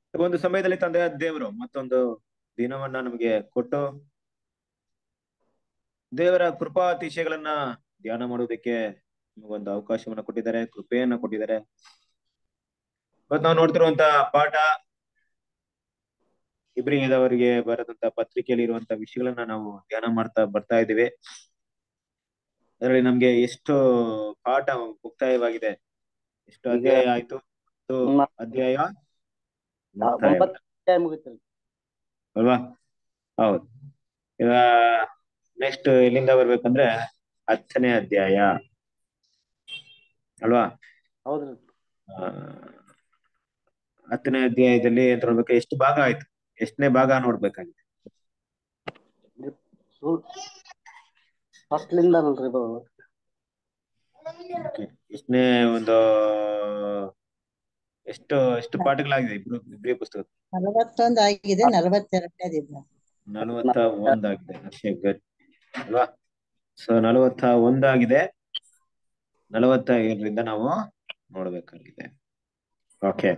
ಒಂದು ಸಮಯದಲ್ಲಿ ತಂದೆಯ ದೇವರು ಮತ್ತೊಂದು ದಿನವನ್ನ ನಮಗೆ ಕೊಟ್ಟು ದೇವರ ಕೃಪಾತಿಶಯಗಳನ್ನ ಧ್ಯಾನ ಮಾಡುವುದಕ್ಕೆ ನಮಗೊಂದು ಅವಕಾಶವನ್ನ ಕೊಟ್ಟಿದ್ದಾರೆ ಕೃಪೆಯನ್ನ ಕೊಟ್ಟಿದ್ದಾರೆ ಇವತ್ತು ನಾವು ನೋಡ್ತಿರುವಂತ ಪಾಠ ಇಬ್ರಿಯದವರಿಗೆ ಬರೆದಂತ ಪತ್ರಿಕೆಯಲ್ಲಿ ಇರುವಂತ ವಿಷಯಗಳನ್ನ ನಾವು ಧ್ಯಾನ ಮಾಡ್ತಾ ಬರ್ತಾ ಇದ್ದೀವಿ ಅದರಲ್ಲಿ ನಮ್ಗೆ ಎಷ್ಟು ಪಾಠ ಮುಕ್ತಾಯವಾಗಿದೆ ಎಷ್ಟು ಅಧ್ಯಾಯ ಆಯ್ತು ಮತ್ತು ಮ- ಅಧ್ಯಾಯ ಮುಕ್ತಾಯ ಒಂಬತ್ತು ಅಧ್ಯಾಯ ಮುಗಿತು ಅಲ್ವಾ ಹೌದು ಈಗ ನೆಕ್ಸ್ಟ್ ಎಲ್ಲಿಂದ ಬರ್ಬೇಕಂದ್ರೆ ಹತ್ತನೇ ಅಧ್ಯಾಯ ಅಲ್ವಾ ಹೌದ್ರಿ ಆ, ಹತ್ತನೇ ಅಧ್ಯಾಯದಲ್ಲಿ ಅಂತ ನೋಡ್ಬೇಕು ಎಷ್ಟು ಭಾಗ ಆಯ್ತು ಎಷ್ಟನೇ ಭಾಗ ನೋಡ್ಬೇಕಾಗಿದೆ ಫಸ್ಟ್ ಲಿಂದ ಅಲ್ರಿ ಇದು ಎಷ್ಟನೇ ಒಂದು ಎಷ್ಟು ಎಷ್ಟು ಪಾಠಗಳಾಗಿದೆ ಇಬ್ರು ಇಬ್ರಿ ಪುಸ್ತಕ ನಲವತ್ತೊಂದು ಆಗಿದೆ ನಲವತ್ತೆರಡನೇದಿಲ್ಲ ನಲವತ್ತ ಒಂದಾಗಿದೆ ಅಷ್ಟೇ good. ಅಲ್ವಾ ಸೊ ನಲವತ್ತ ಒಂದಾಗಿದೆ ನಲವತ್ತ ಏಳರಿಂದ ನಾವು ನೋಡ್ಬೇಕಾಗಿದೆ ಓಕೆ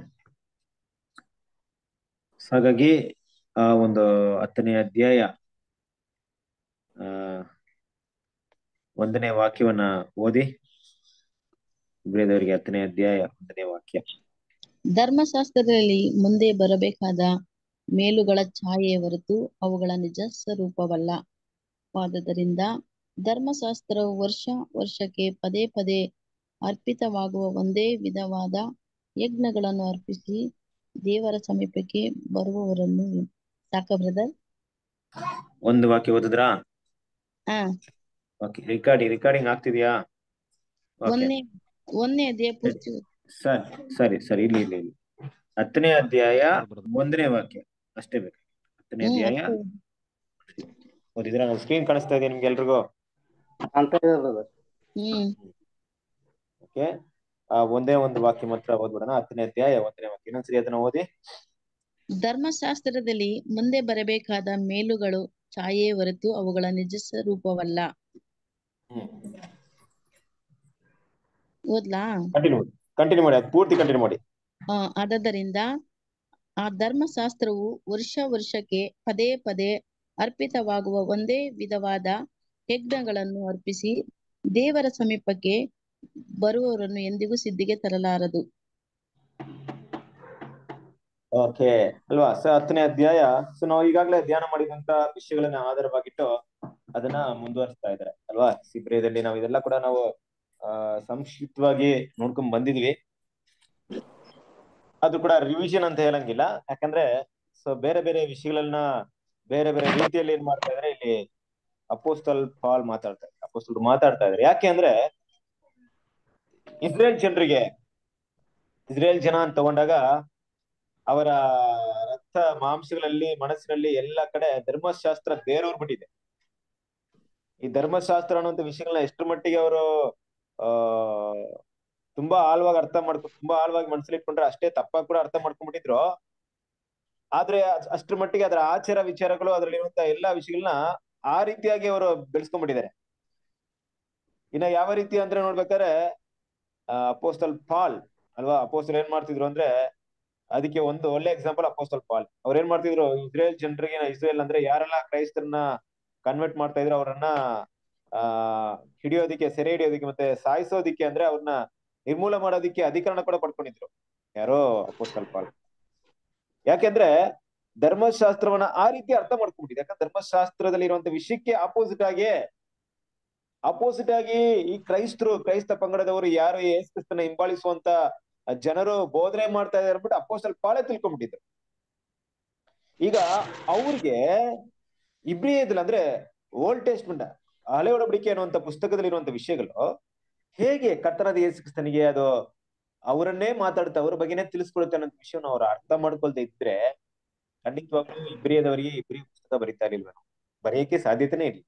ಹಾಗಾಗಿ ಆ ಒಂದು ಹತ್ತನೇ ಅಧ್ಯಾಯ ಆ ಒಂದನೇ ವಾಕ್ಯವನ್ನ ಓದಿ ಇಬ್ರಿಯದವರಿಗೆ ಹತ್ತನೇ ಅಧ್ಯಾಯ ಒಂದನೇ ವಾಕ್ಯ ಧರ್ಮಶಾಸ್ತ್ರದಲ್ಲಿ ಮುಂದೆ ಬರಬೇಕಾದ ಮೇಲುಗಳ ಛಾಯೆಯ ಹೊರತು ಅವುಗಳ ನಿಜ ಸ್ವರೂಪವಲ್ಲ ವಾದದರಿಂದ ಧರ್ಮಶಾಸ್ತ್ರವು ವರ್ಷ ವರ್ಷಕ್ಕೆ ಪದೇ ಪದೇ ಅರ್ಪಿತವಾಗುವ ಒಂದೇ ವಿಧವಾದ ಯಜ್ಞಗಳನ್ನು ಅರ್ಪಿಸಿ ದೇವರ ಸಮೀಪಕ್ಕೆ ಬರುವವರನ್ನು ಸಾಕ ಬ್ರದರ್ ಒಂದು ವಾಕ್ಯ ಓದಿದ್ರಾ ಹಾ ಓಕೆ ರಿಕಾರ್ಡಿಂಗ್ ರಿಕಾರ್ಡಿಂಗ್ ಆಗ್ತಿದ್ಯಾ ಓಕೆ ಒಂದನೇ ಒಂದನೇ ಅಧ್ಯಾಯ ಪೂರ್ತಿ ಸರಿ ಸರಿ ಸರಿ ಇಲ್ಲಿ ಇಲ್ಲಿ ಇಲ್ಲಿ ಹತ್ತನೇ ಅಧ್ಯಾಯ ಒಂದನೇ ವಾಕ್ಯ ಅಷ್ಟೇ ಬೇಕು ಹತ್ತನೇ ಹ್ಮ್ ಅಧ್ಯಾಯ ಅಷ್ಟೇ. ಓದಿದ್ರ ಸ್ಕ್ರೀನ್ ಕಾಣಿಸ್ತಾ ಇದೆ ನಿಮ್ಗೆ ಎಲ್ರಿಗೂ ಅಂತ ಹೇಳಿದ್ರು ಹ್ಮ್ ಓಕೆ ಆ ಒಂದೇ ಒಂದು ವಾಕ್ಯ ಮಾತ್ರ ಓದ್ಬಿಡೋಣ ಹತ್ತನೇ ಅಧ್ಯಾಯ ಒಂದನೇ ವಾಕ್ಯ ಇನ್ನೊಂದ್ಸರಿ ಅದನ್ನ ಓದಿ ಧರ್ಮಶಾಸ್ತ್ರದಲ್ಲಿ ಮುಂದೆ ಬರಬೇಕಾದ ಮೇಲುಗಳು ಛಾಯೆಯೇ ಹೊರತು ಅವುಗಳ ನಿಜ ಸ್ವರೂಪವಲ್ಲ ಓದ್ಲಾ ಕಂಟಿನ್ಯೂ ಮಾಡಿ ಕಂಟಿನ್ಯೂ ಮಾಡಿ ಅದು ಪೂರ್ತಿ ಕಂಟಿನ್ಯೂ ಮಾಡಿ ಆ, ಆದದರಿಂದ ಆ ಧರ್ಮಶಾಸ್ತ್ರವು ವರ್ಷ ವರ್ಷಕ್ಕೆ ಪದೇ ಪದೇ ಅರ್ಪಿತವಾಗುವ ಒಂದೇ ವಿಧವಾದ ಯಜ್ಞಗಳನ್ನು ಅರ್ಪಿಸಿ ದೇವರ ಸಮೀಪಕ್ಕೆ ಬರುವವರನ್ನು ಎಂದಿಗೂ ಸಿದ್ಧಿಗೆ ತರಲಾರದು ಓಕೆ ಅಲ್ವಾ ಸೊ ಹತ್ತನೇ ಅಧ್ಯಾಯ ಸೊ ನಾವು ಈಗಾಗಲೇ ಧ್ಯಾನ ಮಾಡಿದಂತ ವಿಷಯಗಳನ್ನ ಆಧಾರವಾಗಿಟ್ಟು ಅದನ್ನ ಮುಂದುವರಿಸ್ತಾ ಇದ್ದಾರೆ ಅಲ್ವಾ ಸಿಬ್ರಿಯದಲ್ಲಿ ನಾವು ಇದೆಲ್ಲ ಕೂಡ ನಾವು ಆ ಸಂಕ್ಷಿಪ್ತವಾಗಿ ನೋಡ್ಕೊಂಡ್ ಬಂದಿದ್ವಿ ಅದು ಕೂಡ ರಿವಿಷನ್ ಅಂತ ಹೇಳಂಗಿಲ್ಲ ಯಾಕಂದ್ರೆ ಸೊ ಬೇರೆ ಬೇರೆ ವಿಷಯಗಳನ್ನ ಬೇರೆ ಬೇರೆ ರೀತಿಯಲ್ಲಿ ಏನ್ ಮಾಡ್ತಾ ಇದಾರೆ ಇಲ್ಲಿ ಅಪೋಸ್ತಲ್ ಪಾಲ್ ಮಾತಾಡ್ತಾ ಇದ್ದಾರೆ ಅಪೋಸ್ತಲ್ ಮಾತಾಡ್ತಾ ಇದ್ದಾರೆ ಯಾಕೆ ಅಂದ್ರೆ ಇಸ್ರೇಲ್ ಜನರಿಗೆ ಇಸ್ರೇಲ್ ಜನ ಅಂತ ತಗೊಂಡಾಗ ಅವರ ರಕ್ತ ಮಾಂಸಗಳಲ್ಲಿ ಮನಸ್ಸಿನಲ್ಲಿ ಎಲ್ಲ ಕಡೆ ಧರ್ಮಶಾಸ್ತ್ರ ಬೇರೂರ್ಬಿಟ್ಟಿದೆ ಈ ಧರ್ಮಶಾಸ್ತ್ರ ಅನ್ನುವಂತ ವಿಷಯಗಳನ್ನ ಎಷ್ಟರ ಮಟ್ಟಿಗೆ ಅವರು ಆ ತುಂಬಾ ಆಳವಾಗಿ ಅರ್ಥ ಮಾಡ್ಕೊ ತುಂಬಾ ಆಳವಾಗಿ ಮನಸ್ಸಲ್ಲಿ ಇಟ್ಕೊಂಡ್ರೆ ಅಷ್ಟೇ ತಪ್ಪಾಗಿ ಕೂಡ ಅರ್ಥ ಮಾಡ್ಕೊಂಡ್ಬಿಟ್ಟಿದ್ರು ಆದ್ರೆ ಅದ್- ಅಷ್ಟ್ರ ಮಟ್ಟಿಗೆ ಅದರ ಆಚಾರ ವಿಚಾರಗಳು ಅದರಲ್ಲಿರುವಂತ ಎಲ್ಲಾ ವಿಷಯಗಳನ್ನ ಆ ರೀತಿಯಾಗಿ ಅವರು ಬೆಳೆಸ್ಕೊಂಡ್ಬಿಟ್ಟಿದ್ದಾರೆ ಇನ್ನ ಯಾವ ರೀತಿ ಅಂದ್ರೆ ನೋಡ್ಬೇಕಾದ್ರೆ ಅಪೋಸ್ತಲ್ ಪಾಲ್ ಅಲ್ವಾ ಅಪೋಸ್ತಲ್ ಏನ್ ಮಾಡ್ತಿದ್ರು ಅಂದ್ರೆ ಅದಕ್ಕೆ ಒಂದು ಒಳ್ಳೆ ಎಕ್ಸಾಂಪಲ್ ಅಪೋಸ್ತಲ್ ಪಾಲ್ ಅವ್ರ ಏನ್ ಮಾಡ್ತಿದ್ರು ಇಸ್ರೇಲ್ ಜನರಿಗೆ ಇಸ್ರೇಲ್ ಅಂದ್ರೆ ಯಾರೆಲ್ಲ ಕ್ರೈಸ್ತರನ್ನ ಕನ್ವರ್ಟ್ ಮಾಡ್ತಾ ಇದ್ರು ಅವರನ್ನ ಆ ಹಿಡಿಯೋದಿಕ್ಕೆ ಸೆರೆ ಹಿಡಿಯೋದಿಕ್ಕೆ ಮತ್ತೆ ಸಾಯಿಸೋದಿಕ್ಕೆ ಅಂದ್ರೆ ಅವ್ರನ್ನ ನಿರ್ಮೂಲ ಮಾಡೋದಿಕ್ಕೆ ಅಧಿಕರಣ ಕೂಡ ಪಡ್ಕೊಂಡಿದ್ರು ಯಾರೋ ಅಪೋಸ್ತಲ್ ಪಾಲ್ ಯಾಕೆಂದ್ರೆ ಧರ್ಮಶಾಸ್ತ್ರವನ್ನ ಆ ರೀತಿ ಅರ್ಥ ಮಾಡ್ಕೊಂಡ್ಬಿಟ್ಟಿದೆ ಯಾಕಂದ್ರೆ ಧರ್ಮಶಾಸ್ತ್ರದಲ್ಲಿ ಇರುವಂತ ವಿಷಯಕ್ಕೆ ಆಪೋಸಿಟ್ ಆಗಿ ಅಪೋಸಿಟ್ ಆಗಿ ಈ ಕ್ರೈಸ್ತರು ಕ್ರೈಸ್ತ ಪಂಗಡದವರು ಯಾರು ಯೇಸು ಕ್ರಿಸ್ತನ ಹಿಂಬಾಲಿಸುವಂತ ಜನರು ಬೋಧನೆ ಮಾಡ್ತಾ ಇದಾರೆ ಅಂದ್ಬಿಟ್ಟು ಅಪೋಸ್ಟಲ್ ಪಾಳೆ ತಿಳ್ಕೊಂಡ್ಬಿಟ್ಟಿದ್ರು ಈಗ ಅವ್ರಿಗೆ ಇಬ್ರಿಯದಲ್ಲಿ ಅಂದ್ರೆ ಓಲ್ಡ್ ಟೆಸ್ಟ್ಮೆಂಟ್ ಹಳೆ ಒಡಂಬಡಿಕೆ ಅನ್ನುವಂತ ಪುಸ್ತಕದಲ್ಲಿ ಇರುವಂತ ವಿಷಯಗಳು ಹೇಗೆ ಕರ್ತನಾದ ಯೇಸು ಕ್ರಿಸ್ತನಿಗೆ ಅದು ಅವರನ್ನೇ ಮಾತಾಡುತ್ತೆ ಅವ್ರ ಬಗ್ಗೆನೇ ತಿಳಿಸ್ಕೊಡುತ್ತೆ ಅನ್ನೋ ವಿಷಯನ ಅವ್ರು ಅರ್ಥ ಮಾಡ್ಕೊಳ್ತಾ ಇದ್ರೆ ಖಂಡಿತವಾಗ್ಲೂ ಇಬ್ರಿಯದವರಿಗೆ ಇಬ್ರಿ ಪುಸ್ತಕ ಬರೀತಾ ಇರ್ಲಿಲ್ವೇನೋ ಬರೆಯಕ್ಕೆ ಸಾಧ್ಯತೆನೇ ಇಲ್ಲ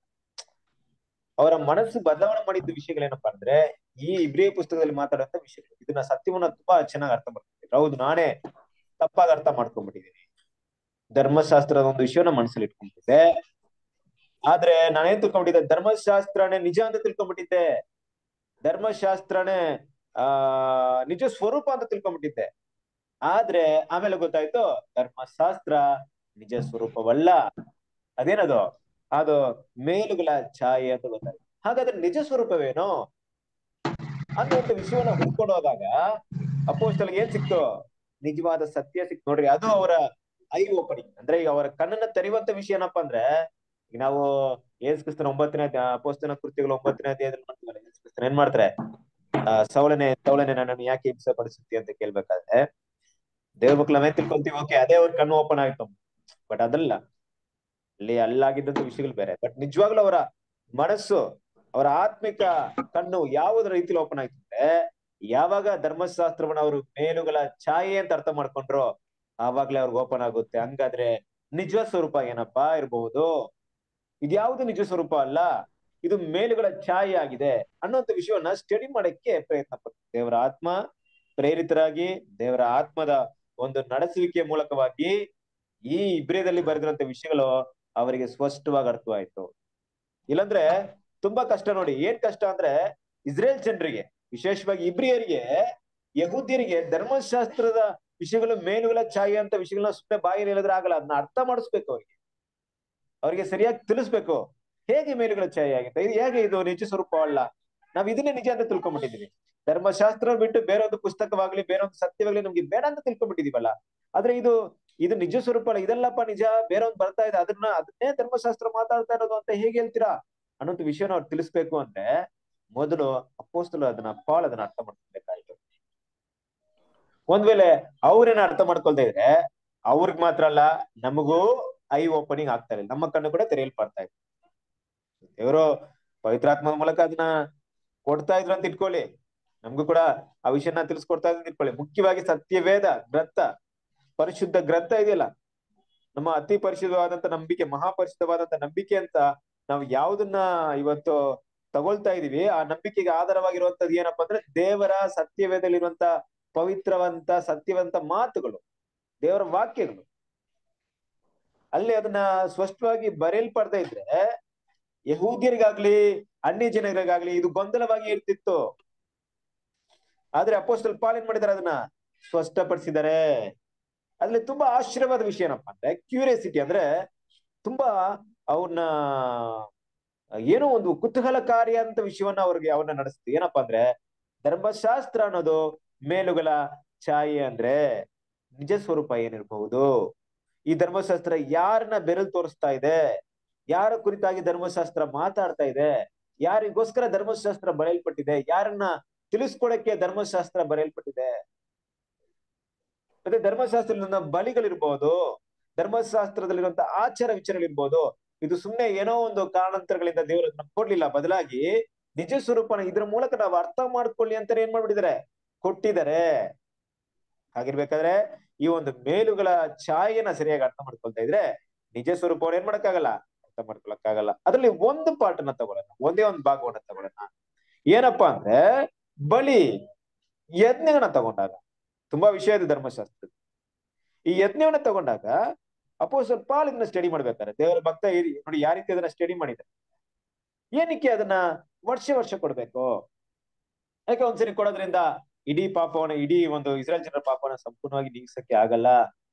ಅವರ ಮನಸ್ಸು ಬದಲಾವಣೆ ಮಾಡಿದ್ದ ವಿಷಯಗಳೇನಪ್ಪಾ ಅಂದ್ರೆ ಈ ಇಬ್ರಿಯ ಪುಸ್ತಕದಲ್ಲಿ ಮಾತಾಡುವಂತ ವಿಷಯಗಳು ಇದನ್ನ ಸತ್ಯವನ್ನ ತುಂಬಾ ಚೆನ್ನಾಗಿ ಅರ್ಥ ಮಾಡ್ಕೊಂಡಿದ್ದೀನಿ ಹೌದು ನಾನೇ ತಪ್ಪಾಗಿ ಅರ್ಥ ಮಾಡ್ಕೊಂಡ್ಬಿಟ್ಟಿದ್ದೀನಿ ಧರ್ಮಶಾಸ್ತ್ರದ ಒಂದು ವಿಷಯನ ಮನಸ್ಸಲ್ಲಿ ಇಟ್ಕೊಂಡ್ಬಿಟ್ಟಿದ್ದೆ ಆದ್ರೆ ನಾನೇನ್ ತಿಳ್ಕೊಂಡ್ಬಿಟ್ಟಿದ್ದೆ ಧರ್ಮಶಾಸ್ತ್ರನೇ ನಿಜ ಅಂತ ತಿಳ್ಕೊಂಡ್ಬಿಟ್ಟಿದ್ದೆ ಧರ್ಮಶಾಸ್ತ್ರನೇ ಆ ನಿಜ ಸ್ವರೂಪ ಅಂತ ತಿಳ್ಕೊಂಡ್ಬಿಟ್ಟಿದ್ದೆ ಆದ್ರೆ ಆಮೇಲೆ ಗೊತ್ತಾಯ್ತು ಧರ್ಮಶಾಸ್ತ್ರ ನಿಜ ಸ್ವರೂಪವಲ್ಲ ಅದೇನದು ಅದು ಮೇಲುಗಳ ಛಾಯೆ ಅಂತ ಗೊತ್ತಾಯ್ತು ಹಾಗಾದ್ರೆ ನಿಜ ಸ್ವರೂಪವೇನು ಅನ್ನುವಂತ ವಿಷಯವನ್ನ ಹುಡ್ಕೊಂಡು ಹೋದಾಗ ಅಪೋಸ್ಟಲ್ ಏನ್ ಸಿಕ್ತು ನಿಜವಾದ ಸತ್ಯ ಸಿಕ್ತು ನೋಡ್ರಿ ಅದು ಅವರ ಐ ಓಪನಿಂಗ್ ಅಂದ್ರೆ ಈಗ ಅವರ ಕಣ್ಣನ್ನ ತೆರೆಯುವಂತ ವಿಷಯ ಏನಪ್ಪಾ ಅಂದ್ರೆ ಈಗ ನಾವು ಯೇಸು ಕ್ರಿಸ್ತನ ಒಂಬತ್ತನೇ ಅಪೋಸ್ತನ ಕೃತ್ಯಗಳು ಒಂಬತ್ತನೇ ಅಧ್ಯಾಯದಲ್ಲಿ ನೋಡ್ತೀವಲ್ಲ ಯೇಸು ಕ್ರಿಸ್ತನ ಏನ್ ಮಾಡ್ತಾರೆ ಆ ಸೌಲನೆ ಸೌಲನೆ ನನ್ನನ್ನು ಯಾಕೆ ಹಿಂಸೆ ಪಡಿಸುತ್ತಿ ಅಂತ ಕೇಳ್ಬೇಕಾದ್ರೆ ದೇವ್ರ ಮಕ್ಳು ನಾವೇ ತಿಳ್ಕೊಂತೀವಿ ಓಕೆ ಅದೇ ಅವ್ರ ಕಣ್ಣು ಓಪನ್ ಆಯ್ತು ಬಟ್ ಅದಲ್ಲ ಅಲ್ಲಿ ಅಲ್ಲಾಗಿದ್ದಂತ ವಿಷಯಗಳು ಬೇರೆ ಬಟ್ ನಿಜವಾಗ್ಲೂ ಅವರ ಮನಸ್ಸು ಅವರ ಆತ್ಮಿಕ ಕಣ್ಣು ಯಾವುದ್ರ ರೀತಿಲಿ ಓಪನ್ ಆಯ್ತು ಅಂದ್ರೆ ಯಾವಾಗ ಧರ್ಮಶಾಸ್ತ್ರವನ್ನ ಅವರು ಮೇಲುಗಳ ಛಾಯೆ ಅಂತ ಅರ್ಥ ಮಾಡ್ಕೊಂಡ್ರು ಆವಾಗ್ಲೇ ಅವ್ರಿಗೆ ಓಪನ್ ಆಗುತ್ತೆ ಹಂಗಾದ್ರೆ ನಿಜ ಸ್ವರೂಪ ಏನಪ್ಪಾ ಇರಬಹುದು ಇದ್ಯಾವುದು ನಿಜ ಸ್ವರೂಪ ಅಲ್ಲ ಇದು ಮೇಲುಗಳ ಛಾಯೆ ಆಗಿದೆ ಅನ್ನುವಂತ ವಿಷಯವನ್ನ ಸ್ಟಡಿ ಮಾಡಕ್ಕೆ ಪ್ರಯತ್ನ ಪಡ್ತಾರೆ ದೇವರ ಆತ್ಮ ಪ್ರೇರಿತರಾಗಿ ದೇವರ ಆತ್ಮದ ಒಂದು ನಡೆಸುವಿಕೆ ಮೂಲಕವಾಗಿ ಈ ಇಬ್ರಿಯದಲ್ಲಿ ಬರೆದಿರುವಂತ ವಿಷಯಗಳು ಅವರಿಗೆ ಸ್ಪಷ್ಟವಾಗಿ ಅರ್ಥವಾಯ್ತು ಇಲ್ಲಂದ್ರೆ ತುಂಬಾ ಕಷ್ಟ ನೋಡಿ ಏನ್ ಕಷ್ಟ ಅಂದ್ರೆ ಇಸ್ರೇಲ್ ಜನರಿಗೆ ವಿಶೇಷವಾಗಿ ಇಬ್ರಿಯರಿಗೆ ಯಹೂದ್ಯರಿಗೆ ಧರ್ಮಶಾಸ್ತ್ರದ ವಿಷಯಗಳು ಮೇಲುಗಳ ಛಾಯೆ ಅಂತ ವಿಷಯಗಳನ್ನ ಸುಮ್ಮನೆ ಬಾಯಲ್ಲಿ ಹೇಳಿದ್ರೆ ಆಗಲ್ಲ ಅದನ್ನ ಅರ್ಥ ಮಾಡಿಸ್ಬೇಕು ಅವ್ರಿಗೆ ಅವ್ರಿಗೆ ಸರಿಯಾಗಿ ತಿಳಿಸ್ಬೇಕು ಹೇಗೆ ಮೇಲುಗಳ ಛಾಯೆ ಆಗುತ್ತೆ ಇದು ಹೇಗೆ ಇದು ನಿಜ ಸ್ವರೂಪ ಅಲ್ಲ ನಾವ್ ಇದನ್ನೇ ನಿಜ ಅಂತ ತಿಳ್ಕೊಂಡ್ಬಿಟ್ಟಿದೀವಿ ಧರ್ಮಶಾಸ್ತ್ರ ಬಿಟ್ಟು ಬೇರೆ ಒಂದು ಪುಸ್ತಕವಾಗ್ಲಿ ಬೇರೆ ಒಂದು ಸತ್ಯವಾಗ್ಲಿ ನಮ್ಗೆ ಬೇಡ ಅಂತ ತಿಳ್ಕೊಂಡ್ಬಿಟ್ಟಿದೀವಲ್ಲ ಆದ್ರೆ ಇದು ಇದು ನಿಜ ಸ್ವರೂಪ ಅಲ್ಲ ಇದೆಲ್ಲಪ್ಪ ನಿಜ ಬೇರೆ ಒಂದು ಬರ್ತಾ ಇದೆ ಅದನ್ನ ಅದನ್ನೇ ಧರ್ಮಶಾಸ್ತ್ರ ಮಾತಾಡ್ತಾ ಇರೋದು ಅಂತ ಹೇಗೆ ಹೇಳ್ತೀರಾ ಅನ್ನೋಂಥ ವಿಷಯನ ಅವ್ರು ತಿಳಿಸ್ಬೇಕು ಅಂದ್ರೆ ಮೊದಲು ಅಪ್ಪೋಸ್ತಲು ಅದನ್ನ ಪಾಲ್ ಅದನ್ನ ಅರ್ಥ ಮಾಡ್ಕೊಬೇಕಾಯ್ತು ಒಂದ್ ವೇಳೆ ಅವ್ರೇನ ಅರ್ಥ ಮಾಡ್ಕೊಳ್ತಾ ಇದ್ರೆ ಅವ್ರಿಗೆ ಮಾತ್ರ ಅಲ್ಲ ನಮಗೂ ಐ ಓಪನಿಂಗ್ ಆಗ್ತಾ ಇಲ್ಲ ನಮ್ಮ ಕಣ್ಣು ಕೂಡ ತೆರೆಯಲ್ಪಡ್ತಾ ಇದೆ ದೇವರು ಪವಿತ್ರಾತ್ಮದ ಮೂಲಕ ಅದನ್ನ ಕೊಡ್ತಾ ಇದ್ರು ಅಂತ ಇಟ್ಕೊಳ್ಳಿ ನಮ್ಗೂ ಕೂಡ ಆ ವಿಷಯನ ತಿಳಿಸ್ಕೊಡ್ತಾ ಇದ್ರು ಅಂತ ಇಟ್ಕೊಳ್ಳಿ ಮುಖ್ಯವಾಗಿ ಸತ್ಯವೇದ ಗ್ರಂಥ ಪರಿಶುದ್ಧ ಗ್ರಂಥ ಇದೆಯಲ್ಲ ನಮ್ಮ ಅತಿ ಪರಿಶುದ್ಧವಾದಂತ ನಂಬಿಕೆ ಮಹಾಪರಿಶುದ್ಧವಾದಂತ ನಂಬಿಕೆ ಅಂತ ನಾವು ಯಾವ್ದನ್ನ ಇವತ್ತು ತಗೊಳ್ತಾ ಇದೀವಿ ಆ ನಂಬಿಕೆಗೆ ಆಧಾರವಾಗಿರುವಂತದ್ದು ಏನಪ್ಪಾ ಅಂದ್ರೆ ದೇವರ ಸತ್ಯವೇದಲ್ಲಿರುವಂತ ಪವಿತ್ರವಂತ ಸತ್ಯವಂತ ಮಾತುಗಳು ದೇವರ ವಾಕ್ಯಗಳು ಅಲ್ಲಿ ಅದನ್ನ ಸ್ಪಷ್ಟವಾಗಿ ಬರೆಯಲ್ಪಡ್ತಾ ಇದ್ರೆ ಯಹೂದ್ಯರಿಗಾಗ್ಲಿ ಅನ್ಯ ಜನರಿಗಾಗ್ಲಿ ಇದು ಗೊಂದಲವಾಗಿ ಇರ್ತಿತ್ತು ಆದ್ರೆ ಅಪೋಸ್ಟಲ್ ಪಾಲ್ ಏನ್ ಮಾಡಿದಾರೆ ಅದನ್ನ ಸ್ಪಷ್ಟಪಡಿಸಿದ್ದಾರೆ ಅದ್ರಲ್ಲಿ ತುಂಬಾ ಆಶ್ಚರ್ಯವಾದ ವಿಷಯ ಏನಪ್ಪಾ ಅಂದ್ರೆ ಕ್ಯೂರಿಯಾಸಿಟಿ ಅಂದ್ರೆ ತುಂಬಾ ಅವ್ರನ್ನ ಏನೋ ಒಂದು ಕುತೂಹಲಕಾರಿ ಅಂತ ವಿಷಯವನ್ನ ಅವ್ರಿಗೆ ಅವನ್ನ ನಡೆಸ್ತು ಏನಪ್ಪಾ ಅಂದ್ರೆ ಧರ್ಮಶಾಸ್ತ್ರ ಅನ್ನೋದು ಮೇಲುಗಳ ಛಾಯೆ ಅಂದ್ರೆ ನಿಜ ಸ್ವರೂಪ ಏನಿರಬಹುದು ಈ ಧರ್ಮಶಾಸ್ತ್ರ ಯಾರನ್ನ ಬೆರಳು ತೋರಿಸ್ತಾ ಇದೆ ಯಾರ ಕುರಿತಾಗಿ ಧರ್ಮಶಾಸ್ತ್ರ ಮಾತಾಡ್ತಾ ಇದೆ ಯಾರಿಗೋಸ್ಕರ ಧರ್ಮಶಾಸ್ತ್ರ ಬರೆಯಲ್ಪಟ್ಟಿದೆ ಯಾರನ್ನ ತಿಳಿಸ್ಕೊಡಕ್ಕೆ ಧರ್ಮಶಾಸ್ತ್ರ ಬರೆಯಲ್ಪಟ್ಟಿದೆ ಮತ್ತೆ ಧರ್ಮಶಾಸ್ತ್ರದಿಂದ ಬಲಿಗಳಿರ್ಬೋದು ಧರ್ಮಶಾಸ್ತ್ರದಲ್ಲಿರುವಂತ ಆಚಾರ ವಿಚಾರಗಳಿರ್ಬೋದು ಇದು ಸುಮ್ನೆ ಏನೋ ಒಂದು ಕಾರಣಾಂತರಗಳಿಂದ ದೇವರು ಅದನ್ನ ಕೊಡ್ಲಿಲ್ಲ ಬದಲಾಗಿ ನಿಜ ಸ್ವರೂಪನ ಇದ್ರ ಮೂಲಕ ನಾವು ಅರ್ಥ ಮಾಡ್ಕೊಳ್ಳಿ ಅಂತ ಏನ್ ಮಾಡ್ಬಿಟ್ಟಿದ್ದಾರೆ ಕೊಟ್ಟಿದ್ದಾರೆ ಹಾಗಿರ್ಬೇಕಾದ್ರೆ ಈ ಒಂದು ಮೇಲುಗಳ ಛಾಯೆನ ಸರಿಯಾಗಿ ಅರ್ಥ ಮಾಡ್ಕೊಳ್ತಾ ಇದ್ರೆ ನಿಜ ಸ್ವರೂಪವನ್ನು ಏನ್ ಮಾಡಕ್ಕಾಗಲ್ಲ ಅರ್ಥ ಮಾಡ್ಕೊಳಕ್ಕಾಗಲ್ಲ ಅದ್ರಲ್ಲಿ ಒಂದು ಪಾಠನ ತಗೊಳ್ಳೋಣ ಒಂದೇ ಒಂದು ಭಾಗವನ್ನ ತಗೊಳ್ಳೋಣ ಏನಪ್ಪಾ ಅಂದ್ರೆ ಬಲಿ ಯಜ್ಞಗಳನ್ನ ತಗೊಂಡಾಗ ತುಂಬಾ ವಿಷಯ ಇದೆ ಧರ್ಮಶಾಸ್ತ್ರ ಈ ಯಜ್ಞವನ್ನ ತಗೊಂಡಾಗ ಅಪೋ ಸ್ವಲ್ಪ ಇದನ್ನ ಸ್ಟಡಿ ಮಾಡ್ಬೇಕಾರೆ ದೇವರ ಭಕ್ತ ನೋಡಿ ಯಾವ ರೀತಿ ಅದನ್ನ ಸ್ಟಡಿ ಮಾಡಿದ್ದಾರೆ ಏನಕ್ಕೆ ಅದನ್ನ ವರ್ಷ ವರ್ಷ ಕೊಡ್ಬೇಕು ಯಾಕೆ ಒಂದ್ಸರಿ ಕೊಡೋದ್ರಿಂದ ಇಡೀ ಪಾಪವನ್ನ ಇಡೀ ಒಂದು ಇಸ್ರೇಲ್ ಜನರ ಪಾಪವನ್ನ ಸಂಪೂರ್ಣವಾಗಿ ನೀಗಿಸಕ್ಕೆ ಆಗಲ್ಲ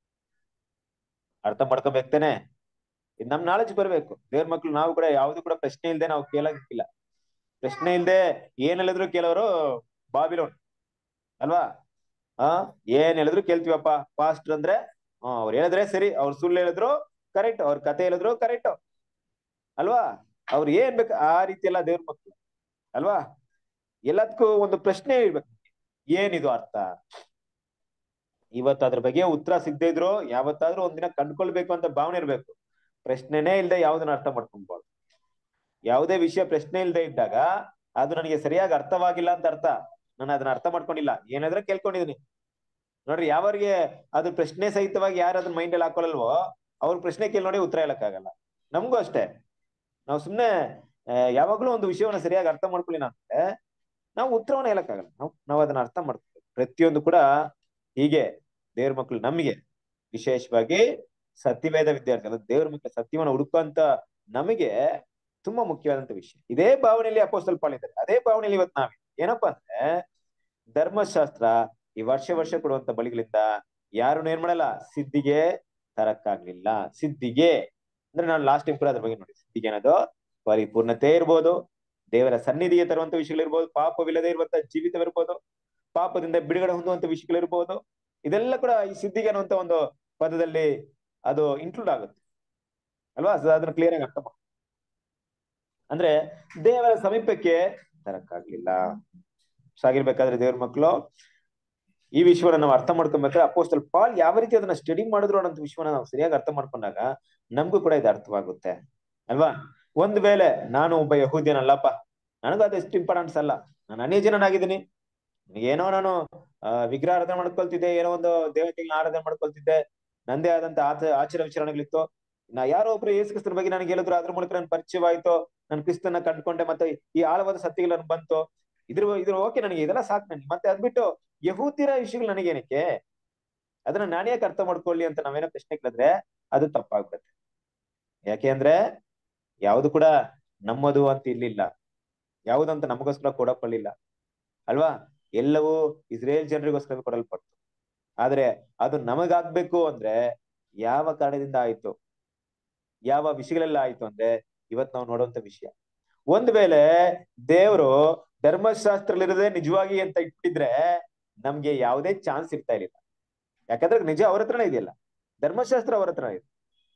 ಅರ್ಥ ಮಾಡ್ಕೋಬೇಕ್ತಾನೆ ಇದು ನಮ್ ನಾಲೆಜ್ ಬರ್ಬೇಕು ದೇವ್ರ ಮಕ್ಳು ನಾವು ಕೂಡ ಯಾವ್ದು ಕೂಡ ಪ್ರಶ್ನೆ ಇಲ್ದೆ ನಾವು ಕೇಳಕ್ಕಿಲ್ಲ ಪ್ರಶ್ನೆ ಇಲ್ದೆ ಏನ್ ಹೇಳಿದ್ರು ಕೇಳೋರು ಬಾಬಿಲೋನ್ ಅಲ್ವಾ ಆ ಏನ್ ಹೇಳಿದ್ರು ಕೇಳ್ತೀವಪ್ಪ ಪಾಸ್ಟ್ ಅಂದ್ರೆ ಹ್ಮ್ ಅವ್ರು ಹೇಳಿದ್ರೆ ಸರಿ ಅವ್ರು ಸುಳ್ಳು ಹೇಳಿದ್ರು ಕರೆಕ್ಟ್ ಅವ್ರ ಕತೆ ಹೇಳಿದ್ರು ಕರೆಕ್ಟ್ ಅಲ್ವಾ ಅವ್ರು ಏನ್ ಬೇಕು ಆ ರೀತಿ ಎಲ್ಲ ದೇವ್ರ ಮಕ್ಳು ಅಲ್ವಾ ಎಲ್ಲದಕ್ಕೂ ಒಂದು ಪ್ರಶ್ನೆ ಇರ್ಬೇಕು ಏನಿದು ಅರ್ಥ ಇವತ್ತು ಅದ್ರ ಬಗ್ಗೆ ಉತ್ತರ ಸಿಗದೆ ಇದ್ರು ಯಾವತ್ತಾದ್ರೂ ಒಂದಿನ ಕಂಡ್ಕೊಳ್ಬೇಕು ಅಂತ ಭಾವನೆ ಇರ್ಬೇಕು ಪ್ರಶ್ನೆನೇ ಇಲ್ದೆ ಯಾವ್ದನ್ನ ಅರ್ಥ ಮಾಡ್ಕೊಳ್ಬಾರ್ದು ಯಾವುದೇ ವಿಷಯ ಪ್ರಶ್ನೆ ಇಲ್ದೆ ಇದ್ದಾಗ ಅದು ನನಗೆ ಸರಿಯಾಗಿ ಅರ್ಥವಾಗಿಲ್ಲ ಅಂತ ಅರ್ಥ ನಾನು ಅದನ್ನ ಅರ್ಥ ಮಾಡ್ಕೊಂಡಿಲ್ಲ ಏನಾದ್ರೆ ಕೇಳ್ಕೊಂಡಿದೀನಿ ನೋಡ್ರಿ ಯಾವರಿಗೆ ಅದು ಪ್ರಶ್ನೆ ಸಹಿತವಾಗಿ ಯಾರು ಅದನ್ನ ಮೈಂಡ್ ಅಲ್ಲಿ ಹಾಕೊಳಲ್ವೋ ಅವ್ರ ಪ್ರಶ್ನೆ ಕೇಳಿ ನೋಡಿ ಉತ್ತರ ಹೇಳಕ್ಕಾಗಲ್ಲ ನಮಗೂ ಅಷ್ಟೇ ನಾವು ಸುಮ್ನೆ ಯಾವಾಗ್ಲೂ ಒಂದು ವಿಷಯವನ್ನ ಸರಿಯಾಗಿ ಅರ್ಥ ಮಾಡ್ಕೊಳ್ಳಿಲ್ಲ ಅಂದ್ರೆ ನಾವು ಉತ್ತರವನ್ನ ಹೇಳಕ್ಕಾಗಲ್ಲ ನಾವು ನಾವು ಅದನ್ನ ಅರ್ಥ ಮಾಡ್ತೀವಿ ಪ್ರತಿಯೊಂದು ಕೂಡ ಹೀಗೆ ದೇವ್ರ ಮಕ್ಳು ನಮಗೆ ವಿಶೇಷವಾಗಿ ಸತ್ಯವೇದ ವಿದ್ಯಾರ್ಥಿ ಅಂದ್ರೆ ದೇವ್ರ ಮಕ್ಳು ಸತ್ಯವನ್ನ ಹುಡುಕುವಂತ ನಮಗೆ ತುಂಬಾ ಮುಖ್ಯವಾದಂತ ವಿಷಯ ಇದೇ ಭಾವನೆಯಲ್ಲಿ ಅಪೋಸ್ತಲ್ ಪಾಲಿದ್ದಾರೆ ಅದೇ ಭಾವನೆಯಲ್ಲಿ ಇವತ್ತು ನಾವೇ ಏನಪ್ಪಾ ಅಂದ್ರೆ ಧರ್ಮಶಾಸ್ತ್ರ ಈ ವರ್ಷ ವರ್ಷ ಕೊಡುವಂತ ಬಲಿಗಳಿಂದ ಯಾರನ್ನು ಏನ್ ಮಾಡಲ್ಲ ಸಿದ್ಧಿಗೆ ತರಕ್ಕಾಗ್ಲಿಲ್ಲ ಸಿದ್ಧಿಗೆ ಅಂದ್ರೆ ನಾನು ಲಾಸ್ಟ್ ಟೈಮ್ ಕೂಡ ಅದ್ರ ಬಗ್ಗೆ ನೋಡಿ ಸಿದ್ಧಿಗೆ ಅನ್ನೋದು ಪರಿಪೂರ್ಣತೆ ಇರ್ಬೋದು ದೇವರ ಸನ್ನಿಧಿಗೆ ತರುವಂತ ವಿಷಯಗಳಿರ್ಬೋದು ಪಾಪವಿಲ್ಲದೆ ಇರುವಂತ ಜೀವಿತವಿರ್ಬೋದು ಪಾಪದಿಂದ ಬಿಡುಗಡೆ ಹೊಂದುವಂತ ವಿಷಯಗಳಿರ್ಬೋದು ಇದೆಲ್ಲ ಕೂಡ ಈ ಸಿದ್ಧಿಗೆ ಅನ್ನುವಂತ ಒಂದು ಪದದಲ್ಲಿ ಅದು ಇನ್ಕ್ಲೂಡ್ ಆಗುತ್ತೆ ಅಲ್ವಾ ಅದು ಅದನ್ನ ಕ್ಲಿಯರ್ ಆಗಿ ಅರ್ಥ ಮಾಡ್ಕೊ. ಅಂದ್ರೆ ದೇವರ ಸಮೀಪಕ್ಕೆ ತರಕ್ಕಾಗ್ಲಿಲ್ಲ ಸೊ ಆಗಿರ್ಬೇಕಾದ್ರೆ ದೇವ್ರ ಮಕ್ಕಳು ಈ ವಿಶ್ವನ ನಾವು ಅರ್ಥ ಮಾಡ್ಕೊಬೇಕಾದ್ರೆ ಅಪೋಸ್ಟಲ್ ಪಾಲ್ ಯಾವ ರೀತಿ ಅದನ್ನ ಸ್ಟಡಿ ಮಾಡಿದ್ರು ಅನ್ನೋ ವಿಶ್ವನ ನಾವು ಸರಿಯಾಗಿ ಅರ್ಥ ಮಾಡ್ಕೊಂಡಾಗ ನಮಗೂ ಕೂಡ ಇದು ಅರ್ಥವಾಗುತ್ತೆ ಅಲ್ವಾ ಒಂದ್ ವೇಳೆ ನಾನು ಒಬ್ಬ ಯಹೂದ್ಯನಲ್ಲಪ್ಪ ನನಗೂ ಅದು ಎಷ್ಟು ಇಂಪಾರ್ಟೆನ್ಸ್ ಅಲ್ಲ ನಾನು ಅನ್ಯ ಜನನಾಗಿದ್ದೀನಿ ಏನೋ ನಾನು ಆ ವಿಗ್ರಹ ಆರಾಧನೆ ಮಾಡ್ಕೊಳ್ತಿದ್ದೆ ಏನೋ ಒಂದು ದೇವತೆಗಳನ್ನ ಆರಾಧನೆ ಮಾಡ್ಕೊಳ್ತಿದ್ದೆ ನಂದೇ ಆದಂತ ಆಚ ಆಚಾರ ವಿಚಾರಣೆಗಳಿತ್ತು ನಾ ಯಾರೋ ಒಬ್ರು ಯೇಸು ಕ್ರಿಸ್ತನ ಬಗ್ಗೆ ನನಗೆ ಹೇಳಿದ್ರು ಅದ್ರ ಮೂಲಕ ನನ್ ಪರಿಚಯವಾಯ್ತು ನಾನು ಕ್ರಿಸ್ತನ ಕಂಡ್ಕೊಂಡೆ ಮತ್ತೆ ಈ ಆಳವಾದ ಸತ್ಯಗಳು ಬಂತು ಇದ್ರ ಇದ್ರ ಓಕೆ ನನಗೆ ಇದೆಲ್ಲ ಸಾಕು ನನಗೆ ಮತ್ತೆ ಅದ್ಬಿಟ್ಟು ಯಹೂದ್ಯರ ವಿಷಯಗಳು ನನಗೇನಕ್ಕೆ ಅದನ್ನ ನಾನೇ ಯಾಕೆ ಅರ್ಥ ಮಾಡ್ಕೊಳ್ಳಿ ಅಂತ ನಾವೇನೋ ಪ್ರಶ್ನೆ ಕೇಳಿದ್ರೆ ಅದು ತಪ್ಪಾಗ್ಬಿಡುತ್ತೆ ಯಾಕೆ ಅಂದ್ರೆ ಯಾವುದು ಕೂಡ ನಮ್ಮದು ಅಂತ ಇರ್ಲಿಲ್ಲ ಯಾವುದಂತ ನಮಗೋಸ್ಕರ ಕೊಡಕೊಳ್ಳಿಲ್ಲ ಅಲ್ವಾ ಎಲ್ಲವೂ ಇಸ್ರೇಲ್ ಜನರಿಗೋಸ್ಕರ ಕೊಡಲ್ಪಡ್ತು ಆದ್ರೆ ಅದು ನಮಗಾಗ್ಬೇಕು ಅಂದ್ರೆ ಯಾವ ಕಾರಣದಿಂದ ಆಯ್ತು ಯಾವ ವಿಷಯಗಳೆಲ್ಲ ಆಯ್ತು ಅಂದ್ರೆ ಇವತ್ ನಾವು ನೋಡುವಂತ ವಿಷಯ ಒಂದ್ ವೇಳೆ ದೇವರು ಧರ್ಮಶಾಸ್ತ್ರದಲ್ಲಿರದೆ ನಿಜವಾಗಿ ಅಂತ ಇಟ್ಟಿದ್ರೆ ನಮ್ಗೆ ಯಾವುದೇ ಚಾನ್ಸ್ ಇರ್ತಾ ಇರ್ಲಿಲ್ಲ ಯಾಕಂದ್ರೆ ನಿಜ ಅವ್ರ ಹತ್ರನೇ ಇದೆಯಲ್ಲ ಧರ್ಮಶಾಸ್ತ್ರ ಅವ್ರ ಹತ್ರ ಇದೆ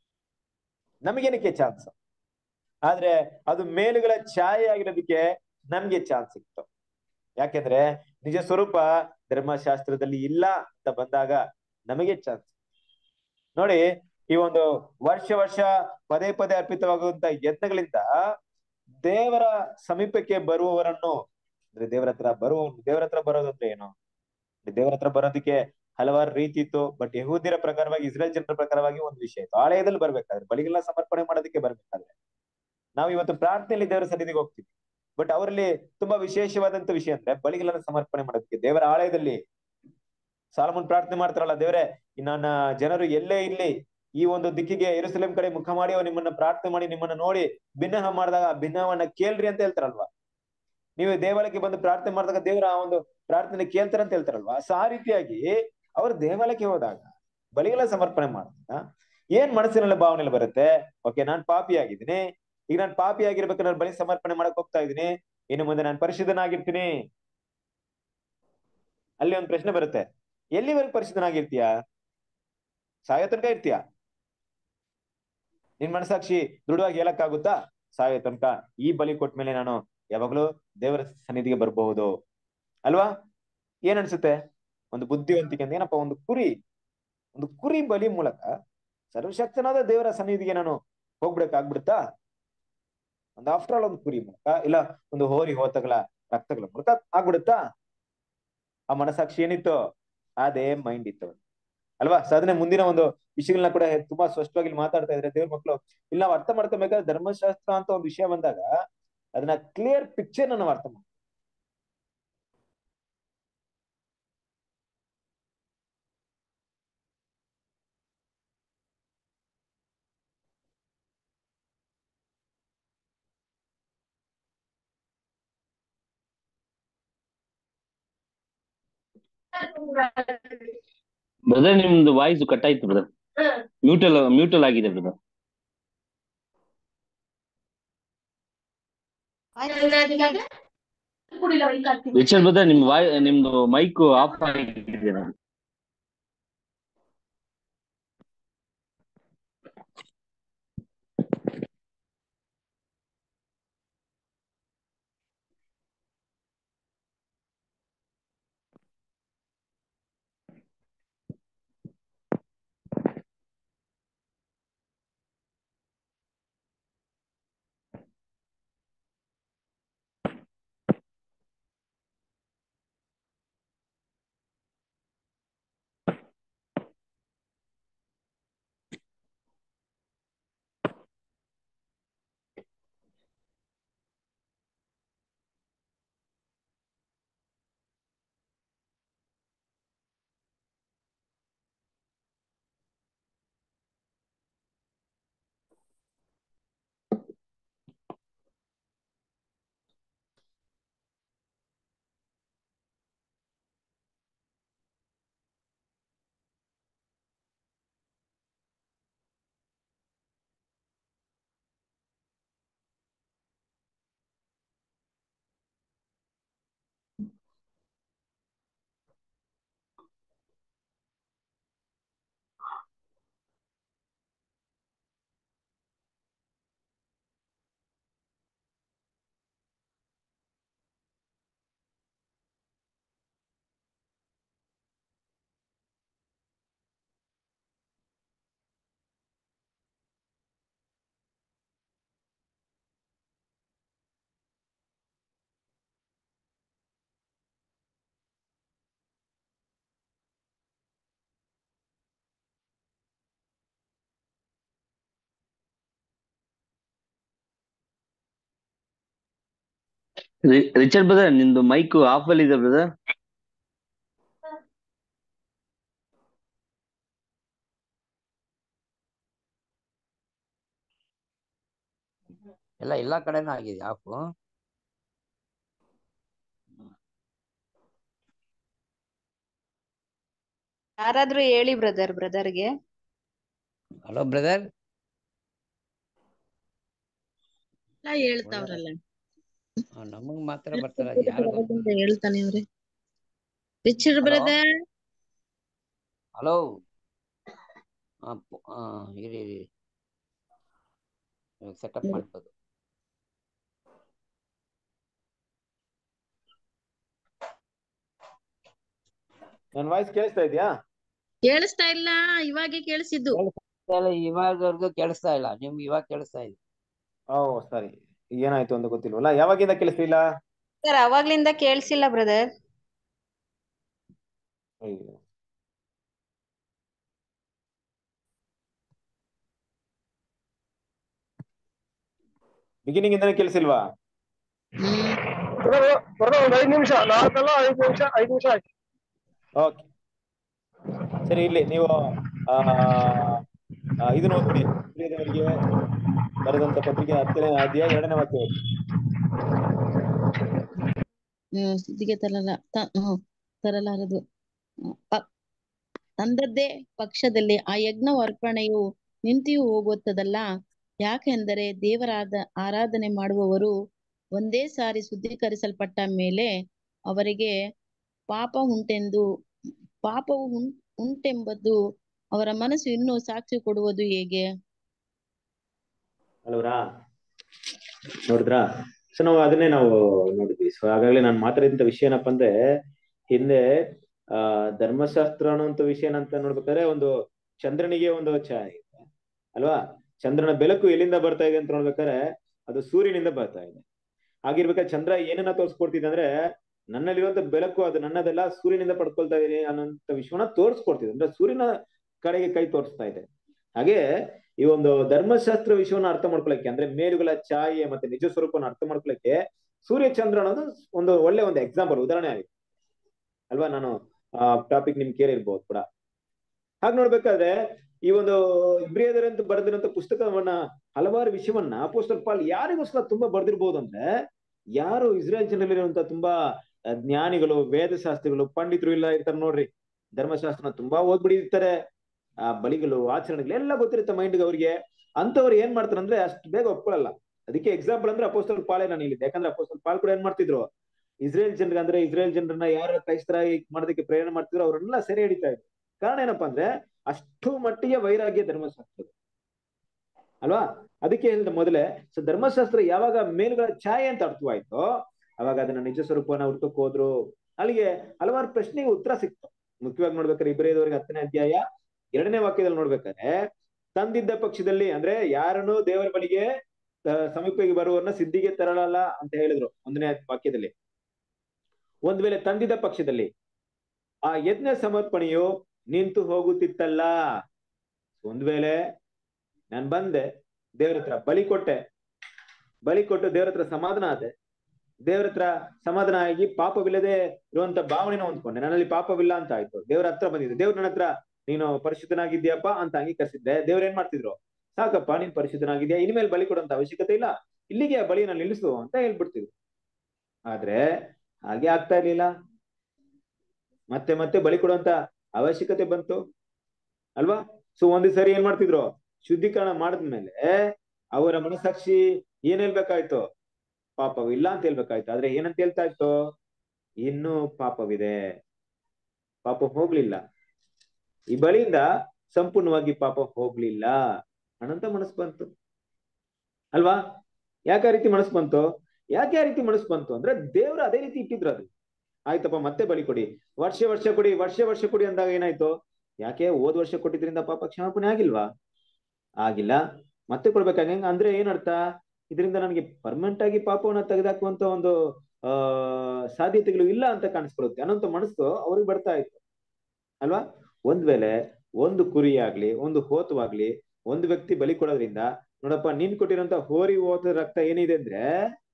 ನಮಗೇನಕ್ಕೆ ಚಾನ್ಸ್ ಆದ್ರೆ ಅದು ಮೇಲುಗಳ ಛಾಯೆ ಆಗಿರೋದಕ್ಕೆ ನಮ್ಗೆ ಚಾನ್ಸ್ ಸಿಕ್ತು ಯಾಕೆಂದ್ರೆ ನಿಜ ಸ್ವರೂಪ ಧರ್ಮಶಾಸ್ತ್ರದಲ್ಲಿ ಇಲ್ಲ ಅಂತ ಬಂದಾಗ ನಮಗೆ ಚಾನ್ಸ್ ನೋಡಿ ಈ ಒಂದು ವರ್ಷ ವರ್ಷ ಪದೇ ಪದೇ ಅರ್ಪಿತವಾಗುವಂತ ಯತ್ನಗಳಿಂದ ದೇವರ ಸಮೀಪಕ್ಕೆ ಬರುವವರನ್ನು ಅಂದ್ರೆ ದೇವರ ಹತ್ರ ಬರುವ ದೇವರ ಹತ್ರ ಬರೋದು ಅಂದ್ರೆ ಏನು ದೇವರ ಹತ್ರ ಬರೋದಕ್ಕೆ ಹಲವಾರು ರೀತಿ ಇತ್ತು ಬಟ್ ಯಹೂದ್ಯರ ಪ್ರಕಾರವಾಗಿ ಇಸ್ರೇಲ್ ಜನರ ಪ್ರಕಾರವಾಗಿ ಒಂದು ವಿಷಯ ಇತ್ತು ಆಲಯದಲ್ಲಿ ಬರ್ಬೇಕಾದ್ರೆ ಬಲಿಗೆಲ್ಲ ಸಮರ್ಪಣೆ ಮಾಡೋದಕ್ಕೆ ಬರ್ಬೇಕಾದ್ರೆ ನಾವು ಇವತ್ತು ಪ್ರಾರ್ಥನೆಯಲ್ಲಿ ದೇವರ ಸನ್ನಿಧಿಗೆ ಹೋಗ್ತೀವಿ ಬಟ್ ಅವರಲ್ಲಿ ತುಂಬಾ ವಿಶೇಷವಾದಂತ ವಿಷಯ ಅಂದ್ರೆ ಬಲಿಗೆಲ್ಲ ಸಮರ್ಪಣೆ ಮಾಡೋದಕ್ಕೆ ದೇವರ ಆಲಯದಲ್ಲಿ ಸಾಲಮನ್ ಪ್ರಾರ್ಥನೆ ಮಾಡ್ತಾರಲ್ಲ ದೇವರೇ ನನ್ನ ಜನರು ಎಲ್ಲೇ ಇಲ್ಲಿ ಈ ಒಂದು ದಿಕ್ಕಿಗೆ ಎರುಸಲೇಂ ಕಡೆ ಮುಖ ಮಾಡಿ ಅವ್ರು ನಿಮ್ಮನ್ನ ಪ್ರಾರ್ಥನೆ ಮಾಡಿ ನಿಮ್ಮನ್ನ ನೋಡಿ ಭಿನ್ನಹ ಮಾಡಿದಾಗ ಆ ಭಿನ್ನವನ್ನ ಕೇಳ್ರಿ ಅಂತ ಹೇಳ್ತಾರಲ್ವಾ ನೀವು ದೇವಾಲಯಕ್ಕೆ ಬಂದು ಪ್ರಾರ್ಥನೆ ಮಾಡಿದಾಗ ದೇವರ ಆ ಒಂದು ಪ್ರಾರ್ಥನೆ ಕೇಳ್ತಾರ ಅಂತ ಹೇಳ್ತಾರಲ್ವಾ ಸೊ ಆ ರೀತಿಯಾಗಿ ಅವರು ದೇವಾಲಯಕ್ಕೆ ಹೋದಾಗ ಬಲಿಗೆಲ್ಲ ಸಮರ್ಪಣೆ ಮಾಡಿದಾಗ ಏನ್ ಮನಸ್ಸಿನಲ್ಲಿ ಭಾವನೆ ಬರುತ್ತೆ ಓಕೆ ನಾನ್ ಪಾಪಿ ಆಗಿದ್ದೀನಿ ಈಗ ನಾನು ಪಾಪಿ ಆಗಿರ್ಬೇಕಾದ್ರೆ ನಾನು ಬಲಿ ಸಮರ್ಪಣೆ ಮಾಡಕ್ ಹೋಗ್ತಾ ಇದ್ದೀನಿ ಇನ್ನು ಮುಂದೆ ನಾನು ಪರಿಶುದ್ಧನಾಗಿರ್ತೀನಿ ಅಲ್ಲಿ ಒಂದು ಪ್ರಶ್ನೆ ಬರುತ್ತೆ ಎಲ್ಲಿವರೆಗೆ ಪರಿಶುದ್ಧನಾಗಿರ್ತೀಯ ಸಾಯೋ ತನಕ ಇರ್ತೀಯ ನಿನ್ ಮನಸಾಕ್ಷಿ ದೃಢವಾಗಿ ಹೇಳಕ್ಕಾಗುತ್ತಾ ಸಾಯೋ ತನಕ ಈ ಬಲಿ ಕೊಟ್ಮೇಲೆ ನಾನು ಯಾವಾಗ್ಲೂ ದೇವರ ಸನ್ನಿಧಿಗೆ ಬರಬಹುದು ಅಲ್ವಾ ಏನ್ ಅನ್ಸುತ್ತೆ ಒಂದು ಬುದ್ಧಿವಂತಿಕೆ ಅಂತ ಏನಪ್ಪ ಒಂದು ಕುರಿ ಒಂದು ಕುರಿ ಬಲಿ ಮೂಲಕ ಸರ್ವಶಕ್ತನಾದ ದೇವರ ಸನ್ನಿಧಿಗೆ ನಾನು ಹೋಗ್ಬಿಡಕ್ಕಾಗ್ಬಿಡುತ್ತಾ ಒಂದು ಆಫ್ಟರ್ ಆಲ್ ಒಂದು ಕುರಿ ಮೂಲಕ ಇಲ್ಲ ಒಂದು ಹೋರಿ ಹೋತಗಳ ರಕ್ತಗಳ ಮೂಲಕ ಆಗ್ಬಿಡುತ್ತಾ ಆ ಮನಸಾಕ್ಷಿ ಏನಿತ್ತು ಅದೇ ಮೈಂಡ್ ಇತ್ತು ಅಲ್ವಾ ಸಾಧನೆ ಮುಂದಿನ ಒಂದು ವಿಷಯಗಳನ್ನ ಕೂಡ ತುಂಬಾ ಸ್ಪಷ್ಟವಾಗಿ ಇಲ್ಲಿ ಮಾತಾಡ್ತಾ ಇದ್ರೆ ದೇವ್ರ ಮಕ್ಕಳು ಇಲ್ಲಿ ನಾವು ಅರ್ಥ ಮಾಡ್ಕೋಬೇಕಾದ್ರೆ ಧರ್ಮಶಾಸ್ತ್ರ ಅಂತ ಒಂದು ವಿಷಯ ಬಂದಾಗ ಅದನ್ನ ಕ್ಲಿಯರ್ ಪಿಕ್ಚರ್ ನಾವು ಅರ್ಥ ಮಾಡ್ತೀವಿ ಬ್ರದರ್ ನಿಮ್ದು ವಾಯ್ಸ್ ಕಟ್ ಆಯ್ತು ಬ್ರದರ್ ಮ್ಯೂಟಲ್ ಮ್ಯೂಟಲ್ ಆಗಿದೆ ಬ್ರದರ್ ರಿಚರ್ಡ್ ಬ್ರದರ್ ನಿಮ್ ವಾಯ್ ನಿಮ್ದು ಮೈಕ್ ಆಫ್ ಆಗಿದೆ ನೋಡಿ ರಿ- ರಿಚರ್ಡ್ ಬ್ರದರ್ ನಿಮ್ದು ಮೈಕ್ ಆಫ್ ಅಲ್ಲಿ ಇದೆ ಬ್ರದರ್ ಎಲ್ಲ ಎಲ್ಲಾ ಕಡೆನೂ ಆಗಿದೆ ಆಫ್ ಯಾರಾದ್ರೂ ಹೇಳಿ ಬ್ರದರ್ ಬ್ರದರ್ಗೆ ಹಲೋ ಬ್ರದರ್ ಎಲ್ಲ ಹೇಳ್ತಾವ್ರಲ್ಲ ನಮಗ್ ಮಾತ್ರ ಬರ್ತಾರ ಅದ್ ಯಾರು ಗೊತ್ತು? ಅವಾಗಿಂದ ಹೇಳ್ತಾನೆ ಅವ್ರೆ ರಿಚರ್ಡ್ Hello? ಬ್ರದರ್ ಹಲೋ ಇರಿ ಇರಿ ಸೆಟಪ್ ಮಾಡ್ಬೋದು ನನ್ ವಾಯ್ಸ್ ಕೇಳಿಸ್ತಾ ಇದೆಯಾ ಕೇಳಿಸ್ತಾ ಇಲ್ಲ ಇವಾಗೆ ಕೇಳಿಸಿದ್ದು ಎಲ್ಲ ಇವಾಗವರೆಗೂ ಕೇಳಿಸ್ತಾ ಇಲ್ಲ ನಿಮ್ಗೆ ಇವಾಗ ಕೇಳಿಸ್ತಾ ಇದೆ ಓ ಸರಿ ಏನಾಯ್ತು ಅಂತ ಗೊತ್ತಿಲ್ವಲ್ಲ ಯಾವಾಗಿಂದ ಕೇಳಿಸ್ಲಿಲ್ಲ ಸರ್ ಅವಾಗ್ಲಿಂದ ಕೇಳ್ಸಿಲ್ಲ ಬ್ರದರ್ ಅಯ್ಯೋ ಬಿಗಿನಿಂಗ್ ಇಂದಾನೆ ಕೇಳಿಸಿಲ್ವಾ ಒಂದ್ ಐದ್ ನಿಮಿಷ ನಾಲ್ಕಲ್ಲ ಐದ್ ನಿಮಿಷ ಐದ್ ನಿಮಿಷ ಆಯ್ತು ಓಕೆ ಸರಿ ಇಲ್ಲಿ ನೀವು ಆ ಆ, ಇದನ್ನ ಓದ್ಬಿಡಿ ಪ್ರಿಯದವರಿಗೆ ಬರೆದಂತ ಪತ್ರಿಕೆ ಹತ್ತನೇ ಅಧ್ಯಾಯ ಎರಡನೇ ವಾಕ್ಯ ಓದಿ ಹ್ಮ್ ಸಿದ್ಧಿಗೆ ತರಲ್ಲ ತ- ಹ್ಮ್ ತರಲಾರದು ಹ್ಮ್, ಪ- ತಂದದ್ದೇ ಪಕ್ಷದಲ್ಲಿ ಆ ಯಜ್ಞ ಅರ್ಪಣೆಯು ನಿಂತಿಯೂ ಹೋಗುತ್ತದಲ್ಲ ಯಾಕೆಂದರೆ ದೇವರಾದ ಆರಾಧನೆ ಮಾಡುವವರು ಒಂದೇ ಸಾರಿ ಶುದ್ಧೀಕರಿಸಲ್ಪಟ್ಟ ಮೇಲೆ ಅವರಿಗೆ ಪಾಪ ಉಂಟೆಂದು ಪಾಪವು ಉಂ ಉಂಟೆಂಬುದು ಅವರ ಮನಸ್ಸು ಇನ್ನೂ ಸಾಕ್ಷಿ ಕೊಡುವುದು ಹೇಗೆ ಅಲ್ವರಾ ನೋಡಿದ್ರಾ ಸೊ ನಾವು ಅದನ್ನೇ ನಾವು ನೋಡಿದ್ವಿ ಸೊ ಹಾಗಾಗ್ಲೇ ನಾನು ಮಾತಾಡಿದಂತ ವಿಷಯ ಏನಪ್ಪಾ ಅಂದ್ರೆ ಹಿಂದೆ ಆ ಧರ್ಮಶಾಸ್ತ್ರ ಅನ್ನುವಂತ ವಿಷಯ ಏನಂತ ನೋಡ್ಬೇಕಾದ್ರೆ ಒಂದು ಚಂದ್ರನಿಗೆ ಒಂದು ಛಾಯೆ ಇದೆ ಅಲ್ವಾ ಚಂದ್ರನ ಬೆಳಕು ಎಲ್ಲಿಂದ ಬರ್ತಾ ಇದೆ ಅಂತ ನೋಡ್ಬೇಕಾದ್ರೆ ಅದು ಸೂರ್ಯನಿಂದ ಬರ್ತಾ ಇದೆ ಹಾಗಿರ್ಬೇಕಾದ್ರೆ ಚಂದ್ರ ಏನನ್ನ ತೋರಿಸ್ಕೊಡ್ತಿದೆ ಅಂದ್ರೆ ನನ್ನಲ್ಲಿರುವಂತ ಬೆಳಕು ಅದು ನನ್ನದೆಲ್ಲ ಸೂರ್ಯನಿಂದ ಪಡ್ಕೊಳ್ತಾ ಇದೀನಿ ಅನ್ನೋಂತ ವಿಷಯವನ್ನ ತೋರಿಸ್ಕೊಡ್ತಿದೆ ಅಂದ್ರೆ ಸೂರ್ಯನ ಕಡೆಗೆ ಕೈ ತೋರಿಸ್ತಾ ಇದೆ ಹಾಗೆ ಈ ಒಂದು ಧರ್ಮಶಾಸ್ತ್ರ ವಿಷಯವನ್ನ ಅರ್ಥ ಮಾಡ್ಕೊಳಕ್ಕೆ ಅಂದ್ರೆ ಮೇಲುಗಳ ಛಾಯೆ ಮತ್ತೆ ನಿಜ ಸ್ವರೂಪವನ್ನು ಅರ್ಥ ಮಾಡ್ಕೊಳಕ್ಕೆ ಸೂರ್ಯ ಚಂದ್ರ ಅನ್ನೋದು ಒಂದು ಒಳ್ಳೆ ಒಂದು ಎಕ್ಸಾಂಪಲ್ ಉದಾಹರಣೆ ಆಗಿದೆ ಅಲ್ವಾ ನಾನು ಆ ಟಾಪಿಕ್ ನಿಮ್ಗೆ ಕೇಳಿರ್ಬೋದು ಕೂಡ ಹಾಗೆ ನೋಡ್ಬೇಕಾದ್ರೆ ಈ ಒಂದು ಇಬ್ರಿಯದರಂತ ಬರೆದಿರಂತ ಪುಸ್ತಕವನ್ನ ಹಲವಾರು ವಿಷಯವನ್ನ ಅಪೋಸ್ಟಲ್ ಪಾಲ್ ಯಾರಿಗೋಸ್ಕರ ತುಂಬಾ ಬರ್ದಿರ್ಬೋದು ಅಂದ್ರೆ ಯಾರು ಇಸ್ರೇಲ್ ಜನರಲ್ಲಿರುವಂತ ತುಂಬಾ ಆ, ಜ್ಞಾನಿಗಳು ವೇದಶಾಸ್ತ್ರಿಗಳು ಪಂಡಿತರು ಇಲ್ಲ ಇರ್ತಾರೆ ನೋಡ್ರಿ ಧರ್ಮಶಾಸ್ತ್ರನ ತುಂಬಾ ಓದ್ಬಿಟ್ಟಿರ್ತಾರೆ ಆ ಬಲಿಗಳು ಆಚರಣೆಗಳು ಎಲ್ಲ ಗೊತ್ತಿರುತ್ತೆ ಮೈಂಡ್ಗೆ ಅವ್ರಿಗೆ ಅಂತವ್ರು ಏನ್ ಮಾಡ್ತಾರೆ ಅಂದ್ರೆ ಅಷ್ಟು ಬೇಗ ಒಪ್ಕೊಳ್ಳಲ್ಲ ಅದಕ್ಕೆ ಎಕ್ಸಾಂಪಲ್ ಅಂದ್ರೆ ಅಪೋಸ್ತಲ್ ಪಾಳೆ ನಾನು ಹೇಳಿದ್ದೆ ಯಾಕಂದ್ರೆ ಅಪೋಸ್ತಲ್ ಪಾಲ್ ಕೂಡ ಏನ್ ಮಾಡ್ತಿದ್ರು ಇಸ್ರೇಲ್ ಜನರಿಗೆ ಅಂದ್ರೆ ಇಸ್ರೇಲ್ ಜನರನ್ನ ಯಾರು ಕ್ರೈಸ್ತರ ಮಾಡೋದಕ್ಕೆ ಪ್ರೇರಣೆ ಮಾಡ್ತಿದ್ರು ಅವ್ರನ್ನೆಲ್ಲ ಸೆರೆ ಹಿಡಿತಾ ಇದ್ರು ಕಾರಣ ಏನಪ್ಪಾ ಅಂದ್ರೆ ಅಷ್ಟು ಮಟ್ಟಿಗೆ ವೈರಾಗ್ಯ ಧರ್ಮಶಾಸ್ತ್ರ ಅಲ್ವಾ ಅದಕ್ಕೆ ಹೇಳಿದ ಮೊದಲೇ ಸೊ ಧರ್ಮಶಾಸ್ತ್ರ ಯಾವಾಗ ಮೇಲುಗಳ ಛಾಯೆ ಅಂತ ಅರ್ಥವಾಯ್ತೋ ಅವಾಗ ಅದನ್ನ ನಿಜ ಸ್ವರೂಪವನ್ನ ಹುಡ್ಕಕ್ ಹೋದ್ರು ಅಲ್ಲಿಗೆ ಹಲವಾರು ಪ್ರಶ್ನೆಗೆ ಉತ್ತರ ಸಿಕ್ತು ಮುಖ್ಯವಾಗಿ ನೋಡ್ಬೇಕಾದ್ರೆ ಇಬ್ಬರೇದವರೆಗೆ ಹತ್ತನೇ ಅಧ್ಯಾಯ ಎರಡನೇ ವಾಕ್ಯದಲ್ಲಿ ನೋಡ್ಬೇಕಾದ್ರೆ ತಂದಿದ್ದ ಪಕ್ಷದಲ್ಲಿ ಅಂದ್ರೆ ಯಾರನ್ನು ದೇವರ ಬಳಿಗೆ ಆ, ಸಮೀಪಕ್ಕೆ ಬರುವವರನ್ನ ಸಿದ್ಧಿಗೆ ತರಳಲ್ಲ ಅಂತ ಹೇಳಿದ್ರು ಒಂದನೇ ವಾಕ್ಯದಲ್ಲಿ ಒಂದ್ ವೇಳೆ ತಂದಿದ್ದ ಪಕ್ಷದಲ್ಲಿ ಆ ಯಜ್ಞ ಸಮರ್ಪಣೆಯು ನಿಂತು ಹೋಗುತ್ತಿತ್ತಲ್ಲ ಒಂದ್ ವೇಳೆ ನಾನ್ ಬಂದೆ ದೇವ್ರ ಹತ್ರ ಬಲಿ ಕೊಟ್ಟೆ ಬಲಿ ಕೊಟ್ಟು ದೇವ್ರ ಹತ್ರ ಸಮಾಧಾನ ಆದೆ ದೇವ್ರ ಹತ್ರ ಸಮಾಧಾನ ಆಗಿ ಪಾಪವಿಲ್ಲದೆ ಇರುವಂತ ಭಾವನೆನ ಹೊಂದ್ಕೊಂಡೆ ನನ್ನಲ್ಲಿ ಪಾಪವಿಲ್ಲ ಅಂತ ಆಯ್ತು ದೇವ್ರ ಹತ್ರ ಬಂದಿದ್ದೆ ದೇವ್ರ ನನ್ನ ಹತ್ರ ನೀನು ಪರಿಶುದ್ಧನಾಗಿದ್ಯಪ್ಪ ಅಂತ ಅಂಗೀಕರಿಸಿದ್ದೆ ದೇವ್ರ ಏನ್ ಮಾಡ್ತಿದ್ರು ಸಾಕಪ್ಪ ನೀನ್ ಪರಿಶುದ್ಧನಾಗಿದ್ಯಾ ಇನ್ಮೇಲೆ ಬಲಿ ಕೊಡುವಂತ ಅವಶ್ಯಕತೆ ಇಲ್ಲ ಇಲ್ಲಿಗೆ ಆ ಬಲಿನ ನಿಲ್ಲಿಸು ಅಂತ ಹೇಳ್ಬಿಡ್ತಿದ್ರು ಆದ್ರೆ ಹಾಗೆ ಆಗ್ತಾ ಇರ್ಲಿಲ್ಲ ಮತ್ತೆ ಮತ್ತೆ ಬಲಿ ಕೊಡುವಂತ ಅವಶ್ಯಕತೆ ಬಂತು ಅಲ್ವಾ ಸೊ ಒಂದ್ ಸರಿ ಏನ್ ಮಾಡ್ತಿದ್ರು ಶುದ್ಧೀಕರಣ ಮಾಡಿದ್ಮೇಲೆ ಅವರ ಮನಸ್ಸಾಕ್ಷಿ ಏನ್ ಹೇಳ್ಬೇಕಾಯ್ತು ಪಾಪವಿಲ್ಲ ಅಂತ ಹೇಳ್ಬೇಕಾಯ್ತು ಆದ್ರೆ ಏನಂತ ಹೇಳ್ತಾ ಇತ್ತು ಇನ್ನೂ ಪಾಪವಿದೆ ಪಾಪ ಹೋಗ್ಲಿಲ್ಲ ಈ ಬಳಿಯಿಂದ ಸಂಪೂರ್ಣವಾಗಿ ಪಾಪ ಹೋಗ್ಲಿಲ್ಲ ಅನ್ನಂತ ಮನಸ್ಸು ಬಂತು ಅಲ್ವಾ ಯಾಕೆ ಆ ರೀತಿ ಮನಸ್ಸು ಬಂತು ಯಾಕೆ ಆ ರೀತಿ ಮನಸ್ಸು ಬಂತು ಅಂದ್ರೆ ದೇವ್ರು ಅದೇ ರೀತಿ ಇಟ್ಟಿದ್ರು ಅದು ಆಯ್ತಪ್ಪ ಮತ್ತೆ ಬಲಿ ಕೊಡಿ ವರ್ಷ ವರ್ಷ ಕೊಡಿ ವರ್ಷ ವರ್ಷ ಕೊಡಿ ಅಂದಾಗ ಏನಾಯ್ತು ಯಾಕೆ ಹೋದ್ ವರ್ಷ ಕೊಟ್ಟಿದ್ರಿಂದ ಪಾಪ ಕ್ಷಮಾಪಣೆ ಆಗಿಲ್ವಾ ಆಗಿಲ್ಲ ಮತ್ತೆ ಕೊಡ್ಬೇಕಾಗ ಅಂದ್ರೆ ಏನರ್ಥ ಇದರಿಂದ ನನಗೆ ಪರ್ಮನೆಂಟ್ ಆಗಿ ಪಾಪವನ್ನ ತೆಗೆದಾಕುವಂತ ಒಂದು ಆ ಸಾಧ್ಯತೆಗಳು ಇಲ್ಲ ಅಂತ ಕಾಣಿಸ್ಕೊಳ್ಳುತ್ತೆ ಅನ್ನೋಂಥ ಮನಸ್ಸು ಅವ್ರಿಗೆ ಬರ್ತಾ ಇತ್ತು ಅಲ್ವಾ ಒಂದ್ ವೇಳೆ ಒಂದು ಕುರಿ ಆಗ್ಲಿ ಒಂದು ಹೋತವಾಗ್ಲಿ ಒಂದು ವ್ಯಕ್ತಿ ಬಲಿ ಕೊಡೋದ್ರಿಂದ ನೋಡಪ್ಪ ನೀನ್ ಕೊಟ್ಟಿರೋಂತ ಹೋರಿ ಹೋತದ ರಕ್ತ ಏನಿದೆ ಅಂದ್ರೆ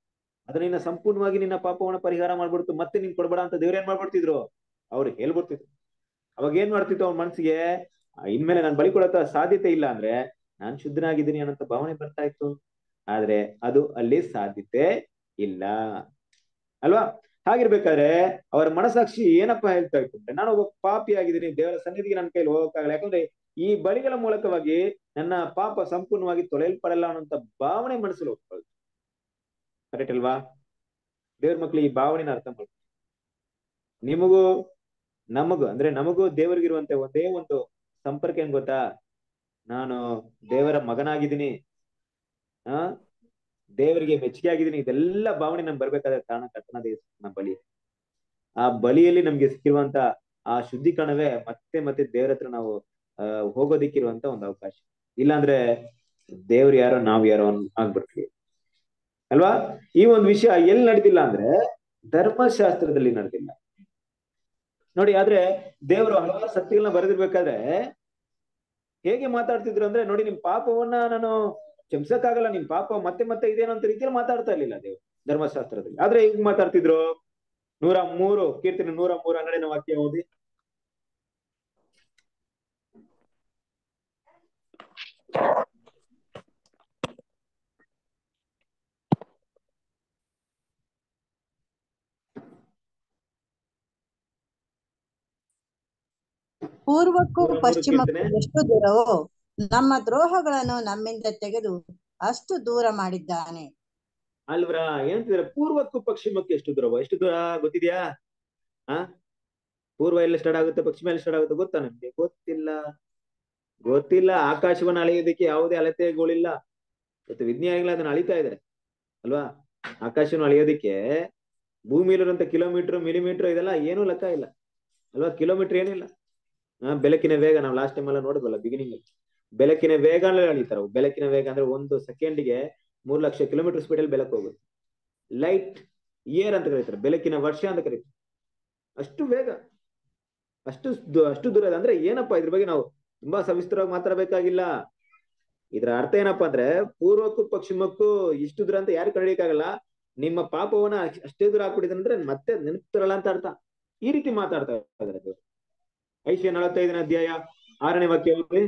ಅದನ್ನ ನಿನ್ನ ಸಂಪೂರ್ಣವಾಗಿ ನಿನ್ನ ಪಾಪವನ್ನ ಪರಿಹಾರ ಮಾಡ್ಬಿಡ್ತು ಮತ್ತೆ ನಿನ್ ಕೊಡ್ಬೇಡ ಅಂತ ದೇವ್ರ ಏನ್ ಮಾಡ್ಬಿಡ್ತಿದ್ರು ಅವ್ರು ಹೇಳ್ಬಿಡ್ತಿದ್ರು ಅವಾಗ ಏನ್ ಮಾಡ್ತಿತ್ತು ಅವ್ನ ಮನ್ಸಿಗೆ ಆ, ಇನ್ಮೇಲೆ ನಾನು ಬಲಿ ಕೊಡತ್ತ ಸಾಧ್ಯತೆ ಇಲ್ಲ ಅಂದ್ರೆ ನಾನ್ ಶುದ್ಧನಾಗಿದ್ದೀನಿ ಅನ್ನೋ ಭಾವನೆ ಬರ್ತಾ ಇತ್ತು ಆದ್ರೆ ಅದು ಅಲ್ಲಿ ಸಾಧ್ಯತೆ ಇಲ್ಲ ಅಲ್ವಾ ಹಾಗಿರ್ಬೇಕಾದ್ರೆ ಅವರ ಮನಸಾಕ್ಷಿ ಏನಪ್ಪಾ ಹೇಳ್ತಾ ಇತ್ತು ಅಂದ್ರೆ ನಾನು ಒಬ್ಬ ಪಾಪಿ ಆಗಿದ್ದೀನಿ ದೇವರ ಸನ್ನಿಧಿಗೆ ನನ್ನ ಕೈಲಿ ಹೋಗಕ್ಕಾಗಲ್ಲ ಯಾಕಂದ್ರೆ ಈ ಬಲಿಗಳ ಮೂಲಕವಾಗಿ ನನ್ನ ಪಾಪ ಸಂಪೂರ್ಣವಾಗಿ ತೊಳೆಯಲ್ಪಡಲ್ಲ ಅನ್ನೋಂತ ಭಾವನೆ ಮನಸ್ಸಲ್ಲಿ ಹೋಗ್ತದೆ ಕರೆಕ್ಟ್ ಅಲ್ವಾ ದೇವ್ರ ಮಕ್ಳು ಈ ಭಾವನೆನ ಅರ್ಥ ಮಾಡ್ಕೊಳ್ಳಿ ನಿಮಗೂ ನಮಗೂ ಅಂದ್ರೆ ನಮಗೂ ದೇವರಿಗಿರುವಂತೆ ಒಂದೇ ಒಂದು ಸಂಪರ್ಕ ಏನ್ ಗೊತ್ತಾ ನಾನು ದೇವರ ಮಗನಾಗಿದ್ದೀನಿ ಆ ದೇವರಿಗೆ ಮೆಚ್ಚುಗೆ ಆಗಿದ್ದೀನಿ ಇದೆಲ್ಲ ಭಾವನೆ ನಮ್ಗೆ ಬರ್ಬೇಕಾದ್ರೆ ಕಾರಣ ಕರ್ತನ ನಮ್ಮ ಬಲಿ ಆ ಬಲಿಯಲ್ಲಿ ನಮ್ಗೆ ಸಿಕ್ಕಿರುವಂತ ಆ ಶುದ್ಧೀಕರಣವೇ ಮತ್ತೆ ಮತ್ತೆ ದೇವರ ಹತ್ರ ನಾವು ಆ ಹೋಗೋದಿಕ್ಕಿರುವಂತ ಒಂದು ಅವಕಾಶ ಇಲ್ಲಾಂದ್ರೆ ದೇವ್ರು ಯಾರೋ ನಾವ್ ಯಾರೋ ಅನ್- ಆಗ್ಬಿಡ್ತೀವಿ ಅಲ್ವಾ ಈ ಒಂದು ವಿಷಯ ಎಲ್ಲಿ ನಡೆದಿಲ್ಲ ಅಂದ್ರೆ ಧರ್ಮಶಾಸ್ತ್ರದಲ್ಲಿ ನಡೆದಿಲ್ಲ ನೋಡಿ ಆದ್ರೆ ದೇವರು ಹಲವಾರು ಸತ್ಯಗಳನ್ನ ಬರೆದಿರ್ಬೇಕಾದ್ರೆ ಹೇಗೆ ಮಾತಾಡ್ತಿದ್ರು ಅಂದ್ರೆ ನೋಡಿ ನಿಮ್ ಪಾಪವನ್ನ ನಾನು ಕ್ಷಮಿಸಕ್ಕಾಗಲ್ಲ ನಿಮ್ ಪಾಪ ಮತ್ತೆ ಮತ್ತೆ ಇದೇನೋ ಅಂತ ರೀತಿಯಲ್ಲಿ ಮಾತಾಡ್ತಾ ಇರ್ಲಿಲ್ಲ ದೇವ್ರು ಧರ್ಮಶಾಸ್ತ್ರದಲ್ಲಿ ಆದ್ರೆ ಹೇಗ್ ಮಾತಾಡ್ತಿದ್ರು ನೂರ ಮೂರು ಕೀರ್ತನೆ ನೂರ ಮೂರು ಹನ್ನೆರಡನೇ ವಾಕ್ಯ ಓದಿ ಪೂರ್ವಕ್ಕೂ ನೂರ ಮೂರು ಪಶ್ಚಿಮಕ್ಕೂ ಕೀರ್ತನೆ. ಎಷ್ಟು ದೂರವೋ ನಮ್ಮ ದ್ರೋಹಗಳನ್ನು ನಮ್ಮಿಂದ ತೆಗೆದು ಅಷ್ಟು ದೂರ ಮಾಡಿದ್ದಾನೆ ಅಲ್ವ್ರಾ ಏನಂತಿದ್ರೆ ಪೂರ್ವಕ್ಕೂ ಪಶ್ಚಿಮಕ್ಕೆ ಎಷ್ಟು ದೂರವ ಎಷ್ಟು ದೂರ ಗೊತ್ತಿದ್ಯಾ ಆ ಪೂರ್ವ ಎಲ್ಲ ಸ್ಟಾರ್ಟ್ ಆಗುತ್ತೆ ಪಶ್ಚಿಮ ಎಲ್ಲ ಸ್ಟಾರ್ಟ್ ಆಗುತ್ತೆ ಗೊತ್ತಾ ನಮ್ಗೆ ಗೊತ್ತಿಲ್ಲ ಗೊತ್ತಿಲ್ಲ ಆಕಾಶವನ್ನ ಅಳೆಯೋದಕ್ಕೆ ಯಾವುದೇ ಅಳತೆಗಳಿಲ್ಲ ಇವತ್ತು ವಿಜ್ಞಾನಿಗಳು ಅದನ್ನ ಅಳಿತಾ ಇದಾರೆ ಅಲ್ವಾ ಆಕಾಶವನ್ನು ಅಳೆಯೋದಕ್ಕೆ ಭೂಮಿಯಲ್ಲಿರುವಂತ ಕಿಲೋಮೀಟರ್ ಮಿಲಿಮೀಟರ್ ಇದೆಲ್ಲ ಏನೂ ಲೆಕ್ಕ ಇಲ್ಲ ಅಲ್ವಾ ಕಿಲೋಮೀಟರ್ ಏನಿಲ್ಲ ಆ ಬೆಳಕಿನ ವೇಗ ನಾವು ಲಾಸ್ಟ್ ಟೈಮ್ ಎಲ್ಲ ನೋಡಿದ್ವಲ್ಲ ಬಿಗಿನಿಂಗ್ ಅಲ್ಲಿ ಬೆಳಕಿನ ವೇಗ ಅಳಿತಾರ ಅವು. ಬೆಳಕಿನ ವೇಗ ಅಂದ್ರೆ ಒಂದು ಸೆಕೆಂಡ್ಗೆ ಮೂರ್ ಲಕ್ಷ ಕಿಲೋಮೀಟರ್ ಸ್ಪೀಡ್ ಅಲ್ಲಿ ಬೆಳಕು ಹೋಗುತ್ತೆ ಲೈಟ್ ಇಯರ್ ಅಂತ ಕರೀತಾರೆ ಬೆಳಕಿನ ವರ್ಷ ಅಂತ ಕರೀತಾರೆ ಅಷ್ಟು ವೇಗ ಅಷ್ಟು ದೂ- ಅಷ್ಟು ದೂರ ಇದೆ ಅಂದ್ರೆ ಏನಪ್ಪಾ ಇದ್ರ ಬಗ್ಗೆ ನಾವು ತುಂಬಾ ಸವಿಸ್ತರವಾಗಿ ಮಾತಾಡಬೇಕಾಗಿಲ್ಲ ಇದ್ರ ಅರ್ಥ ಏನಪ್ಪಾ ಅಂದ್ರೆ ಪೂರ್ವಕ್ಕೂ ಪಶ್ಚಿಮಕ್ಕೂ ಇಷ್ಟು ದೂರ ಅಂತ ಯಾರು ಕಂಡಿಡಿಯಕ್ಕಾಗಲ್ಲ ನಿಮ್ಮ ಪಾಪವನ್ನ ಅಷ್ಟ್- ಅಷ್ಟೇ ದೂರ ಹಾಕ್ಬಿಟ್ಟಿದೆ ಅಂದ್ರೆ ಮತ್ತೆ ನೆನಪಿರಲ್ಲ ಅಂತ ಅರ್ಥ ಈ ರೀತಿ ಮಾತಾಡ್ತಾ ಇದ್ದಾರೆ ದೇವ್ರು. ಐಶ್ಯ ನಲವತ್ತೈದನೇ ಅಧ್ಯಾಯ ಆರನೇ ವಾಕ್ಯ ಓದಿ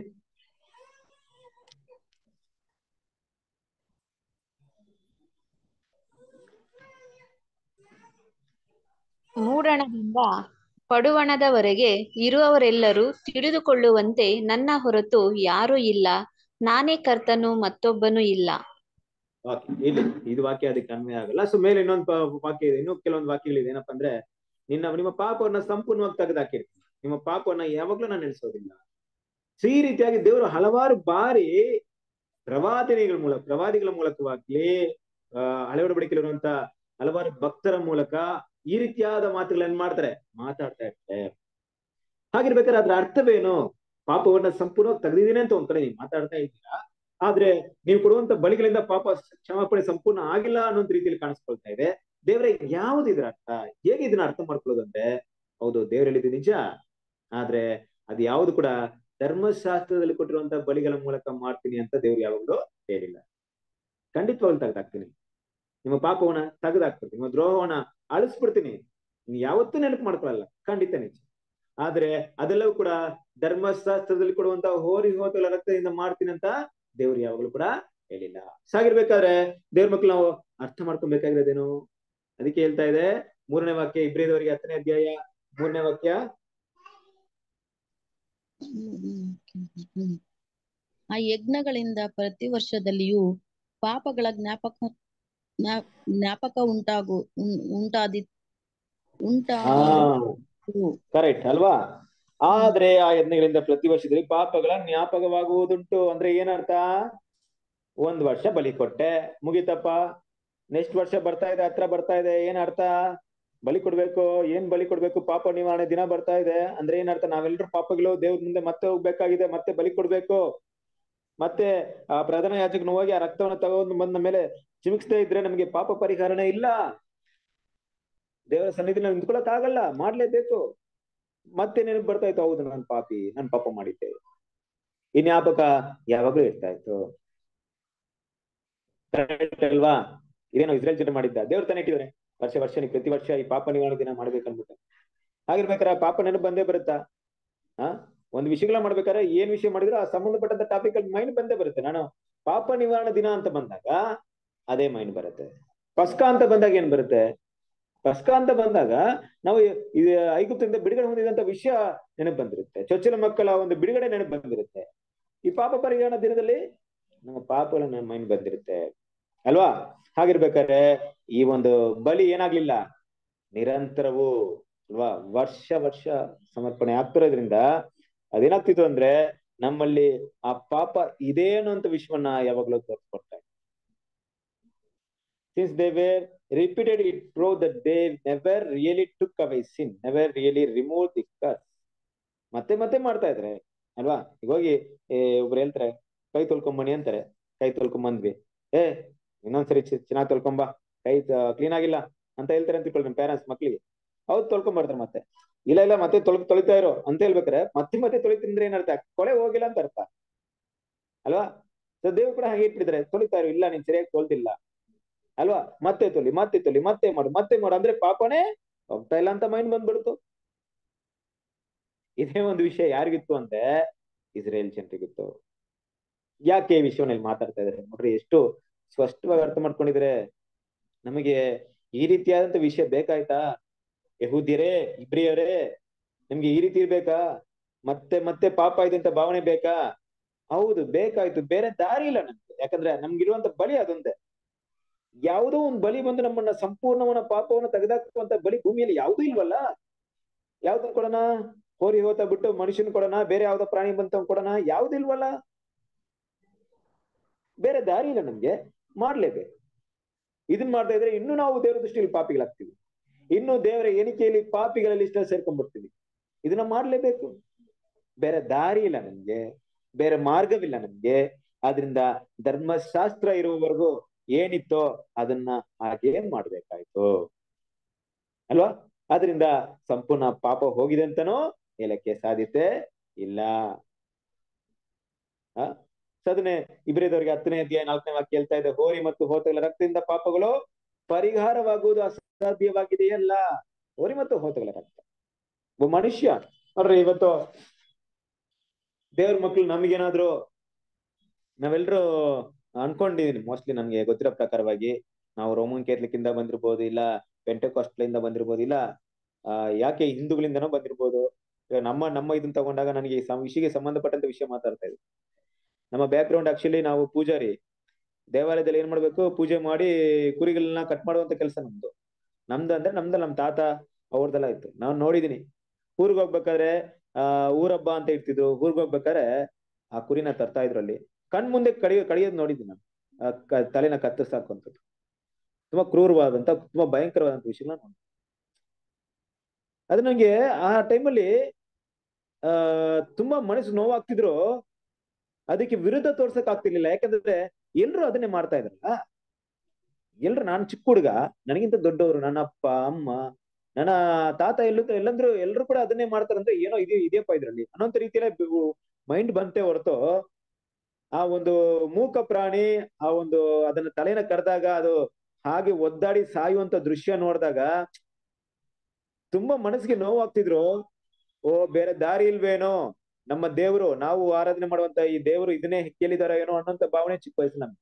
ಮೂಡಣದಿಂದ ಪಡುವಣದವರೆಗೆ ಇರುವವರೆಲ್ಲರೂ ತಿಳಿದುಕೊಳ್ಳುವಂತೆ ನನ್ನ ಹೊರತು ಯಾರೂ ಇಲ್ಲ ನಾನೇ ಕರ್ತನು ಮತ್ತೊಬ್ಬನು ಇಲ್ಲ ವಾಕ್ಯ ಇಲ್ಲಿ ಇದು ವಾಕ್ಯ ಅದಕ್ಕೆ ಅನ್ವಯ ಆಗಲ್ಲ ಸೊ ಮೇಲೆ ಇನ್ನೊಂದು ಪ- ವಾಕ್ಯ ಇದೆ ಇನ್ನೂ ಕೆಲವೊಂದು ವಾಕ್ಯಗಳಿದೆ ಏನಪ್ಪಾ ಅಂದ್ರೆ ನಿನ್ನ ನಿಮ್ಮ ಪಾಪವನ್ನ ಸಂಪೂರ್ಣವಾಗಿ ತೆಗೆದಾಕಿರ್ತೀನಿ ನಿಮ್ಮ ಪಾಪವನ್ನ ಯಾವಾಗ್ಲೂ ನಾನು ನೆನೆಸೋದಿಲ್ಲ ಸೊ ಈ ರೀತಿಯಾಗಿ ದೇವರು ಹಲವಾರು ಬಾರಿ ಪ್ರವಾದಿನಿಗಳ ಮೂಲಕ ಪ್ರವಾದಿಗಳ ಮೂಲಕವಾಗ್ಲಿ ಆ ಹಳೆ ಒಡಂಬಡಿಕೆಯಲ್ಲಿರುವಂತ ಹಲವಾರು ಭಕ್ತರ ಮೂಲಕ ಈ ರೀತಿಯಾದ ಮಾತುಗಳನ್ನ ಮಾಡ್ತಾರೆ ಮಾತಾಡ್ತಾ ಇರ್ತಾರೆ ಹಾಗಿರ್ಬೇಕಾದ್ರೆ ಅದ್ರ ಅರ್ಥವೇನು ಪಾಪವನ್ನ ಸಂಪೂರ್ಣವಾಗಿ ತೆಗೆದಿದ್ದೀನಿ ಅಂತ ಒಂದ್ ಕಡೆ ನೀವು ಮಾತಾಡ್ತಾ ಇದ್ದೀರಾ ಆದ್ರೆ ನೀವು ಕೊಡುವಂತ ಬಲಿಗಳಿಂದ ಪಾಪ ಕ್ಷಮಾಪಣೆ ಸಂಪೂರ್ಣ ಆಗಿಲ್ಲ ಅನ್ನೋ ರೀತಿಯಲ್ಲಿ ಕಾಣಿಸ್ಕೊಳ್ತಾ ಇದೆ ದೇವರೇ ಯಾವ್ದು ಇದ್ರ ಅರ್ಥ ಹೇಗೆ ಇದನ್ನ ಅರ್ಥ ಮಾಡ್ಕೊಳ್ಳೋದಂದ್ರೆ ಹೌದು ದೇವ್ರು ಹೇಳಿದ್ದು ನಿಜ ಆದ್ರೆ ಅದು ಯಾವುದು ಕೂಡ ಧರ್ಮಶಾಸ್ತ್ರದಲ್ಲಿ ಕೊಟ್ಟಿರುವಂತ ಬಲಿಗಳ ಮೂಲಕ ಮಾಡ್ತೀನಿ ಅಂತ ದೇವ್ರು ಯಾವಾಗಲೂ ಹೇಳಿಲ್ಲ ಖಂಡಿತವಾಗ್ಲು ತೆಗೆದಾಕ್ತೀನಿ ನಿಮ್ಮ ಪಾಪವನ್ನ ತೆಗೆದಾಕ್ಬಿಡ್ತೀನಿ ನಿಮ್ಮ ದ್ರೋಹವನ್ನ ಅಳಿಸ್ಬಿಡ್ತೀನಿ ನೀನ್ ಯಾವತ್ತೂ ನೆನಪು ಮಾಡ್ಕೊಳಲ್ಲ ಖಂಡಿತ ನಿಜ ಆದ್ರೆ ಅದೆಲ್ಲವೂ ಕೂಡ ಧರ್ಮಶಾಸ್ತ್ರದಲ್ಲಿ ಕೊಡುವಂತ ಹೋರಿ ಹೋತಗಳ ರಕ್ತದಿಂದ ಮಾಡ್ತೀನಿ ಅಂತ ದೇವ್ರು ಯಾವಾಗಲೂ ಕೂಡ ಹೇಳಿಲ್ಲ ಸಾಗಿರ್ಬೇಕಾದ್ರೆ ದೇವ್ರ ಮಕ್ಳು ನಾವು ಅರ್ಥ ಮಾಡ್ಕೊಬೇಕಾಗಿರೋದೇನು ಅದಕ್ಕೆ ಹೇಳ್ತಾ ಇದೆ ಮೂರನೇ ವಾಕ್ಯ ಇಬ್ರಿದವರಿಗೆ ಹತ್ತನೇ ಅಧ್ಯಾಯ ಮೂರನೇ ವಾಕ್ಯ ಆ ಯಜ್ಞಗಳಿಂದ ಪ್ರತಿ ವರ್ಷದಲ್ಲಿಯೂ ಪಾಪಗಳ ಜ್ಞಾಪಕ ಜ್ಞಾ- ಜ್ಞಾಪಕ ಉಂಟಾಗು ಉಂ- ಉಂಟಾದಿ ಹಾ ಉಂಟಾಗುವುದು ಕರೆಕ್ಟ್ ಅಲ್ವಾ ಆದ್ರೆ ಆ ಯಜ್ಞಗಳಿಂದ ಪ್ರತಿ ವರ್ಷದಲ್ಲಿ ಪಾಪಗಳ ಜ್ಞಾಪಕವಾಗುವುದುಂಟು ಅಂದ್ರೆ ಏನರ್ಥ ಒಂದ್ ವರ್ಷ ಬಲಿ ಕೊಟ್ಟೆ ಮುಗಿತಪ್ಪ ನೆಕ್ಸ್ಟ್ ವರ್ಷ ಬರ್ತಾ ಇದೆ ಹತ್ರ ಬರ್ತಾ ಇದೆ ಏನ್ ಅರ್ಥ ಬಲಿ ಕೊಡ್ಬೇಕು ಏನ್ ಬಲಿ ಕೊಡ್ಬೇಕು ಪಾಪ ನಿವಾರಣೆ ದಿನ ಬರ್ತಾ ಇದೆ ಅಂದ್ರೆ ಏನರ್ಥ ನಾವೆಲ್ಲರೂ ಪಾಪಗಳು ದೇವ್ರ ಮುಂದೆ ಮತ್ತೆ ಹೋಗ್ಬೇಕಾಗಿದೆ ಮತ್ತೆ ಬಲಿ ಕೊಡ್ಬೇಕು ಮತ್ತೆ ಆ ಪ್ರಧಾನ ಯಾಜಕನ ಹೋಗಿ ಆ ರಕ್ತವನ್ನ ತಗೊಂಡು ಬಂದ ಮೇಲೆ ಚಿಮಿಕ್ಸ್ತಾ ಇದ್ರೆ ನಮ್ಗೆ ಪಾಪ ಪರಿಹಾರನೇ ಇಲ್ಲ ದೇವರ ಸನ್ನಿಧಿ ನಾವು ನಿಂತ್ಕೊಳಕ್ ಆಗಲ್ಲ ಮಾಡ್ಲೇಬೇಕು ಮತ್ತೆ ನೆನಪು ಬರ್ತಾ ಇತ್ತು ಹೌದು ನಾನು ಪಾಪಿ ನಾನು ಪಾಪ ಮಾಡಿದ್ದೆ ಈ ಜ್ಞಾಪಕ ಯಾವಾಗ್ಲೂ ಇರ್ತಾ ಇತ್ತು Correct ಅಲ್ವಾ ಇದೇನೋ ಇಸ್ರೇಲ್ ಜನರು ಮಾಡಿದ್ದ ದೇವ್ರು ತಾನೇ ಇಟ್ಟಿದ್ದಾರೆ ವರ್ಷ ವರ್ಷ ನೀವು ಪ್ರತಿ ವರ್ಷ ಈ ಪಾಪ ನಿವಾರಣೆ ದಿನ ಮಾಡ್ಬೇಕನ್ಬಿಟ್ಟು ಹಾಗಿರ್ಬೇಕಾದ್ರೆ ಆ ಪಾಪ ನೆನಪು ಬಂದೇ ಬರುತ್ತಾ ಆ ಒಂದ್ ವಿಷಯಗಳ ಮಾಡ್ಬೇಕಾದ್ರೆ ಏನ್ ವಿಷಯ ಮಾಡಿದ್ರು ಆ ಸಂಬಂಧಪಟ್ಟಂತ ಟಾಪಿಕ್ ಅಲ್ಲಿ ಮೈಂಡ್ ಬಂದೇ ಬರುತ್ತೆ ನಾನು ಪಾಪ ನಿವಾರಣೆ ದಿನ ಅಂತ ಬಂದಾಗ ಅದೇ ಮೈಂಡ್ ಬರುತ್ತೆ ಪಸ್ಕ ಅಂತ ಬಂದಾಗ ಏನ್ ಬರುತ್ತೆ ಪಸ್ಕ ಅಂತ ಬಂದಾಗ ನಾವು ಇದು ಐಗುಪ್ತದಿಂದ ಬಿಡುಗಡೆ ಹೊಂದಿದಂತ ವಿಷಯ ನೆನಪು ಬಂದಿರುತ್ತೆ ಚೊಚ್ಚಲ ಮಕ್ಕಳ ಒಂದು ಬಿಡುಗಡೆ ನೆನಪು ಬಂದಿರುತ್ತೆ ಈ ಪಾಪ ಪರಿಹಾರ ದಿನದಲ್ಲಿ ನಮ್ಮ ಪಾಪಗಳ ಮೈಂಡ್ ಬಂದಿರುತ್ತೆ ಅಲ್ವಾ ಹಾಗಿರ್ಬೇಕಾದ್ರೆ ಈ ಒಂದು ಬಲಿ ಏನಾಗ್ಲಿಲ್ಲ ನಿರಂತರವು ಅಲ್ವಾ ವರ್ಷ ವರ್ಷ ಸಮರ್ಪಣೆ ಆಗ್ತಿರೋದ್ರಿಂದ ಅದೇನಾಗ್ತಿತ್ತು ಅಂದ್ರೆ ನಮ್ಮಲ್ಲಿ ಆ ಪಾಪ ಇದೇನು ಅಂತ ವಿಶ್ವನ್ನ ಯಾವಾಗ್ಲೂ ತೋರಿಸ್ಕೊಡ್ತಾ since they were repeated it pro that they never really took away sin never really remove the curse ಮತ್ತೆ ಮತ್ತೆ ಮಾಡ್ತಾ ಇದ್ರೆ ಅಲ್ವಾ ಈಗ ಹೋಗಿ ಏ ಒಬ್ರು ಹೇಳ್ತಾರೆ ಕೈ ತೊಳ್ಕೊಂಬನಿ ಅಂತಾರೆ ಕೈ ತೊಳ್ಕೊಂಬಂದ್ವಿ ಏ ಇನ್ನೊಂದ್ಸರಿ ಚೆನ್ನಾಗಿ ತೊಳ್ಕೊಂಬಾ ಕೈ ಕ್ಲೀನ್ ಆಗಿಲ್ಲ ಅಂತ ಹೇಳ್ತಾರೆ ಅಂತ ತಿಳ್ಕೊಳ್ಳಿ ಪೇರೆಂಟ್ಸ್ ಮಕ್ಳಿಗೆ ಹೌದು ತೊಳ್ಕೊಂಬರ್ತಾರೆ ಮತ್ತೆ ಇಲ್ಲ ಇಲ್ಲ ಮತ್ತೆ ತೊಳ್ ತೊಳಿತಾ ಇರೋ ಅಂತ ಹೇಳ್ಬೇಕಾರೆ ಮತ್ತೆ ಮತ್ತೆ ತೊಳಿತಿಂದ್ರೆ ಏನರ್ಥ ಕೊಳೆ ಹೋಗಿಲ್ಲ ಅಂತ ಅರ್ಥ ಅಲ್ವಾ ಸೊ ದೇವ್ರು ಕೂಡ ಹಾಗೆ ಇಟ್ಬಿಟ್ಟಿದ್ದಾರೆ ತೊಳಿತಾ ಇರೋ ಇಲ್ಲ ನೀನ್ ಸರಿಯಾಗಿ ತೊಳ್ದಿಲ್ಲ ಅಲ್ವಾ ಮತ್ತೆ ತೊಲಿ ಮತ್ತೆ ತೊಲಿ ಮತ್ತೆ ಮಾಡು ಮತ್ತೆ ಮಾಡು ಅಂದ್ರೆ ಪಾಪನೇ ಹೋಗ್ತಾ ಇಲ್ಲ ಅಂತ ಮೈಂಡ್ ಬಂದ್ಬಿಡ್ತು ಇದೇ ಒಂದು ವಿಷಯ ಯಾರಿಗಿತ್ತು ಅಂದ್ರೆ ಇಸ್ರೇಲ್ ಜನರಿಗಿತ್ತು ಯಾಕೆ ಈ ವಿಷಯವನ್ನ ಮಾತಾಡ್ತಾ ಇದಾರೆ ನೋಡ್ರಿ ಎಷ್ಟು ಸ್ಪಷ್ಟವಾಗಿ ಅರ್ಥ ಮಾಡ್ಕೊಂಡಿದ್ರೆ ನಮಗೆ ಈ ರೀತಿಯಾದಂತ ವಿಷಯ ಬೇಕಾಯ್ತಾ ಯಹೂದ್ಯರೇ ಇಬ್ರಿಯರೇ ನಿಮ್ಗೆ ಈ ರೀತಿ ಇರ್ಬೇಕಾ ಮತ್ತೆ ಮತ್ತೆ ಪಾಪ ಇದೆ ಅಂತ ಭಾವನೆ ಬೇಕಾ ಹೌದು ಬೇಕಾಯ್ತು ಬೇರೆ ದಾರಿ ಇಲ್ಲ ನಮ್ಗೆ ಯಾಕಂದ್ರೆ ನಮ್ಗಿರುವಂತ ಬಲಿ ಅದೊಂದೇ ಯಾವುದೋ ಒಂದು ಬಲಿ ಬಂದು ನಮ್ಮನ್ನ ಸಂಪೂರ್ಣವನ್ನ ಪಾಪವನ್ನ ತೆಗೆದಾಕುವಂತ ಬಲಿ ಭೂಮಿಯಲ್ಲಿ ಯಾವುದೂ ಇಲ್ವಲ್ಲ ಯಾವ್ದನ್ ಕೊಡೋಣ ಹೋರಿ ಹೋತ ಬಿಟ್ಟು ಮನುಷ್ಯನ್ ಕೊಡೋಣ ಬೇರೆ ಯಾವ್ದೋ ಪ್ರಾಣಿ ಬಂತ ಕೊಡೋಣ ಯಾವ್ದಿಲ್ವಲ್ಲ ಬೇರೆ ದಾರಿ ಇಲ್ಲ ನಮ್ಗೆ ಮಾಡ್ಲೇಬೇಕು ಇದನ್ ಮಾಡ್ತಾ ಇದ್ರೆ ಇನ್ನು ನಾವು ದೇವರ ದೃಷ್ಟಿಯಲ್ಲಿ ಪಾಪಿಗಳಾಗ್ತೀವಿ ಇನ್ನು ದೇವರ ಎಣಿಕೆಯಲ್ಲಿ ಪಾಪಿಗಳಲ್ಲಿ ಇಷ್ಟ ಸೇರ್ಕೊಂಡ್ಬಿಡ್ತೀವಿ ಇದನ್ನ ಮಾಡ್ಲೇಬೇಕು ಬೇರೆ ದಾರಿ ಇಲ್ಲ ನಮ್ಗೆ ಬೇರೆ ಮಾರ್ಗವಿಲ್ಲ ನಮ್ಗೆ ಆದ್ರಿಂದ ಧರ್ಮಶಾಸ್ತ್ರ ಇರುವವರೆಗೂ ಏನಿತ್ತೋ ಅದನ್ನ ಹಾಗೆ ಮಾಡ್ಬೇಕಾಯ್ತು ಅಲ್ವಾ ಆದ್ರಿಂದ ಸಂಪೂರ್ಣ ಪಾಪ ಹೋಗಿದೆ ಅಂತನೂ ಹೇಳಕ್ಕೆ ಸಾಧ್ಯತೆ ಇಲ್ಲ ಆ ಅದನ್ನೇ ಇಬ್ರಿದವರಿಗೆ ಹತ್ತನೇ ಅಧ್ಯಾಯ ನಾಲ್ಕನೇ ವಾಕ್ಯ ಹೇಳ್ತಾ ಇದೆ ಹೋರಿ ಮತ್ತು ಹೋತಗಳ ರಕ್ತದಿಂದ ಪಾಪಗಳು ಪರಿಹಾರವಾಗುವುದು ಅಸಾಧ್ಯವಾಗಿದೆಯಲ್ಲ ಹೋರಿ ಮತ್ತು ಹೋತಗಳ ರಕ್ತ ಒಬ್ಬ ಮನುಷ್ಯ ನೋಡ್ರಿ ಇವತ್ತು ದೇವ್ರ ಮಕ್ಳು ನಮಗೇನಾದ್ರು ನಾವೆಲ್ಲರೂ ಅನ್ಕೊಂಡಿದೀನಿ ಮೋಸ್ಟ್ಲಿ ನನ್ಗೆ ಗೊತ್ತಿರೋ ಪ್ರಕಾರವಾಗಿ ನಾವು ರೋಮನ್ ಕೇಥಲಿಕ್ ಇಂದ ಬಂದಿರ್ಬೋದು ಇಲ್ಲ ಪೆಂಟೆಕಾಸ್ಟ್ಲ್ ಇಂದ ಬಂದಿರ್ಬೋದು ಇಲ್ಲ ಆ ಯಾಕೆ ಹಿಂದೂಗಳಿಂದನೂ ಬಂದಿರ್ಬೋದು ನಮ್ಮ ನಮ್ಮ ಇದನ್ನ ತಗೊಂಡಾಗ ನನಗೆ ಈ ವಿಷಯಕ್ಕೆ ಸಂಬಂಧಪಟ್ಟಂತ ವಿಷಯ ಮಾತಾಡ್ತಾ ಇದ್ವಿ ನಮ್ಮ ಬ್ಯಾಕ್ ಗ್ರೌಂಡ್ ಆಕ್ಚುಲಿ ನಾವು ಪೂಜಾರಿ ದೇವಾಲಯದಲ್ಲಿ ಏನ್ ಮಾಡ್ಬೇಕು ಪೂಜೆ ಮಾಡಿ ಕುರಿಗಳನ್ನ ಕಟ್ ಮಾಡುವಂತ ಕೆಲಸ ನಮ್ದು ನಮ್ದು ಅಂದ್ರೆ ನಮ್ದು ನಮ್ ತಾತ ಅವ್ರದೆಲ್ಲ ಇತ್ತು ನಾವ್ ನೋಡಿದೀನಿ ಊರ್ಗ್ ಹೋಗ್ಬೇಕಾದ್ರೆ ಆ ಊರಬ್ಬ ಅಂತ ಇರ್ತಿದ್ರು ಊರ್ಗ್ ಹೋಗ್ಬೇಕಾದ್ರೆ ಆ ಕುರಿನ ತರ್ತಾ ಇದ್ರು ಅಲ್ಲಿ ಕಣ್ ಮುಂದೆ ಕಡಿಯ ಕಡಿಯೋದ್ ನೋಡಿದ್ದೀನಿ ನಾನು ತಲೆನ ಕತ್ತರಿಸಾಕುವಂಥದ್ದು ತುಂಬಾ ಕ್ರೂರವಾದಂತ ತುಂಬಾ ಭಯಂಕರವಾದಂತ ವಿಷಯಗಳನ್ನ ನೋಡಿ ಅದು ನಂಗೆ ಆ ಟೈಮಲ್ಲಿ ಆ ತುಂಬಾ ಮನಸ್ಸು ನೋವಾಗ್ತಿದ್ರು ಅದಕ್ಕೆ ವಿರುದ್ಧ ತೋರ್ಸಕ್ ಆಗ್ತಿರ್ಲಿಲ್ಲ ಯಾಕಂದ್ರೆ ಎಲ್ರು ಅದನ್ನೇ ಮಾಡ್ತಾ ಇದ್ರಲ್ಲ ಎಲ್ರು ನಾನ್ ಚಿಕ್ಕ ಹುಡುಗ ನನಗಿಂತ ದೊಡ್ಡವರು ನನ್ನ ಅಪ್ಪ ಅಮ್ಮ ನನ್ನ ತಾತ ಎಲ್ಲೂ ಎಲ್ಲಂದ್ರು ಎಲ್ರು ಕೂಡ ಅದನ್ನೇ ಮಾಡ್ತಾರಂದ್ರೆ ಏನೋ ಇದೆ ಇದೆಯಪ್ಪ ಇದ್ರಲ್ಲಿ ಅನ್ನೋಂತ ರೀತಿಯಲ್ಲೇ ಮೈಂಡ್ ಬಂತೆ ಹೊರತು ಆ ಒಂದು ಮೂಕ ಪ್ರಾಣಿ ಆ ಒಂದು ಅದನ್ನ ತಲೆನ ಕರೆದಾಗ ಅದು ಹಾಗೆ ಒದ್ದಾಡಿ ಸಾಯುವಂತ ದೃಶ್ಯ ನೋಡಿದಾಗ ತುಂಬಾ ಮನಸ್ಸಿಗೆ ನೋವಾಗ್ತಿದ್ರು ಓ ಬೇರೆ ದಾರಿ ಇಲ್ವೇನೋ ನಮ್ಮ ದೇವರು ನಾವು ಆರಾಧನೆ ಮಾಡುವಂತ ಈ ದೇವರು ಇದನ್ನೇ ಕೇಳಿದಾರ ಏನೋ ಅನ್ನೋಂತ ಭಾವನೆ ಚಿಕ್ಕ ವಯಸ್ಸು ನಮ್ಗೆ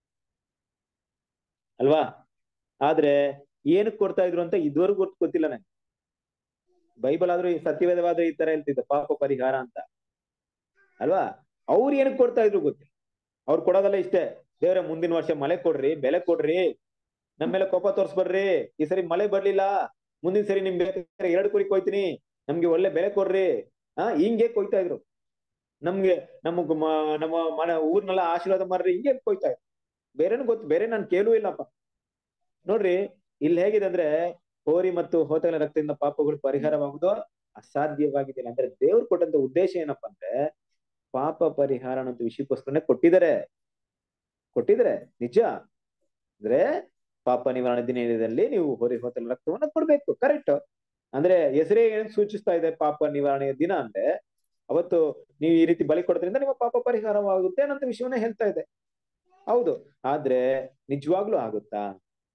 ಅಲ್ವಾ ಆದ್ರೆ ಏನಕ್ ಕೊಡ್ತಾ ಇದ್ರು ಅಂತ ಇದುವರೆಗೂ ಗೊತ್ತು ಗೊತ್ತಿಲ್ಲ ನಂಗೆ ಬೈಬಲ್ ಆದ್ರೂ ಸತ್ಯವೇದವಾದ್ರೂ ಈ ತರ ಹೇಳ್ತಿದ್ದ ಪಾಪ ಪರಿಹಾರ ಅಂತ ಅಲ್ವಾ ಅವ್ರು ಏನಕ್ ಕೊಡ್ತಾ ಇದ್ರು ಗೊತ್ತಿಲ್ಲ ಅವ್ರು ಕೊಡೋದಲ್ಲ ಇಷ್ಟೇ ದೇವ್ರೆ ಮುಂದಿನ ವರ್ಷ ಮಳೆ ಕೊಡ್ರಿ ಬೆಲೆ ಕೊಡ್ರಿ ನಮ್ ಮೇಲೆ ಕೋಪ ತೋರ್ಸ್ಬರ್ರಿ ಈ ಸರಿ ಮಳೆ ಬರ್ಲಿಲ್ಲ ಮುಂದಿನ ಸರಿ ನಿಮ್ ಬೇಕಾದ್ರೆ ಎರಡು ಕುರಿ ಕೊಯ್ತೀನಿ ನಮ್ಗೆ ಒಳ್ಳೆ ಬೆಲೆ ಕೊಡ್ರಿ ಆ ಹಿಂಗೆ ಕೊಯ್ತಾ ಇದ್ರು ನಮ್ಗೆ ನಮಗ್ ನಮ್ಮ ಮನೆ ಊರ್ನೆಲ್ಲ ಆಶೀರ್ವಾದ ಮಾಡ್ರಿ ಹಿಂಗೆ ಕೊಯ್ತಾ ಇದ್ರು ಬೇರೆನು ಗೊತ್ತು ಬೇರೆ ನಾನು ಕೇಳೂ ಇಲ್ಲಪ್ಪ ನೋಡ್ರಿ ಇಲ್ಲಿ ಹೇಗಿದೆ ಅಂದ್ರೆ ಹೋರಿ ಮತ್ತು ಹೋತಗಳ ರಕ್ತದಿಂದ ಪಾಪಗಳು ಪರಿಹಾರವಾಗುವುದು ಅಸಾಧ್ಯವಾಗಿದೆ ಅಂದ್ರೆ ದೇವ್ರು ಕೊಟ್ಟಂತ ಉದ್ದೇಶ ಏನಪ್ಪಾ ಅಂದ್ರೆ ಪಾಪ ಪರಿಹಾರ ಅನ್ನೋ ವಿಷಯಕ್ಕೋಸ್ಕರನೇ ಕೊಟ್ಟಿದ್ದಾರೆ ಕೊಟ್ಟಿದ್ದಾರೆ ನಿಜ ಅಂದ್ರೆ ಪಾಪ ನಿವಾರಣೆ ದಿನದಲ್ಲಿ ನೀವು ಹೋರಿ ಹೋತಲ ರಕ್ತವನ್ನ ಕೊಡ್ಬೇಕು ಕರೆಕ್ಟ್ ಅಂದ್ರೆ ಹೆಸರೇ ಏನ್ ಸೂಚಿಸ್ತಾ ಇದೆ ಪಾಪ ನಿವಾರಣೆಯ ದಿನ ಅಂದ್ರೆ ಅವತ್ತು ನೀವು ಈ ರೀತಿ ಬಲಿ ಕೊಡೋದ್ರಿಂದ ನಿಮ್ಮ ಪಾಪ ಪರಿಹಾರವಾಗುತ್ತೆ ಅನ್ನೋ ವಿಷಯವನ್ನ ಹೇಳ್ತಾ ಇದೆ ಹೌದು ಆದ್ರೆ ನಿಜವಾಗ್ಲೂ ಆಗುತ್ತಾ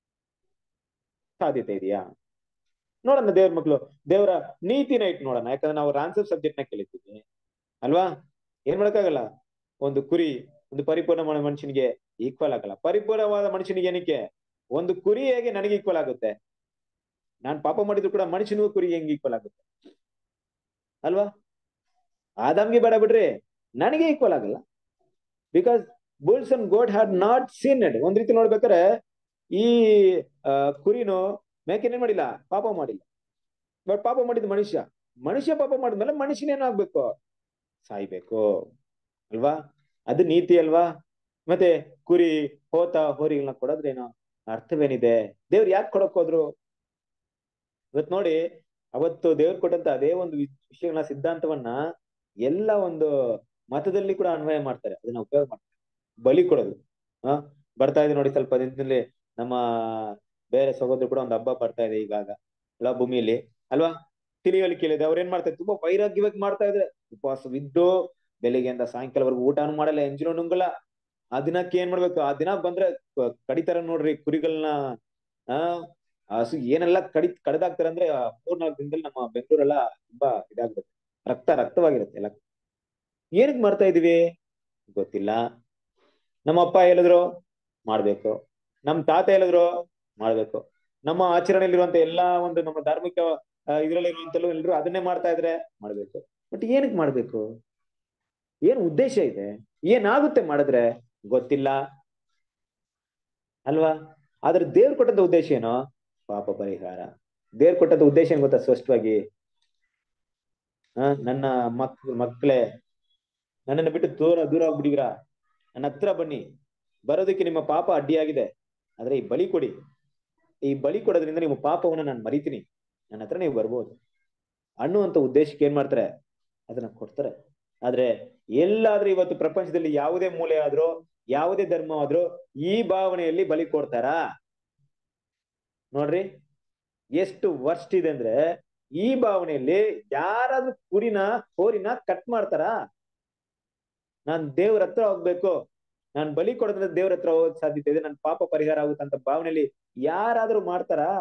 ಸಾಧ್ಯತೆ ಇದೆಯಾ ನೋಡೋಣ ದೇವ್ರ ಮಕ್ಳು ದೇವರ ನೀತಿನ ಇಟ್ಟು ನೋಡೋಣ ಯಾಕಂದ್ರೆ ನಾವು ರಾನ್ಸರ್ ಸಬ್ಜೆಕ್ಟ್ ನ ಕಲಿತೀವಿ ಅಲ್ವಾ ಏನ್ ಮಾಡಕ್ಕಾಗಲ್ಲ ಒಂದು ಕುರಿ ಒಂದು ಪರಿಪೂರ್ಣ ಮಾಡ- ಮನುಷ್ಯನಿಗೆ ಈಕ್ವಲ್ ಆಗಲ್ಲ ಪರಿಪೂರ್ಣವಾದ ಮನುಷ್ಯನಿಗೆ ಏನಕ್ಕೆ ಒಂದು ಕುರಿ ಹೇಗೆ ನನಗೆ ಈಕ್ವಲ್ ಆಗುತ್ತೆ ನಾನ್ ಪಾಪ ಮಾಡಿದ್ರು ಕೂಡ ಮನುಷ್ಯನಿಗೂ ಕುರಿ ಹೆಂಗ್ ಈಕ್ವಲ್ ಆಗುತ್ತೆ ಅಲ್ವಾ ಆದಾಮ್ಗೆ ಬೇಡ ಬಿಡ್ರಿ ನನಗೆ ಈಕ್ವಲ್ ಆಗಲ್ಲ because bulls and goat had not seen ಒಂದ್ ರೀತಿ ನೋಡ್ಬೇಕಾರೆ ಈ ಆ, ಕುರಿನು ಮೇಕೆನ್ ಏನ್ ಮಾಡಿಲ್ಲ ಪಾಪ ಮಾಡಿಲ್ಲ ಬಟ್ ಪಾಪ ಮಾಡಿದ ಮನುಷ್ಯ ಮನುಷ್ಯ ಪಾಪ ಮಾಡಿದ್ಮೇಲೆ ಮನುಷ್ಯನೇನಾಗ್ಬೇಕು ಸಾಯ್ಬೇಕು ಅಲ್ವಾ ಅದು ನೀತಿ ಅಲ್ವಾ ಮತ್ತೆ ಕುರಿ ಹೋತ ಹೋರಿಗಳನ್ನ ಕೊಡೋದ್ರೇನು ಅರ್ಥವೇನಿದೆ ದೇವ್ರು ಯಾಕೆ ಕೊಡಕ್ ಹೋದ್ರು ಇವತ್ ನೋಡಿ ಅವತ್ತು ದೇವ್ರು ಕೊಟ್ಟಂತ ಅದೇ ಒಂದು ವಿ- ವಿಷಯಗಳ ಸಿದ್ಧಾಂತವನ್ನ ಎಲ್ಲ ಒಂದು ಮತದಲ್ಲಿ ಕೂಡ ಅನ್ವಯ ಮಾಡ್ತಾರೆ ಅದನ್ನ ಉಪಯೋಗ ಮಾಡ್ತಾರೆ ಬಲಿ ಕೊಡೋದು ಹ ಬರ್ತಾ ಇದೆ ನೋಡಿ ಸ್ವಲ್ಪ ದಿನದಲ್ಲಿ ನಮ್ಮ ಬೇರೆ ಸಹೋದರ ಕೂಡ ಒಂದು ಹಬ್ಬ ಬರ್ತಾ ಇದೆ ಈಗಾಗ ಅಲ್ವಾ ಭೂಮಿಯಲ್ಲಿ ಅಲ್ವಾ ತಿಳಿಯಲಿಕ್ಕೆ ಇದೆ ಅವ್ರು ಏನ್ ಮಾಡ್ತಾರೆ ತುಂಬಾ ವೈರಾಗ್ಯವಾಗಿ ಮಾಡ್ತಾ ಇದ್ರೆ ಉಪವಾಸವಿದ್ದು ಬೆಳಿಗ್ಗೆಯಿಂದ ಸಾಯಂಕಾಲವರೆಗೂ ಊಟನೂ ಮಾಡಲ್ಲ ಎಂಜಿನೂ ನುಂಗಲ್ಲ ಆ ದಿನಕ್ಕೆ ಏನ್ ಮಾಡ್ಬೇಕು ಆ ದಿನ ಬಂದ್ರೆ ಕ- ಕಡಿತಾರ ನೋಡ್ರಿ ಕುರಿಗಳನ್ನ ಆ ಹಸು ಏನೆಲ್ಲ ಕಡಿ ಕಡ್ದಾಕ್ತಾರೆ ಅಂದ್ರೆ ಆ ಮೂರ್ನಾಲ್ಕು ದಿನದಲ್ಲಿ ನಮ್ಮ ಬೆಂಗಳೂರೆಲ್ಲ ತುಂಬಾ ಇದಾಗ್ಬಿಡುತ್ತೆ ರಕ್ತ ರಕ್ತವಾಗಿರುತ್ತೆ ಎಲ್ಲ ಏನಕ್ ಮಾಡ್ತಾ ಇದೀವಿ ಗೊತ್ತಿಲ್ಲ ನಮ್ಮ ಅಪ್ಪ ಹೇಳಿದ್ರು ಮಾಡ್ಬೇಕು ನಮ್ ತಾತ ಹೇಳಿದ್ರು ಮಾಡ್ಬೇಕು ನಮ್ಮ ಆಚರಣೆಯಲ್ಲಿರುವಂತ ಎಲ್ಲಾ ಒಂದು ನಮ್ಮ ಧಾರ್ಮಿಕ ಆ, ಇದ್ರಲ್ಲಿರುವಂತಲ್ಲೂ ಎಲ್ರು ಅದನ್ನೇ ಮಾಡ್ತಾ ಇದ್ರೆ ಮಾಡ್ಬೇಕು ಬಟ್ ಏನಕ್ ಮಾಡ್ಬೇಕು ಏನ್ ಉದ್ದೇಶ ಇದೆ ಏನಾಗುತ್ತೆ ಮಾಡಿದ್ರೆ ಗೊತ್ತಿಲ್ಲ ಅಲ್ವಾ ಆದ್ರೆ ದೇವ್ರು ಕೊಟ್ಟಂತ ಉದ್ದೇಶ ಏನೋ ಪಾಪ ಪರಿಹಾರ ದೇವ್ರು ಕೊಟ್ಟಂತ ಉದ್ದೇಶ ಏನ್ ಗೊತ್ತಾ ಸ್ಪಷ್ಟವಾಗಿ ಆ ನನ್ನ ಮಕ್ ಮಕ್ಕಳೇ ನನ್ನನ್ನು ಬಿಟ್ಟು ದೂರ ದೂರ ಆಗ್ಬಿಡಿವ್ರಾ ನನ್ನ ಹತ್ರ ಬನ್ನಿ ಬರೋದಕ್ಕೆ ನಿಮ್ಮ ಪಾಪ ಅಡ್ಡಿಯಾಗಿದೆ ಆದ್ರೆ ಈ ಬಲಿ ಕೊಡಿ ಈ ಬಲಿ ಕೊಡೋದ್ರಿಂದ ನಿಮ್ಮ ಪಾಪವನ್ನ ನಾನು ಮರಿತೀನಿ ನನ್ನ ಹತ್ರ ನೀವು ಬರ್ಬೋದು ಅನ್ನುವಂತ ಉದ್ದೇಶಕ್ಕೆ ಏನ್ ಮಾಡ್ತಾರೆ ಅದನ್ನ ಕೊಡ್ತಾರೆ ಆದ್ರೆ ಎಲ್ಲಾದ್ರೂ ಇವತ್ತು ಪ್ರಪಂಚದಲ್ಲಿ ಯಾವುದೇ ಮೂಲೆ ಆದ್ರೂ ಯಾವುದೇ ಧರ್ಮ ಆದ್ರೂ ಈ ಭಾವನೆಯಲ್ಲಿ ಬಲಿ ಕೊಡ್ತಾರಾ ನೋಡ್ರಿ ಎಷ್ಟು ವರ್ಸ್ಟ್ ಇದೆ ಅಂದ್ರೆ ಈ ಭಾವನೆಯಲ್ಲಿ ಯಾರಾದ್ರೂ ಕುರಿನ ಹೋರಿನ ಕಟ್ ಮಾಡ್ತಾರಾ ನಾನ್ ದೇವ್ರ ಹತ್ರ ಹೋಗ್ಬೇಕು ನಾನ್ ಬಲಿ ಕೊಡೋದ್ರಿಂದ ದೇವ್ರ ಹತ್ರ ಹೋಗೋದ್ ಸಾಧ್ಯತೆ ಇದೆ ನನ್ ಪಾಪ ಪರಿಹಾರ ಆಗುತ್ತಂತ ಭಾವನೆಯಲ್ಲಿ ಯಾರಾದ್ರೂ ಮಾಡ್ತಾರಾ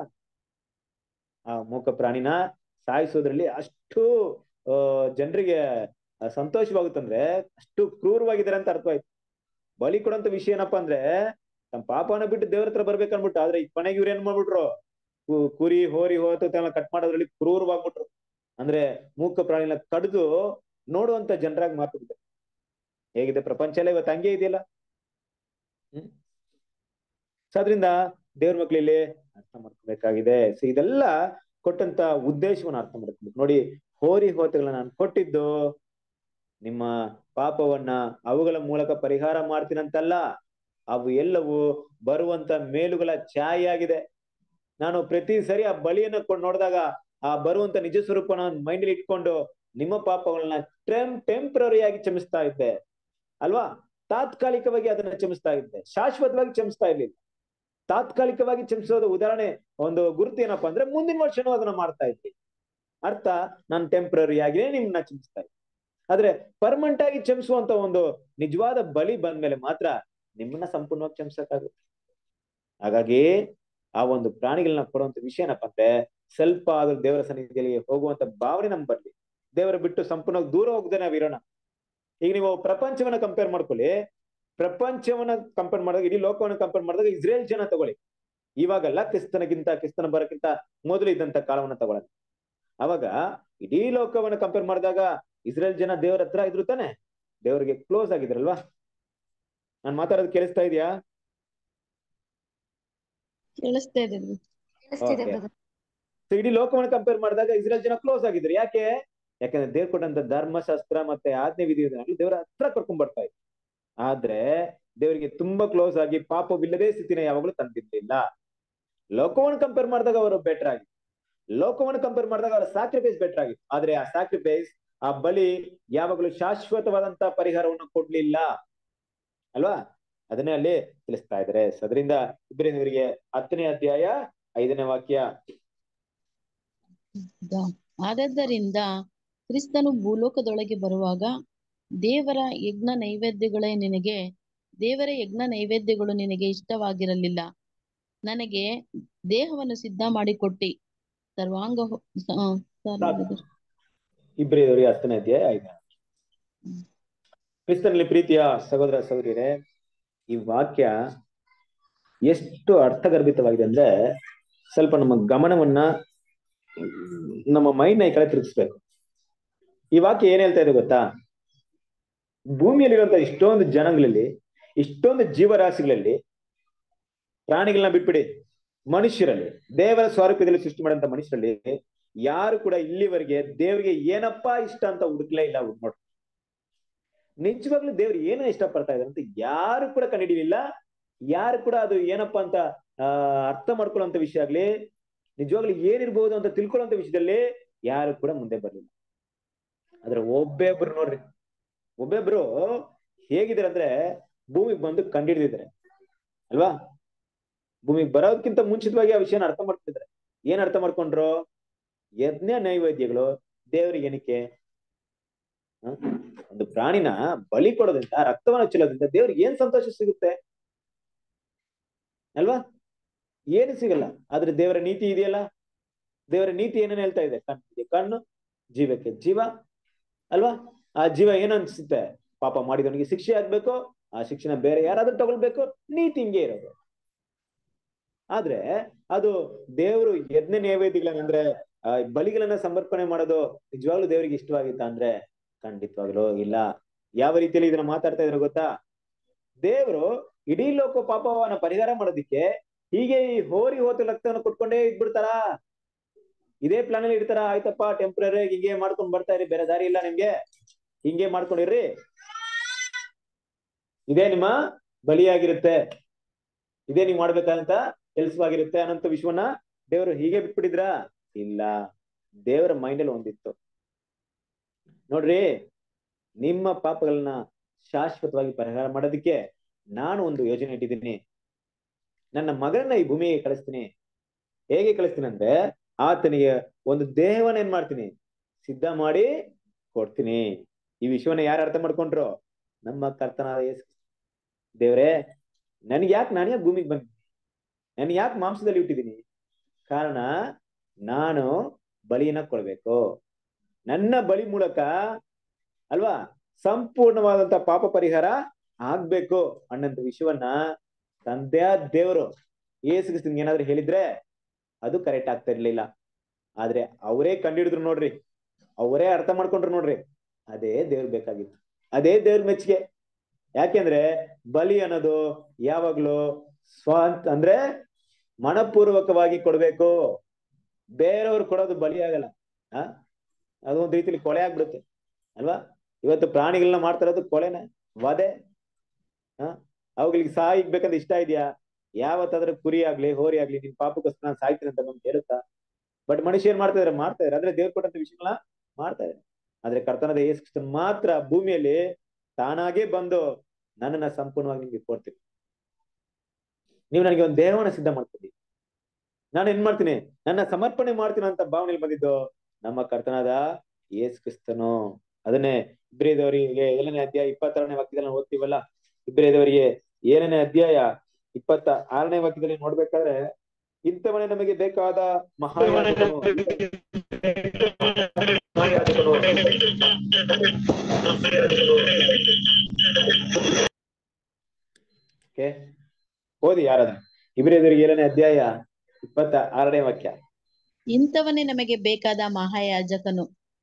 ಆ ಮೂಕ ಪ್ರಾಣಿನ ಸಾಯಿಸೋದ್ರಲ್ಲಿ ಅಷ್ಟು ಆ ಜನರಿಗೆ ಸಂತೋಷವಾಗುತ್ತಂದ್ರೆ ಅಷ್ಟು ಕ್ರೂರವಾಗಿದ್ದಾರೆ ಅಂತ ಅರ್ಥವಾಯ್ತು ಬಲಿ ಕೊಡೋಂತ ವಿಷಯ ಏನಪ್ಪಾ ಅಂದ್ರೆ ತಮ್ಮ ಪಾಪನ ಬಿಟ್ಟು ದೇವ್ರ ಹತ್ರ ಬರ್ಬೇಕು ಅನ್ಬಿಟ್ಟು ಆದ್ರೆ ಈ ಕೊನೆಗೆ ಇವ್ರು ಏನ್ ಮಾಡ್ಬಿಟ್ರು ಕು- ಕುರಿ ಹೋರಿ ಹೋತು ಕಟ್ ಮಾಡೋದ್ರಲ್ಲಿ ಕ್ರೂರವಾಗ್ಬಿಟ್ರು ಅಂದ್ರೆ ಮೂಕ ಪ್ರಾಣಿನ ಕಡ್ದು ನೋಡುವಂತ ಜನರಾಗಿ ಮಾರ್ಬಿಟ್ಟಿದೆ ಹೇಗಿದೆ ಪ್ರಪಂಚ ಎಲ್ಲ ಇವತ್ತು ಹಂಗೆ ಇದೆಯಲ್ಲ ಹ್ಮ್ ಸೊ ಅದ್ರಿಂದ ದೇವ್ರ ಮಕ್ಳಿಲ್ಲಿ ಅರ್ಥ ಮಾಡ್ಕೋಬೇಕಾಗಿದೆ ಸೊ ಇದೆಲ್ಲ ಕೊಟ್ಟಂತ ಉದ್ದೇಶವನ್ನ ಅರ್ಥ ಮಾಡ್ಕೊಬೇಕು ನೋಡಿ ಹೋರಿ ಹೋತಗಳನ್ನ ನಾನು ಕೊಟ್ಟಿದ್ದು ನಿಮ್ಮ ಪಾಪವನ್ನ ಅವುಗಳ ಮೂಲಕ ಪರಿಹಾರ ಮಾಡ್ತೀನಂತಲ್ಲ ಅವು ಎಲ್ಲವೂ ಬರುವಂತ ಮೇಲುಗಳ ಛಾಯೆಯಾಗಿದೆ ನಾನು ಪ್ರತಿ ಸರಿ ಆ ಬಲಿಯನ್ನ ಕೊಂಡು ನೋಡಿದಾಗ ಆ ಬರುವಂತ ನಿಜ ಸ್ವರೂಪನ ಮೈಂಡ್ ಇಟ್ಕೊಂಡು ನಿಮ್ಮ ಪಾಪಗಳನ್ನ ಟೆಂ ಟೆಂಪ್ರರಿ ಆಗಿ ಕ್ಷಮಿಸ್ತಾ ಇದ್ದೆ ಅಲ್ವಾ ತಾತ್ಕಾಲಿಕವಾಗಿ ಅದನ್ನ ಕ್ಷಮಿಸ್ತಾ ಇದ್ದೆ ಶಾಶ್ವತವಾಗಿ ಕ್ಷಮಿಸ್ತಾ ಇರ್ಲಿಲ್ಲ ತಾತ್ಕಾಲಿಕವಾಗಿ ಕ್ಷಮಿಸೋದು ಉದಾಹರಣೆ ಒಂದು ಗುರುತು ಏನಪ್ಪಾ ಅಂದ್ರೆ ಮುಂದಿನ ವರ್ಷನೂ ಅದನ್ನ ಮಾಡ್ತಾ ಇದ್ವಿ ಅರ್ಥ ನಾನು ಟೆಂಪ್ರರಿ ಆಗಿನೇ ನಿಮ್ನ ಕ್ಷಮಿಸ್ತಾ ಇದ್ದೆ ಆದ್ರೆ ಪರ್ಮನೆಂಟ್ ಆಗಿ ಕ್ಷಮಿಸುವಂತ ಒಂದು ನಿಜವಾದ ಬಲಿ ಬಂದ್ಮೇಲೆ ಮಾತ್ರ ನಿಮ್ಮನ್ನ ಸಂಪೂರ್ಣವಾಗಿ ಕ್ಷಮಿಸಕ್ಕಾಗುತ್ತೆ ಹಾಗಾಗಿ ಆ ಒಂದು ಪ್ರಾಣಿಗಳನ್ನ ಕೊಡುವಂತ ವಿಷಯ ಏನಪ್ಪಾ ಅಂದ್ರೆ ಸ್ವಲ್ಪ ಆದ್ರೂ ದೇವರ ಸನ್ನಿಧಿಯಲ್ಲಿ ಹೋಗುವಂತ ಭಾವನೆ ನಮ್ ಬರ್ಲಿ ದೇವರ ಬಿಟ್ಟು ಸಂಪೂರ್ಣವಾಗಿ ದೂರ ಹೋಗದೆ ನಾವ್ ಇರೋಣ ಈಗ ನೀವು ಪ್ರಪಂಚವನ್ನ ಕಂಪೇರ್ ಮಾಡ್ಕೊಳ್ಳಿ ಪ್ರಪಂಚವನ್ನ ಕಂಪೇರ್ ಮಾಡಿದಾಗ ಇಡೀ ಲೋಕವನ್ನ ಕಂಪೇರ್ ಮಾಡಿದಾಗ ಇಸ್ರೇಲ್ ಜನ ತಗೊಳ್ಳಿ ಇವಾಗಲ್ಲ ಕ್ರಿಸ್ತನಗಿಂತ ಕ್ರಿಸ್ತನ ಬರಕ್ಕಿಂತ ಮೊದಲು ಇದ್ದಂತ ಕಾಲವನ್ನ ತಗೊಳ್ಳೋಣ ಅವಾಗ ಇಡೀ ಲೋಕವನ್ನ ಕಂಪೇರ್ ಮಾಡಿದಾಗ ಇಸ್ರೇಲ್ ಜನ ದೇವರ ಹತ್ರ ಇದ್ರು ತಾನೆ ದೇವರಿಗೆ ಕ್ಲೋಸ್ ಆಗಿದ್ರಲ್ವಾ ನಾನ್ ಮಾತಾಡೋದು ಕೇಳಿಸ್ತಾ ಇದೆಯಾ ಕೇಳಿಸ್ತಾ ಇದೆ ಕೇಳಿಸ್ತಿದೆ Okay. brother. ಸೊ ಇಡೀ ಲೋಕವನ್ನ ಕಂಪೇರ್ ಮಾಡಿದಾಗ ಇಸ್ರೇಲ್ ಜನ ಕ್ಲೋಸ್ ಆಗಿದ್ರು ಯಾಕೆ ಯಾಕಂದ್ರೆ ದೇವ್ರು ಕೊಟ್ಟಂತ ಧರ್ಮಶಾಸ್ತ್ರ ಮತ್ತೆ ಆಜ್ಞೆ ವಿಧಿವಿಧಾನಗಳು ದೇವರ ಹತ್ರ ಕರ್ಕೊಂಡ್ ಬರ್ತಾ ಇತ್ತು ಆದ್ರೆ ದೇವರಿಗೆ ತುಂಬಾ ಕ್ಲೋಸ್ ಆಗಿ ಪಾಪವಿಲ್ಲದೆ ಸ್ಥಿತಿನ ಯಾವಾಗಲೂ ತಂದಿರ್ಲಿಲ್ಲ ಲೋಕವನ್ನು ಕಂಪೇರ್ ಮಾಡಿದಾಗ ಅವರು ಬೆಟರ್ ಆಗಿತ್ತು ಲೋಕವನ್ನು ಕಂಪೇರ್ ಮಾಡಿದಾಗ ಅವರ ಸ್ಯಾಕ್ರಿಫೈಸ್ ಬೆಟರ್ ಆಗಿತ್ತು ಆದ್ರೆ ಆ ಸ್ಯಾಕ್ರಿಫೈಸ್ ಆ ಬಲಿ ಯಾವಾಗಲೂ ಶಾಶ್ವತವಾದಂತ ಪರಿಹಾರವನ್ನು ಕೊಡ್ಲಿಲ್ಲ ಅಲ್ವಾ ಅದನ್ನೇ ಅಲ್ಲಿ ತಿಳಿಸ್ತಾ ಇದ್ದಾರೆ ಸೊ ಅದರಿಂದ ಇಬ್ಬರಿನವರಿಗೆ ಹತ್ತನೇ ಅಧ್ಯಾಯ ಐದನೇ ವಾಕ್ಯ ಆದದ್ದರಿಂದ ಕ್ರಿಸ್ತನು ಭೂಲೋಕದೊಳಗೆ ಬರುವಾಗ ದೇವರ ಯಜ್ಞ ನೈವೇದ್ಯಗಳೇ ನಿನಗೆ ದೇವರ ಯಜ್ಞ ನೈವೇದ್ಯಗಳು ನಿನಗೆ ಇಷ್ಟವಾಗಿರಲಿಲ್ಲ ನನಗೆ ದೇಹವನ್ನು ಸಿದ್ಧ ಮಾಡಿಕೊಟ್ಟಿ ಸರ್ವಾಂಗ ಹೊ- ಸ- ಆ, sorry ಸಾಕು. brother. ಇಬ್ರಿದವರಿಗೆ ಹತ್ತನೇ ಅಧ್ಯಾಯ ಐದನೇ ಹ್ಮ್. ಕ್ರಿಸ್ತನಲ್ಲಿ ಪ್ರೀತಿಯ ಸಹೋದರ ಸಹೋದರಿಯರೇ ಈ ವಾಕ್ಯ ಎಷ್ಟು ಅರ್ಥಗರ್ಭಿತವಾಗಿದೆ ಅಂದ್ರೆ ಸ್ವಲ್ಪ ನಮ್ಮ ಗಮನವನ್ನ ನಮ್ಮ ಮೈಂಡ್ ನ ಈ ಕಡೆ ತಿರುಗಿಸ್ಬೇಕು ಈ ವಾಕ್ಯ ಏನ್ ಹೇಳ್ತಾ ಇದೆ ಗೊತ್ತಾ ಭೂಮಿಯಲ್ಲಿರುವಂತ ಇಷ್ಟೊಂದು ಜನಗಳಲ್ಲಿ ಇಷ್ಟೊಂದು ಜೀವರಾಶಿಗಳಲ್ಲಿ ಪ್ರಾಣಿಗಳನ್ನ ಬಿಟ್ಬಿಡಿ ಮನುಷ್ಯರಲ್ಲಿ ದೇವರ ಸ್ವರೂಪದಲ್ಲಿ ಸೃಷ್ಟಿ ಮಾಡಿದಂತ ಮನುಷ್ಯರಲ್ಲಿ ಯಾರು ಕೂಡ ಇಲ್ಲಿವರೆಗೆ ದೇವರಿಗೆ ಏನಪ್ಪಾ ಇಷ್ಟ ಅಂತ ಹುಡುಕ್ಲೇ ಇಲ್ಲ ಹುಡುಕ್ ನೋಡ್ರಿ ನಿಜವಾಗ್ಲೂ ದೇವ್ರು ಏನೋ ಇಷ್ಟ ಪಡ್ತಾ ಇದ್ದಾರೆ ಅಂತ ಯಾರು ಕೂಡ ಕಂಡಿಡಿಲಿಲ್ಲ ಯಾರು ಕೂಡ ಅದು ಏನಪ್ಪಾ ಅಂತ ಆ ಅರ್ಥ ಮಾಡ್ಕೊಳ್ಳೋಂತ ವಿಷಯ ಆಗ್ಲಿ ನಿಜವಾಗ್ಲೂ ಏನಿರ್ಬೋದು ಅಂತ ತಿಳ್ಕೊಳ್ಳೋಂತ ವಿಷಯದಲ್ಲಿ ಯಾರು ಕೂಡ ಮುಂದೆ ಬರ್ಲಿಲ್ಲ ಆದ್ರೆ ಒಬ್ಬೊಬ್ರು ನೋಡ್ರಿ ಒಬ್ಬೊಬ್ರು ಹೇಗಿದ್ದಾರೆ ಅಂದ್ರೆ ಭೂಮಿಗೆ ಬಂದು ಕಂಡಿಡಿದಿದ್ದಾರೆ ಅಲ್ವಾ ಭೂಮಿಗೆ ಬರೋದಕ್ಕಿಂತ ಮುಂಚಿತವಾಗಿ ಆ ವಿಷಯನ ಅರ್ಥ ಮಾಡ್ತಿದ್ದಾರೆ ಏನ್ ಅರ್ಥ ಮಾಡ್ಕೊಂಡ್ರು ಯಜ್ಞ ನೈವೇದ್ಯಗಳು ದೇವರಿಗೆ ಏನಕ್ಕೆ ಹ? ಒಂದು ಪ್ರಾಣಿನ ಬಲಿ ಕೊಡೋದ್ರಿಂದ ರಕ್ತವನ್ನ ಚೆಲ್ಲೋದ್ರಿಂದ ದೇವ್ರಿಗೆ ಏನ್ ಸಂತೋಷ ಸಿಗುತ್ತೆ ಅಲ್ವಾ ಏನು ಸಿಗಲ್ಲ ಆದ್ರೆ ದೇವರ ನೀತಿ ಇದೆಯಲ್ಲ ದೇವರ ನೀತಿ ಏನೇನ್ ಹೇಳ್ತಾ ಇದೆ ಕಣ್ಣಿಗೆ ಕಣ್ಣು ಜೀವಕ್ಕೆ ಜೀವ ಅಲ್ವಾ ಆ ಜೀವ ಏನ್ ಅನ್ಸುತ್ತೆ ಪಾಪ ಮಾಡಿದವನಿಗೆ ಶಿಕ್ಷೆ ಆಗ್ಬೇಕು ಆ ಶಿಕ್ಷಣ ಬೇರೆ ಯಾರಾದ್ರೂ ತಗೊಳ್ಬೇಕು ನೀತಿ ಹಿಂಗೆ ಇರೋದು ಆದ್ರೆ ಅದು ದೇವರು ಯಜ್ಞ ನೈವೇದ್ಯಗಳನ್ನ ಅಂದ್ರೆ ಆ ಬಲಿಗಳನ್ನ ಸಮರ್ಪಣೆ ಮಾಡೋದು ನಿಜವಾಗ್ಲೂ ದೇವರಿಗೆ ಇಷ್ಟವಾಗಿತ್ತ ಅಂದ್ರೆ ಖಂಡಿತವಾಗ್ಲೂ ಇಲ್ಲ ಯಾವ ರೀತಿಯಲ್ಲಿ ಇದನ್ನ ಮಾತಾಡ್ತಾ ಇದ್ರು ಗೊತ್ತಾ ದೇವರು ಇಡೀ ಲೋಕ ಪಾಪವನ್ನ ಪರಿಹಾರ ಮಾಡೋದಿಕ್ಕೆ ಹೀಗೆ ಈ ಹೋರಿ ಹೋತು ರಕ್ತವನ್ನು ಕೊಟ್ಕೊಂಡೇ ಇದ್ಬಿಡ್ತಾರಾ ಇದೇ ಪ್ಲಾನ್ ಅಲ್ಲಿ ಇಡ್ತಾರ ಆಯ್ತಪ್ಪ ಟೆಂಪ್ರರಿ ಹಿಂಗೆ ಮಾಡ್ಕೊಂಡ್ ಬರ್ತಾ ಇರಿ ಬೇರೆ ದಾರಿ ಇಲ್ಲ ನಿಮ್ಗೆ ಹಿಂಗೆ ಮಾಡ್ಕೊಂಡಿರ್ರಿ ಇದೇ ನಿಮ್ಮ ಬಲಿಯಾಗಿರುತ್ತೆ ಇದೇ ನೀವು ಮಾಡ್ಬೇಕಾದಂತ ಕೆಲ್ಸವಾಗಿರುತ್ತೆ ಅನ್ನಂತ ವಿಶ್ವನ ದೇವರು ಹೀಗೆ ಬಿಟ್ಬಿಟ್ಟಿದ್ರ ಇಲ್ಲ ದೇವರ ಮೈಂಡ್ ಅಲ್ಲಿ ಒಂದಿತ್ತು ನೋಡ್ರಿ ನಿಮ್ಮ ಪಾಪಗಳನ್ನ ಶಾಶ್ವತವಾಗಿ ಪರಿಹಾರ ಮಾಡೋದಕ್ಕೆ ನಾನು ಒಂದು ಯೋಜನೆ ಇಟ್ಟಿದ್ದೀನಿ ನನ್ನ ಮಗನನ್ನ ಈ ಭೂಮಿಗೆ ಕಳಿಸ್ತೀನಿ ಹೇಗೆ ಕಳಿಸ್ತೀನಿ ಅಂದ್ರೆ ಆತನಿಗೆ ಒಂದು ದೇಹವನ್ನ ಏನ್ ಮಾಡ್ತೀನಿ ಸಿದ್ಧ ಮಾಡಿ ಕೊಡ್ತೀನಿ ಈ ವಿಷಯವನ್ನ ಯಾರು ಅರ್ಥ ಮಾಡ್ಕೊಂಡ್ರು ನಮ್ಮ ಕರ್ತನಾದ ಯೇಸು ದೇವ್ರೇ ನನ್ಗೆ ಯಾಕೆ ನಾನು ಯಾಕೆ ಭೂಮಿಗೆ ಬಂದಿದ್ದೀನಿ ನನ್ ಯಾಕೆ ಮಾಂಸದಲ್ಲಿ ಹುಟ್ಟಿದ್ದೀನಿ ಕಾರಣ ನಾನು ಬಲಿಯನ್ನ ಕೊಡ್ಬೇಕು ನನ್ನ ಬಲಿ ಮೂಲಕ ಅಲ್ವಾ ಸಂಪೂರ್ಣವಾದಂತ ಪಾಪ ಪರಿಹಾರ ಆಗ್ಬೇಕು ಅನ್ನಂತ ವಿಷಯವನ್ನ ತಂದೆಯಾದ ದೇವರು ಏಸು ಏನಾದ್ರು ಹೇಳಿದ್ರೆ ಅದು ಕರೆಕ್ಟ್ ಆಗ್ತಾ ಇರ್ಲಿಲ್ಲ ಆದ್ರೆ ಅವರೇ ಕಂಡಿಡಿದ್ರು ನೋಡ್ರಿ ಅವರೇ ಅರ್ಥ ಮಾಡ್ಕೊಂಡ್ರು ನೋಡ್ರಿ ಅದೇ ದೇವ್ರ ಬೇಕಾಗಿತ್ತು ಅದೇ ದೇವ್ರ ಮೆಚ್ಚುಗೆ ಯಾಕೆಂದ್ರೆ ಬಲಿ ಅನ್ನೋದು ಯಾವಾಗ್ಲೂ ಸ್ವಂತ ಅಂದ್ರೆ ಮನಪೂರ್ವಕವಾಗಿ ಕೊಡ್ಬೇಕು ಬೇರೆಯವ್ರು ಕೊಡೋದು ಬಲಿ ಆಗಲ್ಲ ಆ ಅದೊಂದ್ ರೀತಿಲಿ ಕೊಳೆ ಆಗ್ಬಿಡುತ್ತೆ ಅಲ್ವಾ ಇವತ್ತು ಪ್ರಾಣಿಗಳನ್ನ ಮಾಡ್ತಾ ಇರೋದು ಕೊಳೆನೆ ವಧೆ ಹ ಅವುಗಳಿಗೆ ಸಾಯಿಗ್ಬೇಕಂತ ಇಷ್ಟ ಇದೆಯಾ ಯಾವತ್ತಾದ್ರೂ ಕುರಿ ಆಗ್ಲಿ ಹೋರಿ ಆಗ್ಲಿ ನಿನ್ ಪಾಪಕ್ಕೋಸ್ಕರ ನಾನು ಸಾಯ್ತೀನಿ ಅಂತ ನಮ್ಗೆ ಹೇಳುತ್ತಾ ಬಟ್ ಮನುಷ್ಯ ಏನ್ ಮಾಡ್ತಾ ಇದಾರೆ ಮಾಡ್ತಾ ಇದಾರೆ ಅಂದ್ರೆ ದೇವ್ರು ಕೊಟ್ಟಂತ ವಿಷಯಗಳನ್ನ ಮಾಡ್ತಾ ಇದಾರೆ ಆದ್ರೆ ಕರ್ತನದ ಯೇಸು ಕ್ರಿಸ್ತನ್ ಮಾತ್ರ ಭೂಮಿಯಲ್ಲಿ ತಾನಾಗೆ ಬಂದು ನನ್ನನ್ನ ಸಂಪೂರ್ಣವಾಗಿ ನಿಮ್ಗೆ ಕೊಡ್ತೀನಿ ನೀವು ನನಗೆ ಒಂದು ದೇಹವನ್ನ ಸಿದ್ಧ ಮಾಡ್ತೀರಿ ನಾನು ಏನ್ ಮಾಡ್ತೀನಿ ನನ್ನ ಸಮರ್ಪಣೆ ಮಾಡ್ತೀನಿ ಅಂತ ಭಾವನೆಯಲ್ಲಿ ಬಂದಿದ್ದು ನಮ್ಮ ಕರ್ತನಾದ ಯೇಸು ಕ್ರಿಸ್ತನು ಅದನ್ನೇ ಇಬ್ರಿದವರಿಗೆ ಏಳನೇ ಅಧ್ಯಾಯ ಇಪ್ಪತ್ತಾರನೇ ವಾಕ್ಯದಲ್ಲಿ ನಾವು ಓದ್ತೀವಲ್ಲ ಇಬ್ರಿದವರಿಗೆ ಏಳನೇ ಅಧ್ಯಾಯ ಇಪ್ಪತ್ತ ಆರನೇ ವಾಕ್ಯದಲ್ಲಿ ನೋಡ್ಬೇಕಾದ್ರೆ ಇಂಥವನೇ ನಮಗೆ ಬೇಕಾದ ಮಹಾಯಾಜಕನು ಮಹಾಯಾಜಕನು ಓಕೆ ಓದಿ ಯಾರಾದ್ರೂ ಇಬ್ರಿದವರಿಗೆ ಏಳನೇ ಅಧ್ಯಾಯ ಇಪ್ಪತ್ತ ಆರನೇ ವಾಕ್ಯ ಇಂಥವನೇ ನಮಗೆ ಬೇಕಾದ ಮಹಾಯಾಜಕನು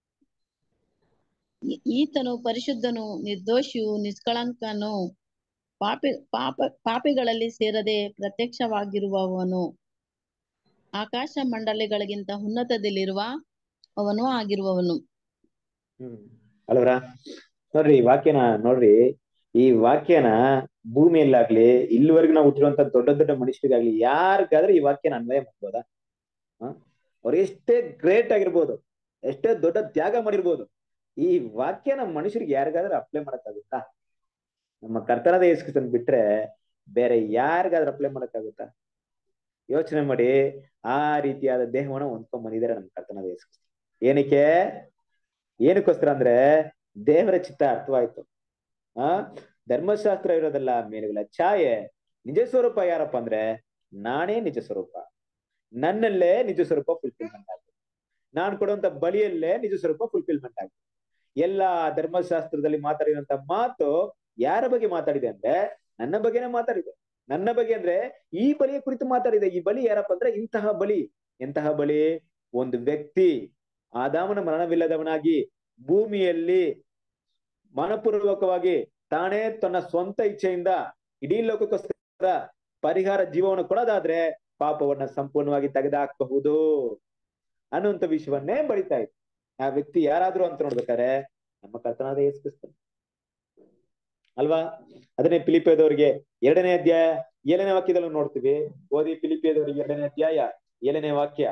ಈ- ಈತನು ಪರಿಶುದ್ಧನು ನಿರ್ದೋಷಿಯು ನಿಷ್ಕಳಂಕನು ಪಾಪಿ ಪಾಪ ಪಾಪಿಗಳಲ್ಲಿ ಸೇರದೆ ಪ್ರತ್ಯಕ್ಷವಾಗಿರುವವನು ಆಕಾಶ ಮಂಡಲಿಗಳಿಗಿಂತ ಉನ್ನತದಲ್ಲಿರುವ ಅವನು ಆಗಿರುವವನು ಹ್ಮ್ ಅಲ್ವರ ನೋಡ್ರಿ ಈ ವಾಕ್ಯನ ನೋಡ್ರಿ ಈ ವಾಕ್ಯನ ಭೂಮಿಯಲ್ಲಾಗ್ಲಿ ಇಲ್ಲಿವರೆಗೂ ನಾವು ಹುಟ್ಟಿರುವಂತ ದೊಡ್ಡ ದೊಡ್ಡ ಮನುಷ್ಯರಿಗಾಗ್ಲಿ ಯಾರಿಗಾದ್ರೆ ಈ ವಾಕ್ಯನ ಅನ್ವಯ ಮಾಡ್ಬೋದಾ ಹ ಅವ್ರು ಎಷ್ಟೇ ಗ್ರೇಟ್ ಆಗಿರ್ಬೋದು ಎಷ್ಟೇ ದೊಡ್ಡ ತ್ಯಾಗ ಮಾಡಿರ್ಬೋದು ಈ ವಾಕ್ಯನ ಮನುಷ್ಯರಿಗೆ ಯಾರಿಗಾದ್ರೂ ಅಪ್ಲೈ ಮಾಡಕ್ಕಾಗುತ್ತಾ ನಮ್ಮ ಕರ್ತನದ ಯೇಸುಕ್ರಿಸ್ತನ್ ಬಿಟ್ರೆ ಬೇರೆ ಯಾರಿಗಾದ್ರೂ ಅಪ್ಲೈ ಮಾಡಕ್ಕಾಗುತ್ತಾ ಯೋಚನೆ ಮಾಡಿ ಆ ರೀತಿಯಾದ ದೇಹವನ್ನ ಹೊಂದ್ಕೊಂಡ್ ಬಂದಿದ್ದಾರೆ ನಮ್ಮ ಕರ್ತನದ ಯೇಸುಕ್ರಿಸ್ತ ಏನಕ್ಕೆ ಏನಕ್ಕೋಸ್ಕರ ಅಂದ್ರೆ ದೇವರ ಚಿತ್ತ ಅರ್ಥವಾಯ್ತು ಆ ಧರ್ಮಶಾಸ್ತ್ರ ಇರೋದಲ್ಲ ಮೇಲುಗಳ ಛಾಯೆ ನಿಜ ಸ್ವರೂಪ ಯಾರಪ್ಪ ಅಂದ್ರೆ ನಾನೇ ನಿಜ ಸ್ವರೂಪ ನನ್ನಲ್ಲೇ ನಿಜ ಸ್ವರೂಪ ಫುಲ್ಫಿಲ್ಮೆಂಟ್ ಆಗುತ್ತೆ ನಾನು ಕೊಡುವಂತ ಬಲಿಯಲ್ಲೇ ನಿಜ ಸ್ವರೂಪ ಫುಲ್ಫಿಲ್ಮೆಂಟ್ ಆಗುತ್ತೆ ಎಲ್ಲಾ ಧರ್ಮಶಾಸ್ತ್ರದಲ್ಲಿ ಮಾತಾಡಿರುವಂತ ಮಾತು ಯಾರ ಬಗ್ಗೆ ಮಾತಾಡಿದೆ ಅಂದ್ರೆ ನನ್ನ ಬಗ್ಗೆನೇ ಮಾತಾಡಿದೆ ನನ್ನ ಬಗ್ಗೆ ಅಂದ್ರೆ ಈ ಬಲಿಯ ಕುರಿತು ಮಾತಾಡಿದೆ ಈ ಬಲಿ ಯಾರಪ್ಪ ಅಂದ್ರೆ ಇಂತಹ ಬಲಿ ಎಂತಹ ಬಲಿ ಒಂದು ವ್ಯಕ್ತಿ ಆದಾಮನ ಮರಣವಿಲ್ಲದವನಾಗಿ ಭೂಮಿಯಲ್ಲಿ ಮನಪೂರ್ವಕವಾಗಿ ತಾನೇ ತನ್ನ ಸ್ವಂತ ಇಚ್ಛೆಯಿಂದ ಇಡೀ ಲೋಕಕ್ಕೋಸ್ಕರ ಪರಿಹಾರ ಜೀವವನ್ನು ಕೊಡೋದಾದ್ರೆ ಪಾಪವನ್ನ ಸಂಪೂರ್ಣವಾಗಿ ತೆಗೆದುಹಾಕಬಹುದು ಅನ್ನುವಂತ ವಿಷಯವನ್ನೇ ಬಳಿತಾ ಇತ್ತು ಆ ವ್ಯಕ್ತಿ ಯಾರಾದ್ರೂ ಅಂತ ನೋಡ್ಬೇಕಾದ್ರೆ ನಮ್ಮ ಕರ್ತನಾದ ಯೇಸು ಕ್ರಿಸ್ತನು ಅಲ್ವಾ ಅದನ್ನೇ ಫಿಲಿಪಿಯದವರಿಗೆ ಎರಡನೇ ಅಧ್ಯಾಯ ಏಳನೇ ವಾಕ್ಯದಲ್ಲೂ ನೋಡ್ತೀವಿ ಓದಿ ಫಿಲಿಪಿಯದವರಿಗೆ ಎರಡನೇ ಅಧ್ಯಾಯ ಏಳನೇ ವಾಕ್ಯ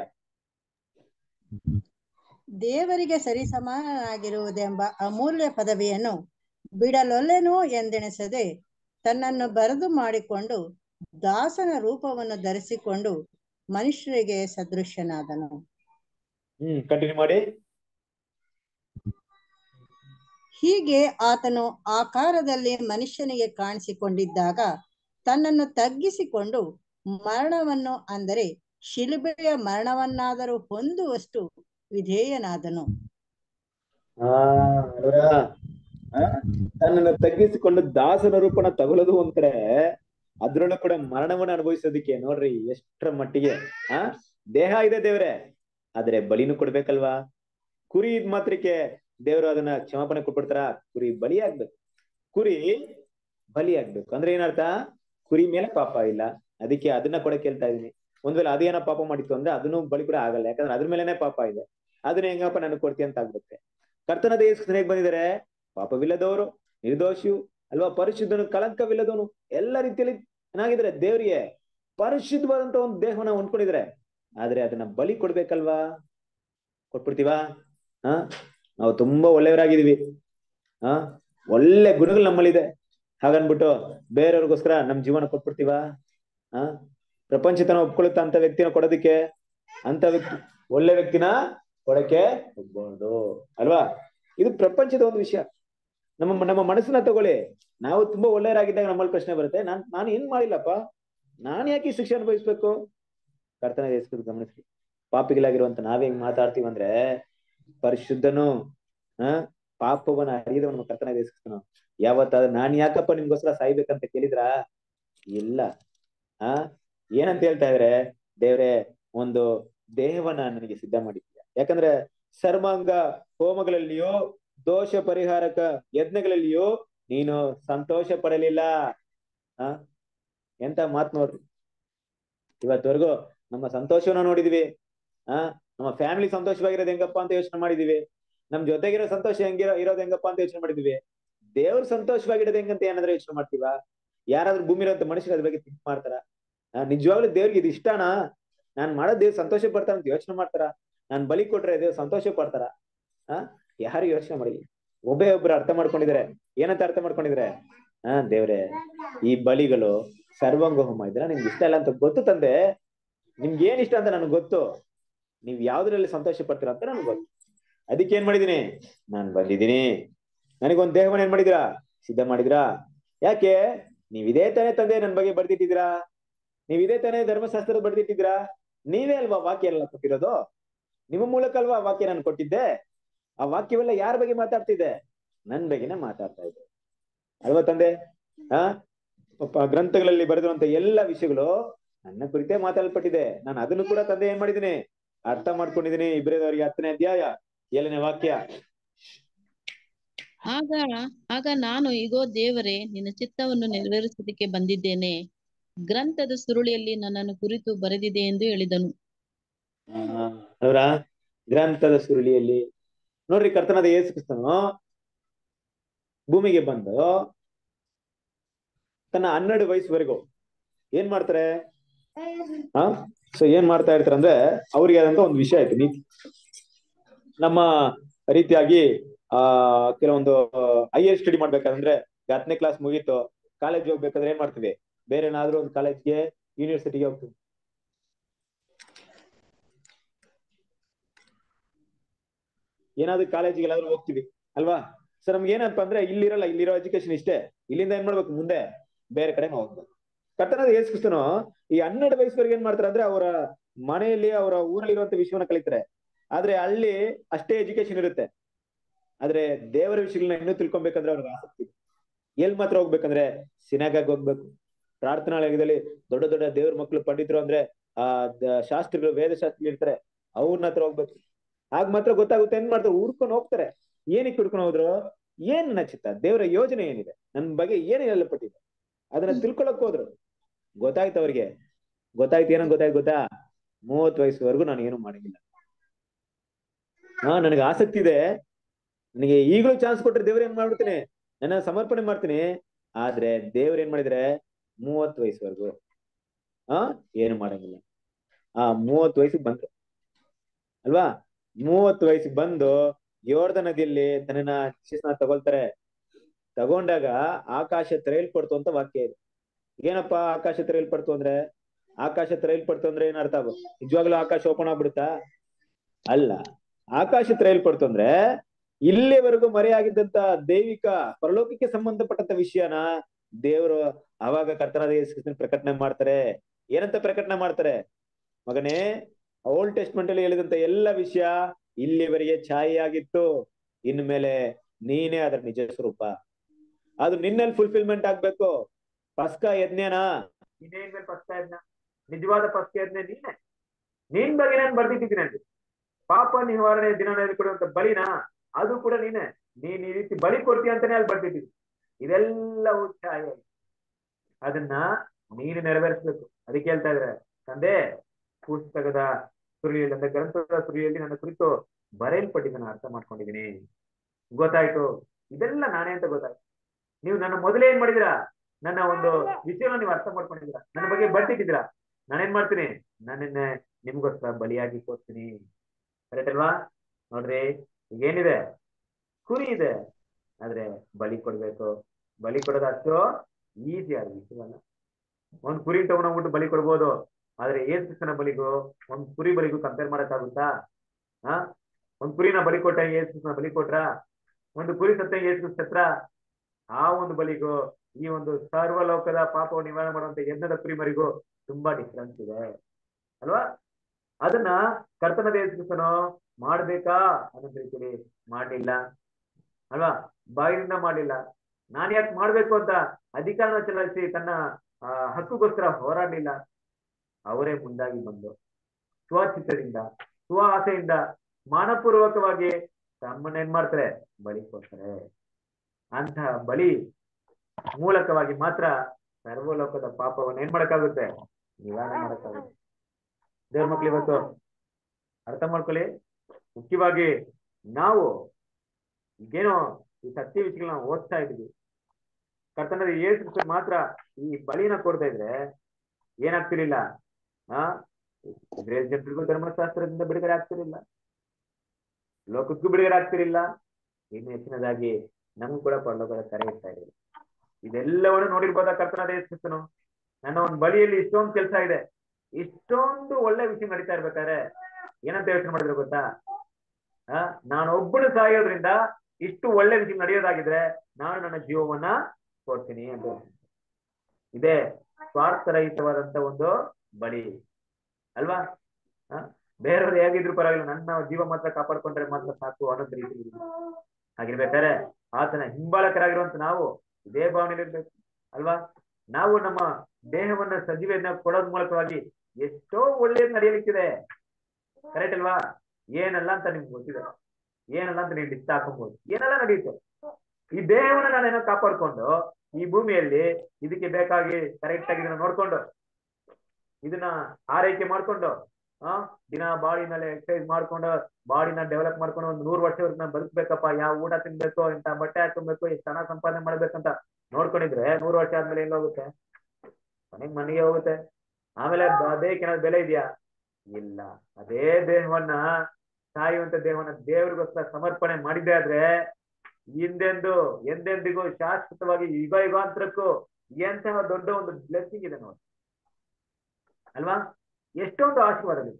ದೇವರಿಗೆ ಸರಿಸಮಾನಾಗಿರುವುದೆಂಬ ಅಮೂಲ್ಯ ಪದವಿಯನ್ನು ಬಿಡಲೊಲ್ಲೆನು ಎಂದೆಣಿಸದೆ ತನ್ನನ್ನು ಬರೆದು ಮಾಡಿಕೊಂಡು ದಾಸನ ರೂಪವನ್ನು ಧರಿಸಿಕೊಂಡು ಮನುಷ್ಯರಿಗೆ ಸದೃಶ್ಯನಾದನು ಹ್ಮ್ ಕಂಟಿನ್ಯೂ ಮಾಡಿ ಹೀಗೆ ಆತನು ಆಕಾರದಲ್ಲಿ ಮನುಷ್ಯನಿಗೆ ಕಾಣಿಸಿಕೊಂಡಿದ್ದಾಗ ತನ್ನನ್ನು ತಗ್ಗಿಸಿಕೊಂಡು ಮರಣವನ್ನು ಅಂದರೆ ಶಿಲುಬೆಯ ಮರಣವನ್ನಾದರೂ ಹೊಂದುವಷ್ಟು ವಿಧೇಯನಾದನು ಆ ಅಲ್ವಾ? ಆ? ತನ್ನನ್ನು ತಗ್ಗಿಸಿಕೊಂಡು ದಾಸನ ರೂಪನ ತಗೊಳ್ಳೋದು ಒಂದ್ ಕಡೆ ಅದ್ರಲ್ಲೂ ಕೂಡ ಮರಣವನ್ನು ಅನುಭವಿಸೋದಿಕ್ಕೆ ನೋಡ್ರಿ ಎಷ್ಟರ ಮಟ್ಟಿಗೆ ಆ ದೇಹ ಇದೆ ದೇವ್ರೆ ಆದ್ರೆ ಬಲಿನೂ ಕೊಡ್ಬೇಕಲ್ವಾ ಕುರಿ ಇದ್ ಮಾತ್ರಕ್ಕೆ ದೇವರು ಅದನ್ನ ಕ್ಷಮಾಪಣೆ ಕೊಟ್ಬಿಡ್ತಾರ ಕುರಿ ಬಲಿ ಆಗ್ಬೇಕು ಕುರಿ ಬಲಿ ಆಗ್ಬೇಕು ಅಂದ್ರೆ ಏನರ್ಥ ಕುರಿ ಮೇಲೆ ಪಾಪ ಇಲ್ಲ ಅದಕ್ಕೆ ಅದನ್ನ ಕೊಡಕ್ ಹೇಳ್ತಾ ಇದೀನಿ ಒಂದ್ ವೇಳೆ ಅದೇನ ಪಾಪ ಮಾಡಿತ್ತು ಅಂದ್ರೆ ಅದನ್ನು ಬಲಿ ಕೂಡ ಆಗಲ್ಲ ಯಾಕಂದ್ರೆ ಅದ್ರ ಮೇಲೆನೆ ಪಾಪ ಇದೆ ಅದನ್ನ ಹೆಂಗಪ್ಪ ನನಗೆ ಕೊಡ್ತೀಯ ಅಂತ ಆಗ್ಬಿಡುತ್ತೆ ಕರ್ತನ ದೇಶ ಹೇಗ್ ಬಂದಿದ್ದಾರೆ ಪಾಪವಿಲ್ಲದವರು ನಿರ್ದೋಷಿಯು ಅಲ್ವಾ ಪರಿಶುದ್ಧನು ಕಳಂಕವಿಲ್ಲದವನು ಎಲ್ಲ ರೀತಿಯಲ್ಲಿ ಏನಾಗಿದ್ರೆ ದೇವರಿಗೆ ಪರಿಶುದ್ಧವಾದಂತ ಒಂದು ದೇಹವನ್ನ ಹೊಂದ್ಕೊಂಡಿದ್ರೆ ಆದ್ರೆ ಅದನ್ನ ಬಲಿ ಕೊಡ್ಬೇಕಲ್ವಾ ಕೊಟ್ಬಿಡ್ತೀವಾ ಹಾ ನಾವು ತುಂಬಾ ಒಳ್ಳೆಯವರಾಗಿದೀವಿ ಹಾ ಒಳ್ಳೆ ಗುಣಗಳು ನಮ್ಮಲ್ಲಿದೆ ಹಾಗನ್ಬಿಟ್ಟು ಬೇರೆಯವ್ರಿಗೋಸ್ಕರ ನಮ್ ಜೀವನ ಕೊಟ್ಬಿಡ್ತೀವಾ ಹಾ ಪ್ರಪಂಚತನ ಒಪ್ಕೊಳ್ಳುತ್ತ ಅಂತ ವ್ಯಕ್ತಿನ ಕೊಡೋದಿಕ್ಕೆ ಅಂತ ವ್ಯಕ್ತಿ ಒಳ್ಳೆ ವ್ಯಕ್ತಿನ ಕೊಡಕ್ಕೆ ಹೋಗ್ಬಾರ್ದು ಅಲ್ವಾ ಇದು ಪ್ರಪಂಚದ ಒಂದು ವಿಷಯ ನಮ್ಮ ನಮ್ಮ ಮನಸ್ಸನ್ನ ತಗೊಳ್ಳಿ ನಾವು ತುಂಬಾ ಒಳ್ಳೆಯರಾಗಿದ್ದಾಗ ನಮ್ಮಲ್ಲಿ ಪ್ರಶ್ನೆ ಬರುತ್ತೆ ನಾನ್ ನಾನು ಏನ್ ಮಾಡಿಲ್ಲಪ್ಪ ನಾನ್ ಯಾಕೆ ಈ ಶಿಕ್ಷೆ ಅನುಭವಿಸ್ಬೇಕು ಕರ್ತನ ದೇಶಕ್ಕೆ ಗಮನಿಸಿ ಪಾಪಿಗಳಾಗಿರುವಂತ ನಾವೇ ಹೆಂಗ್ ಮಾತಾಡ್ತೀವಿ ಅಂದ್ರೆ ಪರಿಶುದ್ಧನು ಆ ಪಾಪವನ್ನ ಅರಿಯದವನು ನಮ್ಮ ಕರ್ತನ ದೇಶಕ್ಕನು ಯಾವತ್ತಾದ್ರೂ ನಾನ್ ಯಾಕಪ್ಪ ನಿಮ್ಗೋಸ್ಕರ ಸಾಯ್ಬೇಕಂತ ಕೇಳಿದ್ರ ಇಲ್ಲ ಆ ಏನಂತ ಹೇಳ್ತಾ ಇದ್ರೆ ದೇವ್ರೆ ಒಂದು ದೇಹವನ್ನ ನನಗೆ ಸಿದ್ಧ ಮಾಡಿದ್ಯಾ ಯಾಕಂದ್ರೆ ಸರ್ವಾಂಗ ಹೋಮಗಳಲ್ಲಿಯೋ ದೋಷ ಪರಿಹಾರಕ ಯಜ್ಞಗಳಲ್ಲಿಯೋ ನೀನು ಸಂತೋಷ ಪಡಲಿಲ್ಲ ಆ ಎಂತ ಮಾತ್ ನೋಡ್ರಿ ಇವತ್ತವರೆಗೂ ನಮ್ಮ ಸಂತೋಷವನ್ನ ನೋಡಿದ್ವಿ ಆ ನಮ್ಮ ಫ್ಯಾಮಿಲಿ ಸಂತೋಷವಾಗಿರೋದು ಹೆಂಗಪ್ಪ ಅಂತ ಯೋಚನೆ ಮಾಡಿದೀವಿ ನಮ್ ಜೊತೆಗಿರೋ ಸಂತೋಷ ಹೆಂಗಿರೋ ಇರೋದು ಹೆಂಗಪ್ಪ ಅಂತ ಯೋಚನೆ ಮಾಡಿದ್ವಿ ದೇವ್ರ ಸಂತೋಷವಾಗಿರೋದು ಹೆಂಗಂತ ಏನಾದ್ರೂ ಯೋಚನೆ ಮಾಡ್ತೀವ ಯಾರಾದ್ರೂ ಭೂಮಿ ಇರೋಂತ ಮನುಷ್ಯರು ಅದ್ರ ಬಗ್ಗೆ ಥಿಂಕ್ ಮಾಡ್ತಾರ ನಿಜವಾಗ್ಲೂ ದೇವ್ರಿಗೆ ಇದು ಇಷ್ಟನಾ ನಾನ್ ಮಾಡೋ ದೇವ್ರ ಸಂತೋಷ ಪಡ್ತಾರ ಅಂತ ಯೋಚನೆ ಮಾಡ್ತಾರ ನಾನ್ ಬಲಿ ಕೊಟ್ರೆ ದೇವ್ರ ಸಂತೋಷ ಪಡ್ತಾರ ಆ ಯಾರು ಯೋಚನೆ ಮಾಡಿ ಒಬ್ಬೇ ಒಬ್ರು ಅರ್ಥ ಮಾಡ್ಕೊಂಡಿದ್ದಾರೆ ಏನಂತ ಅರ್ಥ ಮಾಡ್ಕೊಂಡಿದ್ರೆ ಹಾ ದೇವ್ರೆ ಈ ಬಲಿಗಳು ಸರ್ವಾಂಗ ಹೋಮ ಇದ್ರೆ ನಿಮ್ಗೆ ಇಷ್ಟ ಇಲ್ಲ ಅಂತ ಗೊತ್ತು ತಂದೆ ನಿಮ್ಗೆ ಏನ್ ಇಷ್ಟ ಅಂತ ನನಗೆ ಗೊತ್ತು ನೀವ್ ಯಾವ್ದ್ರಲ್ಲಿ ಸಂತೋಷ ಪಡ್ತೀರಾ ಅಂತ ನನ್ಗೆ ಗೊತ್ತು ಅದಕ್ಕೆ ಏನ್ ಮಾಡಿದೀನಿ ನಾನ್ ಬಂದಿದ್ದೀನಿ ನನಗೊಂದ್ ದೇಹವನ್ನ ಏನ್ ಮಾಡಿದಿರಾ ಸಿದ್ಧ ಮಾಡಿದ್ರಾ ಯಾಕೆ ನೀವ್ ಇದೇ ತಾನೇ ತಂದೆ ನನ್ ಬಗ್ಗೆ ಬರ್ದಿಟ್ಟಿದ್ದೀರಾ ನೀವ್ ಇದೇ ತಾನೇ ಧರ್ಮಶಾಸ್ತ್ರದ ಬರ್ದಿಟ್ಟಿದ್ದೀರಾ ನೀವೇ ಅಲ್ವಾ ವಾಕ್ಯ ಎಲ್ಲ ಕೊಟ್ಟಿರೋದು ನಿಮ್ಮ ಮೂಲಕ ಅಲ್ವಾ ವಾಕ್ಯ ನಾನು ಕೊಟ್ಟಿದ್ದೆ ಆ ವಾಕ್ಯವೆಲ್ಲ ಯಾರ ಬಗ್ಗೆ ಮಾತಾಡ್ತಿದ್ದೆ ನನ್ ಬಗ್ಗೆನೇ ಮಾತಾಡ್ತಾ ಇದ್ದೆ ಅಲ್ವಾ ತಂದೆ ಆ ಪ- ಗ್ರಂಥಗಳಲ್ಲಿ ಬರೆದಿರುವಂತ ಎಲ್ಲ ವಿಷಯಗಳು ನನ್ನ ಕುರಿತೇ ಮಾತಾಡಲ್ಪಟ್ಟಿದೆ ನಾನು ಅದನ್ನು ಕೂಡ ತಂದೆ ಏನ್ ಮಾಡಿದೀನಿ ಅರ್ಥ ಮಾಡ್ಕೊಂಡಿದೀನಿ ಇಬ್ರೇದವರಿಗೆ ಹತ್ತನೇ ಅಧ್ಯಾಯ ಏಳನೇ ವಾಕ್ಯ ಆಗ ಆಗ ನಾನು ಇಗೋ ದೇವರೇ ನಿನ್ನ ಚಿತ್ತವನ್ನು ನೆರವೇರಿಸುವುದಕ್ಕೆ ಬಂದಿದ್ದೇನೆ ಗ್ರಂಥದ ಸುರುಳಿಯಲ್ಲಿ ನನ್ನನ್ನು ಕುರಿತು ಬರೆದಿದೆ ಎಂದು ಹೇಳಿದನು ಅವರ ಗ್ರಂಥದ ಸುರುಳಿಯಲ್ಲಿ ನೋಡ್ರಿ ಕರ್ತನಾದ ಯೇಸು ಕ್ರಿಸ್ತನು ಭೂಮಿಗೆ ಬಂದು ತನ್ನ ಹನ್ನೆರಡು ವಯಸ್ಸುವರೆಗೂ ಏನ್ ಮಾಡ್ತಾರೆ ಆ ಸೊ ಏನ್ ಮಾಡ್ತಾ ಇರ್ತಾರೆ ಅಂದ್ರೆ ಅವ್ರಿಗೆ ಆದಂತ ಒಂದು ವಿಷಯ ಆಯ್ತು ನೀತಿ ನಮ್ಮ ರೀತಿಯಾಗಿ ಆ ಕೆಲವೊಂದು ಹೈಯರ್ ಸ್ಟಡಿ ಮಾಡ್ಬೇಕಾದ್ರೆ ಹತ್ತನೇ ಕ್ಲಾಸ್ ಮುಗೀತು ಕಾಲೇಜ್ ಹೋಗ್ಬೇಕಾದ್ರೆ ಏನ್ ಮಾಡ್ತೀವಿ ಬೇರೆ ಏನಾದ್ರೂ ಒಂದು ಕಾಲೇಜ್ಗೆ ಯೂನಿವರ್ಸಿಟಿಗೆ ಹೋಗ್ತೀವಿ ಏನಾದ್ರೂ ಕಾಲೇಜಿಗೆ ಎಲ್ಲಾದ್ರೂ ಹೋಗ್ತೀವಿ ಅಲ್ವಾ ಸರ್ ನಮ್ಗೆ ಏನಪ್ಪ ಅಂದ್ರೆ ಇಲ್ಲಿರಲ್ಲ ಇಲ್ಲಿರೋ ಎಜುಕೇಶನ್ ಇಷ್ಟೇ ಇಲ್ಲಿಂದ ಏನ್ ಮಾಡ್ಬೇಕು ಮುಂದೆ ಬೇರೆ ಕಡೆ ಹೋಗ್ಬೇಕು ಕರ್ತನಾದ ಯೇಸು ಕ್ರಿಸ್ತನು ಈ ಹನ್ನೆರಡು ವಯಸ್ಸುವರೆಗೆ ಏನ್ ಮಾಡ್ತಾರೆ ಅಂದ್ರೆ ಅವರ ಮನೆಯಲ್ಲಿ ಅವರ ಊರಲ್ಲಿರುವಂತ ವಿಷಯವನ್ನ ಕಲಿತಾರೆ ಆದ್ರೆ ಅಲ್ಲಿ ಅಷ್ಟೇ ಎಜುಕೇಶನ್ ಇರುತ್ತೆ ಆದ್ರೆ ದೇವರ ವಿಷಯಗಳನ್ನ ಇನ್ನೂ ತಿಳ್ಕೊಬೇಕಂದ್ರೆ ಅವ್ರಿಗೆ ಆಸಕ್ತಿ ಇದೆ. ಎಲ್ ಮಾತ್ರ ಹೋಗ್ಬೇಕಂದ್ರೆ ಸಿನಾಗಾಗ್ ಹೋಗ್ಬೇಕು ಪ್ರಾರ್ಥನಾಲಯದಲ್ಲಿ ದೊಡ್ಡ ದೊಡ್ಡ ದೇವ್ರ ಮಕ್ಕಳು ಪಂಡಿತರು ಅಂದ್ರೆ ಆ ದ- ಶಾಸ್ತ್ರಿಗಳು ವೇದಶಾಸ್ತ್ರಿಗಳು ಇರ್ತಾರೆ ಅವ್ರನ್ನ ಹತ್ರ ಹೋಗ್ಬೇಕು ಆಗ ಮಾತ್ರ ಗೊತ್ತಾಗುತ್ತೆ ಏನ್ ಮಾಡ್ತಾರೆ ಹುಡ್ಕೊಂಡು ಹೋಗ್ತಾರೆ ಏನಕ್ಕೆ ಹುಡ್ಕೊಂಡು ಹೋದ್ರು ಏನ್ ನನ್ನ ಚಿತ್ತ ದೇವರ ಯೋಜನೆ ಏನಿದೆ ನನ್ ಬಗ್ಗೆ ಏನ್ ಹೇಳಲ್ಪಟ್ಟಿದೆ ಅದನ್ನ ತಿಳ್ಕೊಳಕ್ ಹೋದ್ರು ಗೊತ್ತಾಯ್ತು ಅವ್ರಿಗೆ ಗೊತ್ತಾಯ್ತು ಏನಂತ ಗೊತ್ತಾಯ್ತು ಗೊತ್ತಾ ಮೂವತ್ತು ವಯಸ್ಸುವರೆಗೂ ನಾನು ಏನು ಮಾಡಂಗಿಲ್ಲ ಹಾ ನನಗೆ ಆಸಕ್ತಿ ಇದೆ ನನಗೆ ಈಗಲೂ ಚಾನ್ಸ್ ಕೊಟ್ರೆ ದೇವ್ರ ಏನ್ ಮಾಡ್ಬಿಡ್ತೀನಿ ನನ್ನ ಸಮರ್ಪಣೆ ಮಾಡ್ತೀನಿ ಆದ್ರೆ ದೇವ್ರ ಏನ್ ಮಾಡಿದ್ರೆ ಮೂವತ್ತು ವಯಸ್ಸುವರೆಗೂ ಆ ಏನು ಮಾಡಂಗಿಲ್ಲ ಆ ಮೂವತ್ತು ವಯಸ್ಸಿಗೆ ಬಂದ್ರು ಅಲ್ವಾ ಮೂವತ್ತು ವಯಸ್ಸಿಗೆ ಬಂದು ಯೋರ್ದ ನದಿಯಲ್ಲಿ ತನ್ನ ಶಿಸ್ನ ತಗೊಳ್ತಾರೆ ತಗೊಂಡಾಗ ಆಕಾಶ ತೆರೆಯಲ್ಪಡ್ತು ಅಂತ ವಾಕ್ಯ ಇದೆ ಏನಪ್ಪಾ ಆಕಾಶ ತೆರೆಯಲ್ಪಡ್ತು ಅಂದ್ರೆ ಆಕಾಶ ತೆರೆಯಲ್ಪಡ್ತು ಅಂದ್ರೆ ಏನ್ ಅರ್ಥ ಆಗುತ್ತೆ ನಿಜವಾಗ್ಲೂ ಆಕಾಶ ಓಪನ್ ಆಗ್ಬಿಡುತ್ತಾ ಅಲ್ಲ ಆಕಾಶ ತೆರೆಯಲ್ಪಡ್ತು ಅಂದ್ರೆ ಇಲ್ಲಿವರೆಗೂ ಮರೆಯಾಗಿದ್ದಂತ ದೈವಿಕ ಪರಲೋಕಕ್ಕೆ ಸಂಬಂಧಪಟ್ಟಂತ ವಿಷಯನ ದೇವರು ಅವಾಗ ಕರ್ತನಾದ ಯೇಸು ಕ್ರಿಸ್ತನ ಪ್ರಕಟಣೆ ಮಾಡ್ತಾರೆ ಏನಂತ ಪ್ರಕಟಣೆ ಮಾಡ್ತಾರೆ ಮಗನೇ ಓಲ್ಡ್ ಟೆಸ್ಟ್ಮೆಂಟ್ ಅಲ್ಲಿ ಹೇಳಿದಂತ ಎಲ್ಲ ವಿಷಯ ಇಲ್ಲಿವರೆಗೆ ಛಾಯೆಯಾಗಿತ್ತು ಇನ್ಮೇಲೆ ನೀನೇ ಅದರ ನಿಜ ಸ್ವರೂಪ ಅದು ನಿನ್ನಲ್ಲಿ ಫುಲ್ಫಿಲ್ಮೆಂಟ್ ಆಗ್ಬೇಕು ಪಸ್ಕ ಯಜ್ಞನಾ ನೀನೇ ಪಸ್ಕ ಯಜ್ಞ ನಿಜವಾದ ಪಸ್ಕ ಯಜ್ಞ ನೀನೆ ನೀನ್ ಬಗ್ಗೆ ನಾನು ಬರ್ದಿಟ್ಟಿದ್ದೀನಿ ಅಂತ ಪಾಪ ನಿವಾರಣೆ ದಿನ ಕೊಡುವಂತ ಬಲಿನ ಅದು ಕೂಡ ನೀನೆ ನೀನ್ ಈ ರೀತಿ ಬಲಿ ಕೊಡ್ತೀಯ ಅಂತಾನೆ ಅಲ್ಲಿ ಬರ್ದಿದ್ದೀನಿ ಇದೆಲ್ಲವೂ ಛಾಯೆ ಅದನ್ನ ನೀನು ನೆರವೇರಿಸ್ಬೇಕು ಅದಕ್ಕೆ ಹೇಳ್ತಾ ಇದ್ರೆ ತಂದೆ ಪುಸ್ತಕದ ಸುರಿಯಲ್ಲಿ ಅಂದ್ರೆ ಗ್ರಂಥದ ಸುರಿಯಲ್ಲಿ ನನ್ನ ಕುರಿತು ಬರೆಯಲ್ಪಟ್ಟಿದ್ದನ್ನ ಅರ್ಥ ಮಾಡ್ಕೊಂಡಿದ್ದೀನಿ ಗೊತ್ತಾಯ್ತು ಇದೆಲ್ಲ ನಾನೇ ಅಂತ ಗೊತ್ತಾಯ್ತು ನೀವು ನನ್ನ ಮೊದಲೇ ಏನ್ ಮಾಡಿದಿರಾ ನನ್ನ ಒಂದು ವಿಷಯನ ನೀವು ಅರ್ಥ ಮಾಡ್ಕೊಂಡಿದ್ದೀರಾ ನನ್ನ ಬಗ್ಗೆ ಬರ್ತಿದ್ದೀರಾ ನಾನೇನ್ ಮಾಡ್ತೀನಿ ನನ್ನನ್ನ ನಿಮ್ಗೋಸ್ಕರ ಬಲಿಯಾಗಿ ಕೊಡ್ತೀನಿ ಕರೆಕ್ಟ್ ಅಲ್ವಾ ನೋಡ್ರಿ ಈಗ ಏನಿದೆ ಕುರಿ ಇದೆ ಆದ್ರೆ ಬಲಿ ಕೊಡ್ಬೇಕು ಬಲಿ ಕೊಡೋದು ಅಷ್ಟು ಈಸಿ ಆದ ವಿಷಯವಲ್ಲ ಒಂದ್ ಕುರಿ ತಗೊಂಡೋಗ್ಬಿಟ್ಟು ಬಲಿ ಕೊಡ್ಬೋದು ಆದ್ರೆ ಏನ್ ಕ್ರಿಸ್ತನ ಬಲಿಗೂ ಒಂದ್ ಕುರಿ ಬಲಿಗೂ ಕಂಪೇರ್ ಮಾಡಕ್ಕಾಗುತ್ತಾ ಹಾ ಒಂದ್ ಕುರಿನ ಬಲಿ ಕೊಟ್ಟ ಏಸ್ ಕ್ರಿಸ್ತನ ಬಲಿ ಕೊಟ್ರ ಒಂದು ಕುರಿ ಸತ್ತ ಏಸ್ ಕ್ರಿಸ್ತ ಸತ್ರ ಆ ಒಂದು ಬಲಿಗೂ ಈ ಒಂದು ಸರ್ವಲೋಕದ ಪಾಪವನ್ನು ನಿವಾರಣೆ ಮಾಡುವಂತ ಯಜ್ಞದ ಕುರಿ ಮರಿಗೂ ತುಂಬಾ ಡಿಫ್ರೆನ್ಸ್ ಇದೆ ಅಲ್ವಾ ಅದನ್ನ ಕರ್ತನದ ಯೇಸು ಕ್ರಿಸ್ತನು ಮಾಡ್ಬೇಕಾ ಅನ್ನೋ ರೀತಿಯಲ್ಲಿ ಮಾಡ್ಲಿಲ್ಲ ಅಲ್ವಾ ಬಾಯಿನಿಂದ ಮಾಡ್ಲಿಲ್ಲ ನಾನ್ ಯಾಕೆ ಮಾಡ್ಬೇಕು ಅಂತ ಅಧಿಕಾರನ ಚಲಾಯಿಸಿ ತನ್ನ ಆ, ಹಕ್ಕುಗೋಸ್ಕರ ಹೋರಾಡ್ಲಿಲ್ಲ ಅವರೇ ಮುಂದಾಗಿ ಬಂದು ಸ್ವಚಿತ್ತದಿಂದ ಸ್ವ ಆಸೆಯಿಂದ ಮಾನಪೂರ್ವಕವಾಗಿ ತಮ್ಮನ್ನ ಏನ್ ಮಾಡ್ತಾರೆ ಬಲಿ ಕೊಡ್ತಾರೆ ಅಂತ ಬಲಿ ಮೂಲಕವಾಗಿ ಮಾತ್ರ ಸರ್ವಲೋಕದ ಪಾಪವನ್ನು ಏನ್ ಮಾಡಕ್ಕಾಗುತ್ತೆ ನಿವಾರಣೆ ಮಾಡಕ್ಕಾಗುತ್ತೆ ದೇವ್ರ ಮಕ್ಳು ಇವತ್ತು ಅರ್ಥ ಮಾಡ್ಕೊಳ್ಳಿ ಮುಖ್ಯವಾಗಿ ನಾವು ಈಗೇನೋ ಈ ಸತ್ಯ ವಿಷಯಗಳನ್ನ ಓದ್ತಾ ಇದ್ವಿ ಕರ್ತನದ ಏಸು ಕ್ರಿಸ್ತ ಮಾತ್ರ ಈ ಬಲಿನ ಕೊಡ್ತಾ ಇದ್ರೆ ಏನಾಗ್ತಿರ್ಲಿಲ್ಲ ಆ ಇಸ್ರೇಲ್ ಜನರಿಗೂ ಧರ್ಮಶಾಸ್ತ್ರದಿಂದ ಬಿಡುಗಡೆ ಆಗ್ತಿರ್ಲಿಲ್ಲ ಲೋಕಕ್ಕೂ ಬಿಡುಗಡೆ ಆಗ್ತಿರ್ಲಿಲ್ಲ ಇನ್ನು ಹೆಚ್ಚಿನದಾಗಿ ನಮಗೂ ಕೂಡ ಪರಲೋಕದ ಕರೆ ಇರ್ತಾ ಇರಲಿಲ್ಲ ಇದೆಲ್ಲವನ್ನು ನೋಡಿರ್ಬೋದಾ ಕರ್ತನಾದ ಯೇಸು ಕ್ರಿಸ್ತನು ನನ್ನ ಒಂದು ಬಳಿಯಲ್ಲಿ ಇಷ್ಟೊಂದು ಕೆಲಸ ಇದೆ ಇಷ್ಟೊಂದು ಒಳ್ಳೆ ವಿಷಯ ನಡೀತಾ ಇರ್ಬೇಕಾದ್ರೆ ಏನಂತ ಯೋಚನೆ ಮಾಡಿದ್ರು ಗೊತ್ತಾ ಆ ನಾನು ಒಬ್ಬಳು ಸಾಯೋದ್ರಿಂದ ಇಷ್ಟು ಒಳ್ಳೆ ವಿಷಯ ನಡೆಯೋದಾಗಿದ್ರೆ ನಾನು ನನ್ನ ಜೀವವನ್ನ ಕೊಡ್ತೀನಿ ಅಂತ ಇದೇ ಸ್ವಾರ್ಥರಹಿತವಾದಂತ ಒಂದು ಬಳಿ ಅಲ್ವಾ ಆ? ಬೇರೆಯವ್ರು ಹೇಗಿದ್ರು ಪರವಾಗಿಲ್ಲ ನನ್ನ ಜೀವ ಮಾತ್ರ ಕಾಪಾಡ್ಕೊಂಡ್ರೆ ಮಾತ್ರ ಸಾಕು ಅನ್ನೋದ್ ರೀತಿ ಹಾಗಿರ್ಬೇಕಾದ್ರೆ ಆತನ ಹಿಂಬಾಲಕರಾಗಿರುವಂತ ನಾವು ಇದೇ ಭಾವನೆಯಲ್ಲಿ ಇರ್ಬೇಕು ಅಲ್ವಾ ನಾವು ನಮ್ಮ ದೇಹವನ್ನ ಸಜೀವನ್ನ ಕೊಡೋದ್ ಮೂಲಕವಾಗಿ ಎಷ್ಟೋ ಒಳ್ಳೇದ್ ನಡೆಯಲಿಕ್ಕಿದೆ ಕರೆಕ್ಟ್ ಅಲ್ವಾ ಏನಲ್ಲ ಅಂತ ನಿಮ್ಗೆ ಗೊತ್ತಿದೆ ಏನಲ್ಲ ಅಂತ ನೀವು ಲಿಸ್ಟ್ ಹಾಕೊಬಹುದು ಏನೆಲ್ಲ ನಡೆಯುತ್ತೆ ಈ ದೇಹವನ್ನ ನಾನೇನೋ ಕಾಪಾಡ್ಕೊಂಡು ಈ ಭೂಮಿಯಲ್ಲಿ ಇದಕ್ಕೆ ಬೇಕಾಗಿ ಕರೆಕ್ಟ್ ಆಗಿ ಇದನ್ನ ನೋಡ್ಕೊಂಡು ಇದನ್ನ ಆರೈಕೆ ಮಾಡ್ಕೊಂಡು ಆ ದಿನ ಬಾಡಿನಲ್ಲಿ ಎಕ್ಸರ್ಸೈಸ್ ಮಾಡ್ಕೊಂಡು ಬಾಡಿನ ಡೆವಲಪ್ ಮಾಡ್ಕೊಂಡು ಒಂದು ನೂರು ವರ್ಷವರೆಗೆ ನಾನು ಬದುಕ್ಬೇಕಪ್ಪ ಯಾವ ಊಟ ತಿನ್ಬೇಕು ಇಂತ ಬಟ್ಟೆ ಹಾಕೊಬೇಕು ಎಷ್ಟು ಹಣ ಸಂಪಾದನೆ ಮಾಡ್ಬೇಕಂತ ನೋಡ್ಕೊಂಡಿದ್ರೆ ನೂರು ವರ್ಷ ಆದ್ಮೇಲೆ ಹೆಂಗ್ ಹೋಗುತ್ತೆ ಮನೆಗ್ ಮನೆಗೆ ಹೋಗುತ್ತೆ ಆಮೇಲೆ ಬ- ದೇಹಕ್ಕೆ ಏನಾದ್ರು ಬೆಲೆ ಇದೆಯಾ ಇಲ್ಲ ಅದೇ ದೇಹವನ್ನ ಸಾಯುವಂತ ದೇಹವನ್ನ ದೇವರಿಗೋಸ್ಕರ ಸಮರ್ಪಣೆ ಮಾಡಿದ್ದೆ ಆದ್ರೆ ಹಿಂದೆಂದು ಎಂದೆಂದಿಗೂ ಶಾಶ್ವತವಾಗಿ ಯುಗ ಯುಗಾಂತರಕ್ಕೂ ಎಂತಹ ದೊಡ್ಡ ಒಂದು ಬ್ಲೆಸ್ಸಿಂಗ್ ಇದೆ ನೋಡಿ ಅಲ್ವಾ ಎಷ್ಟೊಂದು ಆಶೀರ್ವಾದಗಳಿದೆ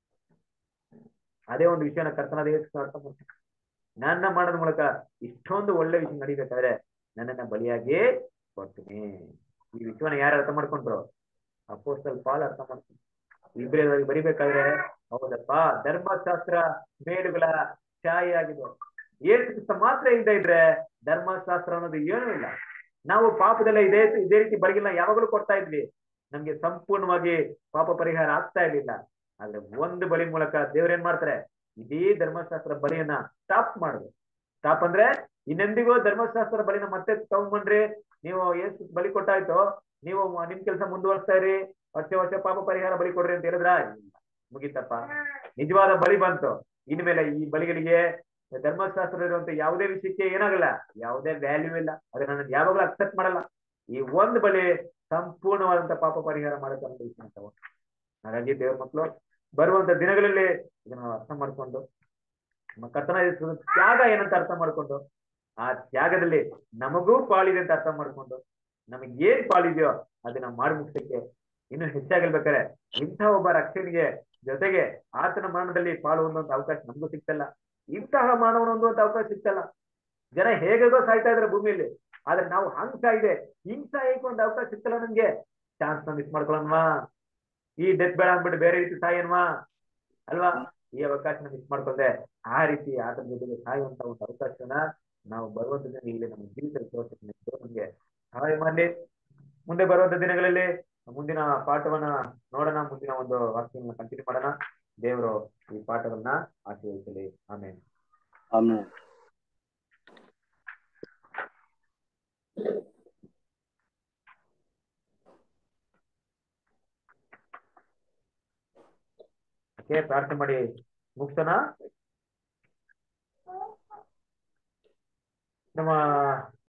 ಅದೇ ಒಂದು ವಿಷಯನ ಕರ್ತನಾದ ಯೇಸು ಅರ್ಥ ಮಾಡ್ತಾರೆ ನನ್ನ ಮಾಡೋದ್ ಮೂಲಕ ಇಷ್ಟೊಂದು ಒಳ್ಳೆ ವಿಷಯ ನಡಿಬೇಕಾದ್ರೆ ನನ್ನನ್ನ ಬಲಿಯಾಗಿ ಕೊಡ್ತೀನಿ ಈ ವಿಷಯವನ್ನ ಯಾರು ಅರ್ಥ ಮಾಡ್ಕೊಂಡ್ರು ಅಪೋಸ್ಟಲ್ ಪಾಲ್ ಅರ್ಥ ಮಾಡ್ಕೊಂಡ್ರು ಇಬ್ರಿಯರಿಗೆ ಬರಿಬೇಕಾದ್ರೆ ಹೌದಪ್ಪ ಧರ್ಮಶಾಸ್ತ್ರ ಮೇಡುಗಳ ಛಾಯೆ ಆಗಿದೆ ಏಸು ಕ್ರಿಸ್ತ ಮಾತ್ರ ಇಲ್ಲದೆ ಇದ್ರೆ ಧರ್ಮಶಾಸ್ತ್ರ ಅನ್ನೋದು ಏನೂ ಇಲ್ಲ ನಾವು ಪಾಪದಲ್ಲ ಇದೇ ಇದೇ ರೀತಿ ಬಡಗಿಲ್ಲ ಯಾವಾಗಲೂ ಕೊಡ್ತಾ ಇದ್ವಿ ನಮ್ಗೆ ಸಂಪೂರ್ಣವಾಗಿ ಪಾಪ ಪರಿಹಾರ ಆಗ್ತಾ ಇರ್ಲಿಲ್ಲ ಆದ್ರೆ ಒಂದು ಬಲಿ ಮೂಲಕ ದೇವ್ರೇನ್ ಮಾಡ್ತಾರೆ ಇಡೀ ಧರ್ಮಶಾಸ್ತ್ರ ಬಲಿಯನ್ನ ಸ್ಟಾಪ್ ಮಾಡುದು ಸ್ಟಾಪ್ ಅಂದ್ರೆ ಇನ್ನೆಂದಿಗೂ ಧರ್ಮಶಾಸ್ತ್ರ ಬಲಿನ ಮತ್ತೆ ತಗೊಂಡ್ಬಂದ್ರಿ ನೀವು ಎಷ್ಟು ಬಲಿ ಕೊಟ್ಟಾಯ್ತು ನೀವು ನಿಮ್ ಕೆಲಸ ಮುಂದುವರಿಸ್ತಾ ಇರಿ ವರ್ಷ ವರ್ಷ ಪಾಪ ಪರಿಹಾರ ಬಲಿ ಕೊಡ್ರಿ ಅಂತ ಹೇಳಿದ್ರ ಇಲ್ಲ ಮುಗೀತಪ್ಪ ನಿಜವಾದ ಬಲಿ ಬಂತು ಇನ್ಮೇಲೆ ಈ ಬಲಿಗಳಿಗೆ ಧರ್ಮಶಾಸ್ತ್ರ ಇರುವಂತ ಯಾವುದೇ ವಿಷಯಕ್ಕೆ ಏನಾಗಲ್ಲ ಯಾವುದೇ ವ್ಯಾಲ್ಯೂ ಇಲ್ಲ ಅದನ್ನ ನಾನು ಯಾವಾಗಲೂ ಅಕ್ಸೆಪ್ಟ್ ಮಾಡಲ್ಲ ಈ ಒಂದು ಬಲಿ ಸಂಪೂರ್ಣವಾದಂತ ಪಾಪ ಪರಿಹಾರ ಮಾಡಕ್ಕೆ ಅನುಭವಿಸಿದಂತವು ಹಾಗಾಗಿ ದೇವ್ರ ಮಕ್ಕಳು ಬರುವಂತ ದಿನಗಳಲ್ಲಿ ಇದನ್ನ ನಾವು ಅರ್ಥ ಮಾಡ್ಕೊಂಡು ನಮ್ಮ ಕರ್ತನ ಯೇಸುವಿನ ತ್ಯಾಗ ಏನಂತ ಅರ್ಥ ಮಾಡ್ಕೊಂಡು ಆ ತ್ಯಾಗದಲ್ಲಿ ನಮಗೂ ಪಾಲಿದೆ ಅಂತ ಅರ್ಥ ಮಾಡ್ಕೊಂಡು ನಮಗೆ ಏನ್ ಪಾಲಿದೆಯೋ ಅದನ್ನ ಮಾಡಿ ಮುಗಿಸಕ್ಕೆ ಇನ್ನು ಹೆಚ್ಚಾಗಿರ್ಬೇಕಾರೆ ಇಂಥ ಒಬ್ಬ ರಕ್ಷಣೆಗೆ ಜೊತೆಗೆ ಆತನ ಮರಣದಲ್ಲಿ ಪಾಲು ಹೊಂದುವಂತ ಅವಕಾಶ ನಮಗೂ ಸಿಗ್ತಲ್ಲ ಇಂತಹ ಮಾನವನ ಹೊಂದುವಂತ ಅವಕಾಶ ಸಿಗ್ತಲ್ಲ ಜನ ಹೇಗೋ ಸಾಯ್ತಾ ಇದಾರೆ ಭೂಮಿಯಲ್ಲಿ ಆದ್ರೆ ನಾವು ಹಂಗ್ ಸಾಯಿದೆ ಹಿಂಗ್ ಸಾಯಕ್ಕೆ ಒಂದು ಅವಕಾಶ ಸಿಗ್ತಲ್ಲ ನಮ್ಗೆ ಚಾನ್ಸ್ ನ ಮಿಸ್ ಮಾಡ್ಕೊಳ್ಳೋಣವಾ ಈ ಡೆತ್ ಬೇಡ ಅಂದ್ಬಿಟ್ಟು ಬೇರೆ ರೀತಿ ಸಾಯನ್ವಾ ಅಲ್ವಾ ಈ ಅವಕಾಶನ ಮಿಸ್ ಮಾಡ್ಕೊಂಡೆ ಆ ರೀತಿ ಆತನ ಜೊತೆಗೆ ಸಾಯುವಂತ ಒಂದು ಅವಕಾಶನ ನಾವು ಬರುವಂತ ದಿನ ಇಲ್ಲಿ ನಮ್ಮ ಜೀವಿತದಲ್ಲಿ ತೋರಿಸ್ತೀನಿ ನಮ್ಗೆ ಸಹಾಯ ಮಾಡ್ಲಿ ಮುಂದೆ ಬರುವಂತ ದಿನಗಳಲ್ಲಿ ಮುಂದಿನ ಪಾಠವನ್ನ ನೋಡೋಣ ಮುಂದಿನ ಒಂದು ವಾಕ್ಯವನ್ನು ಕಂಟಿನ್ಯೂ ಮಾಡೋಣ ದೇವರು ಈ ಪಾಠವನ್ನ ಆಶೀರ್ವದಿಸಲಿ ಆಮೇಲೆ ಆಮೇಲೆ ಓಕೆ ಪ್ರಾರ್ಥನೆ ಮಾಡಿ ಮುಗಿಸೋಣ ನಮ್ಮ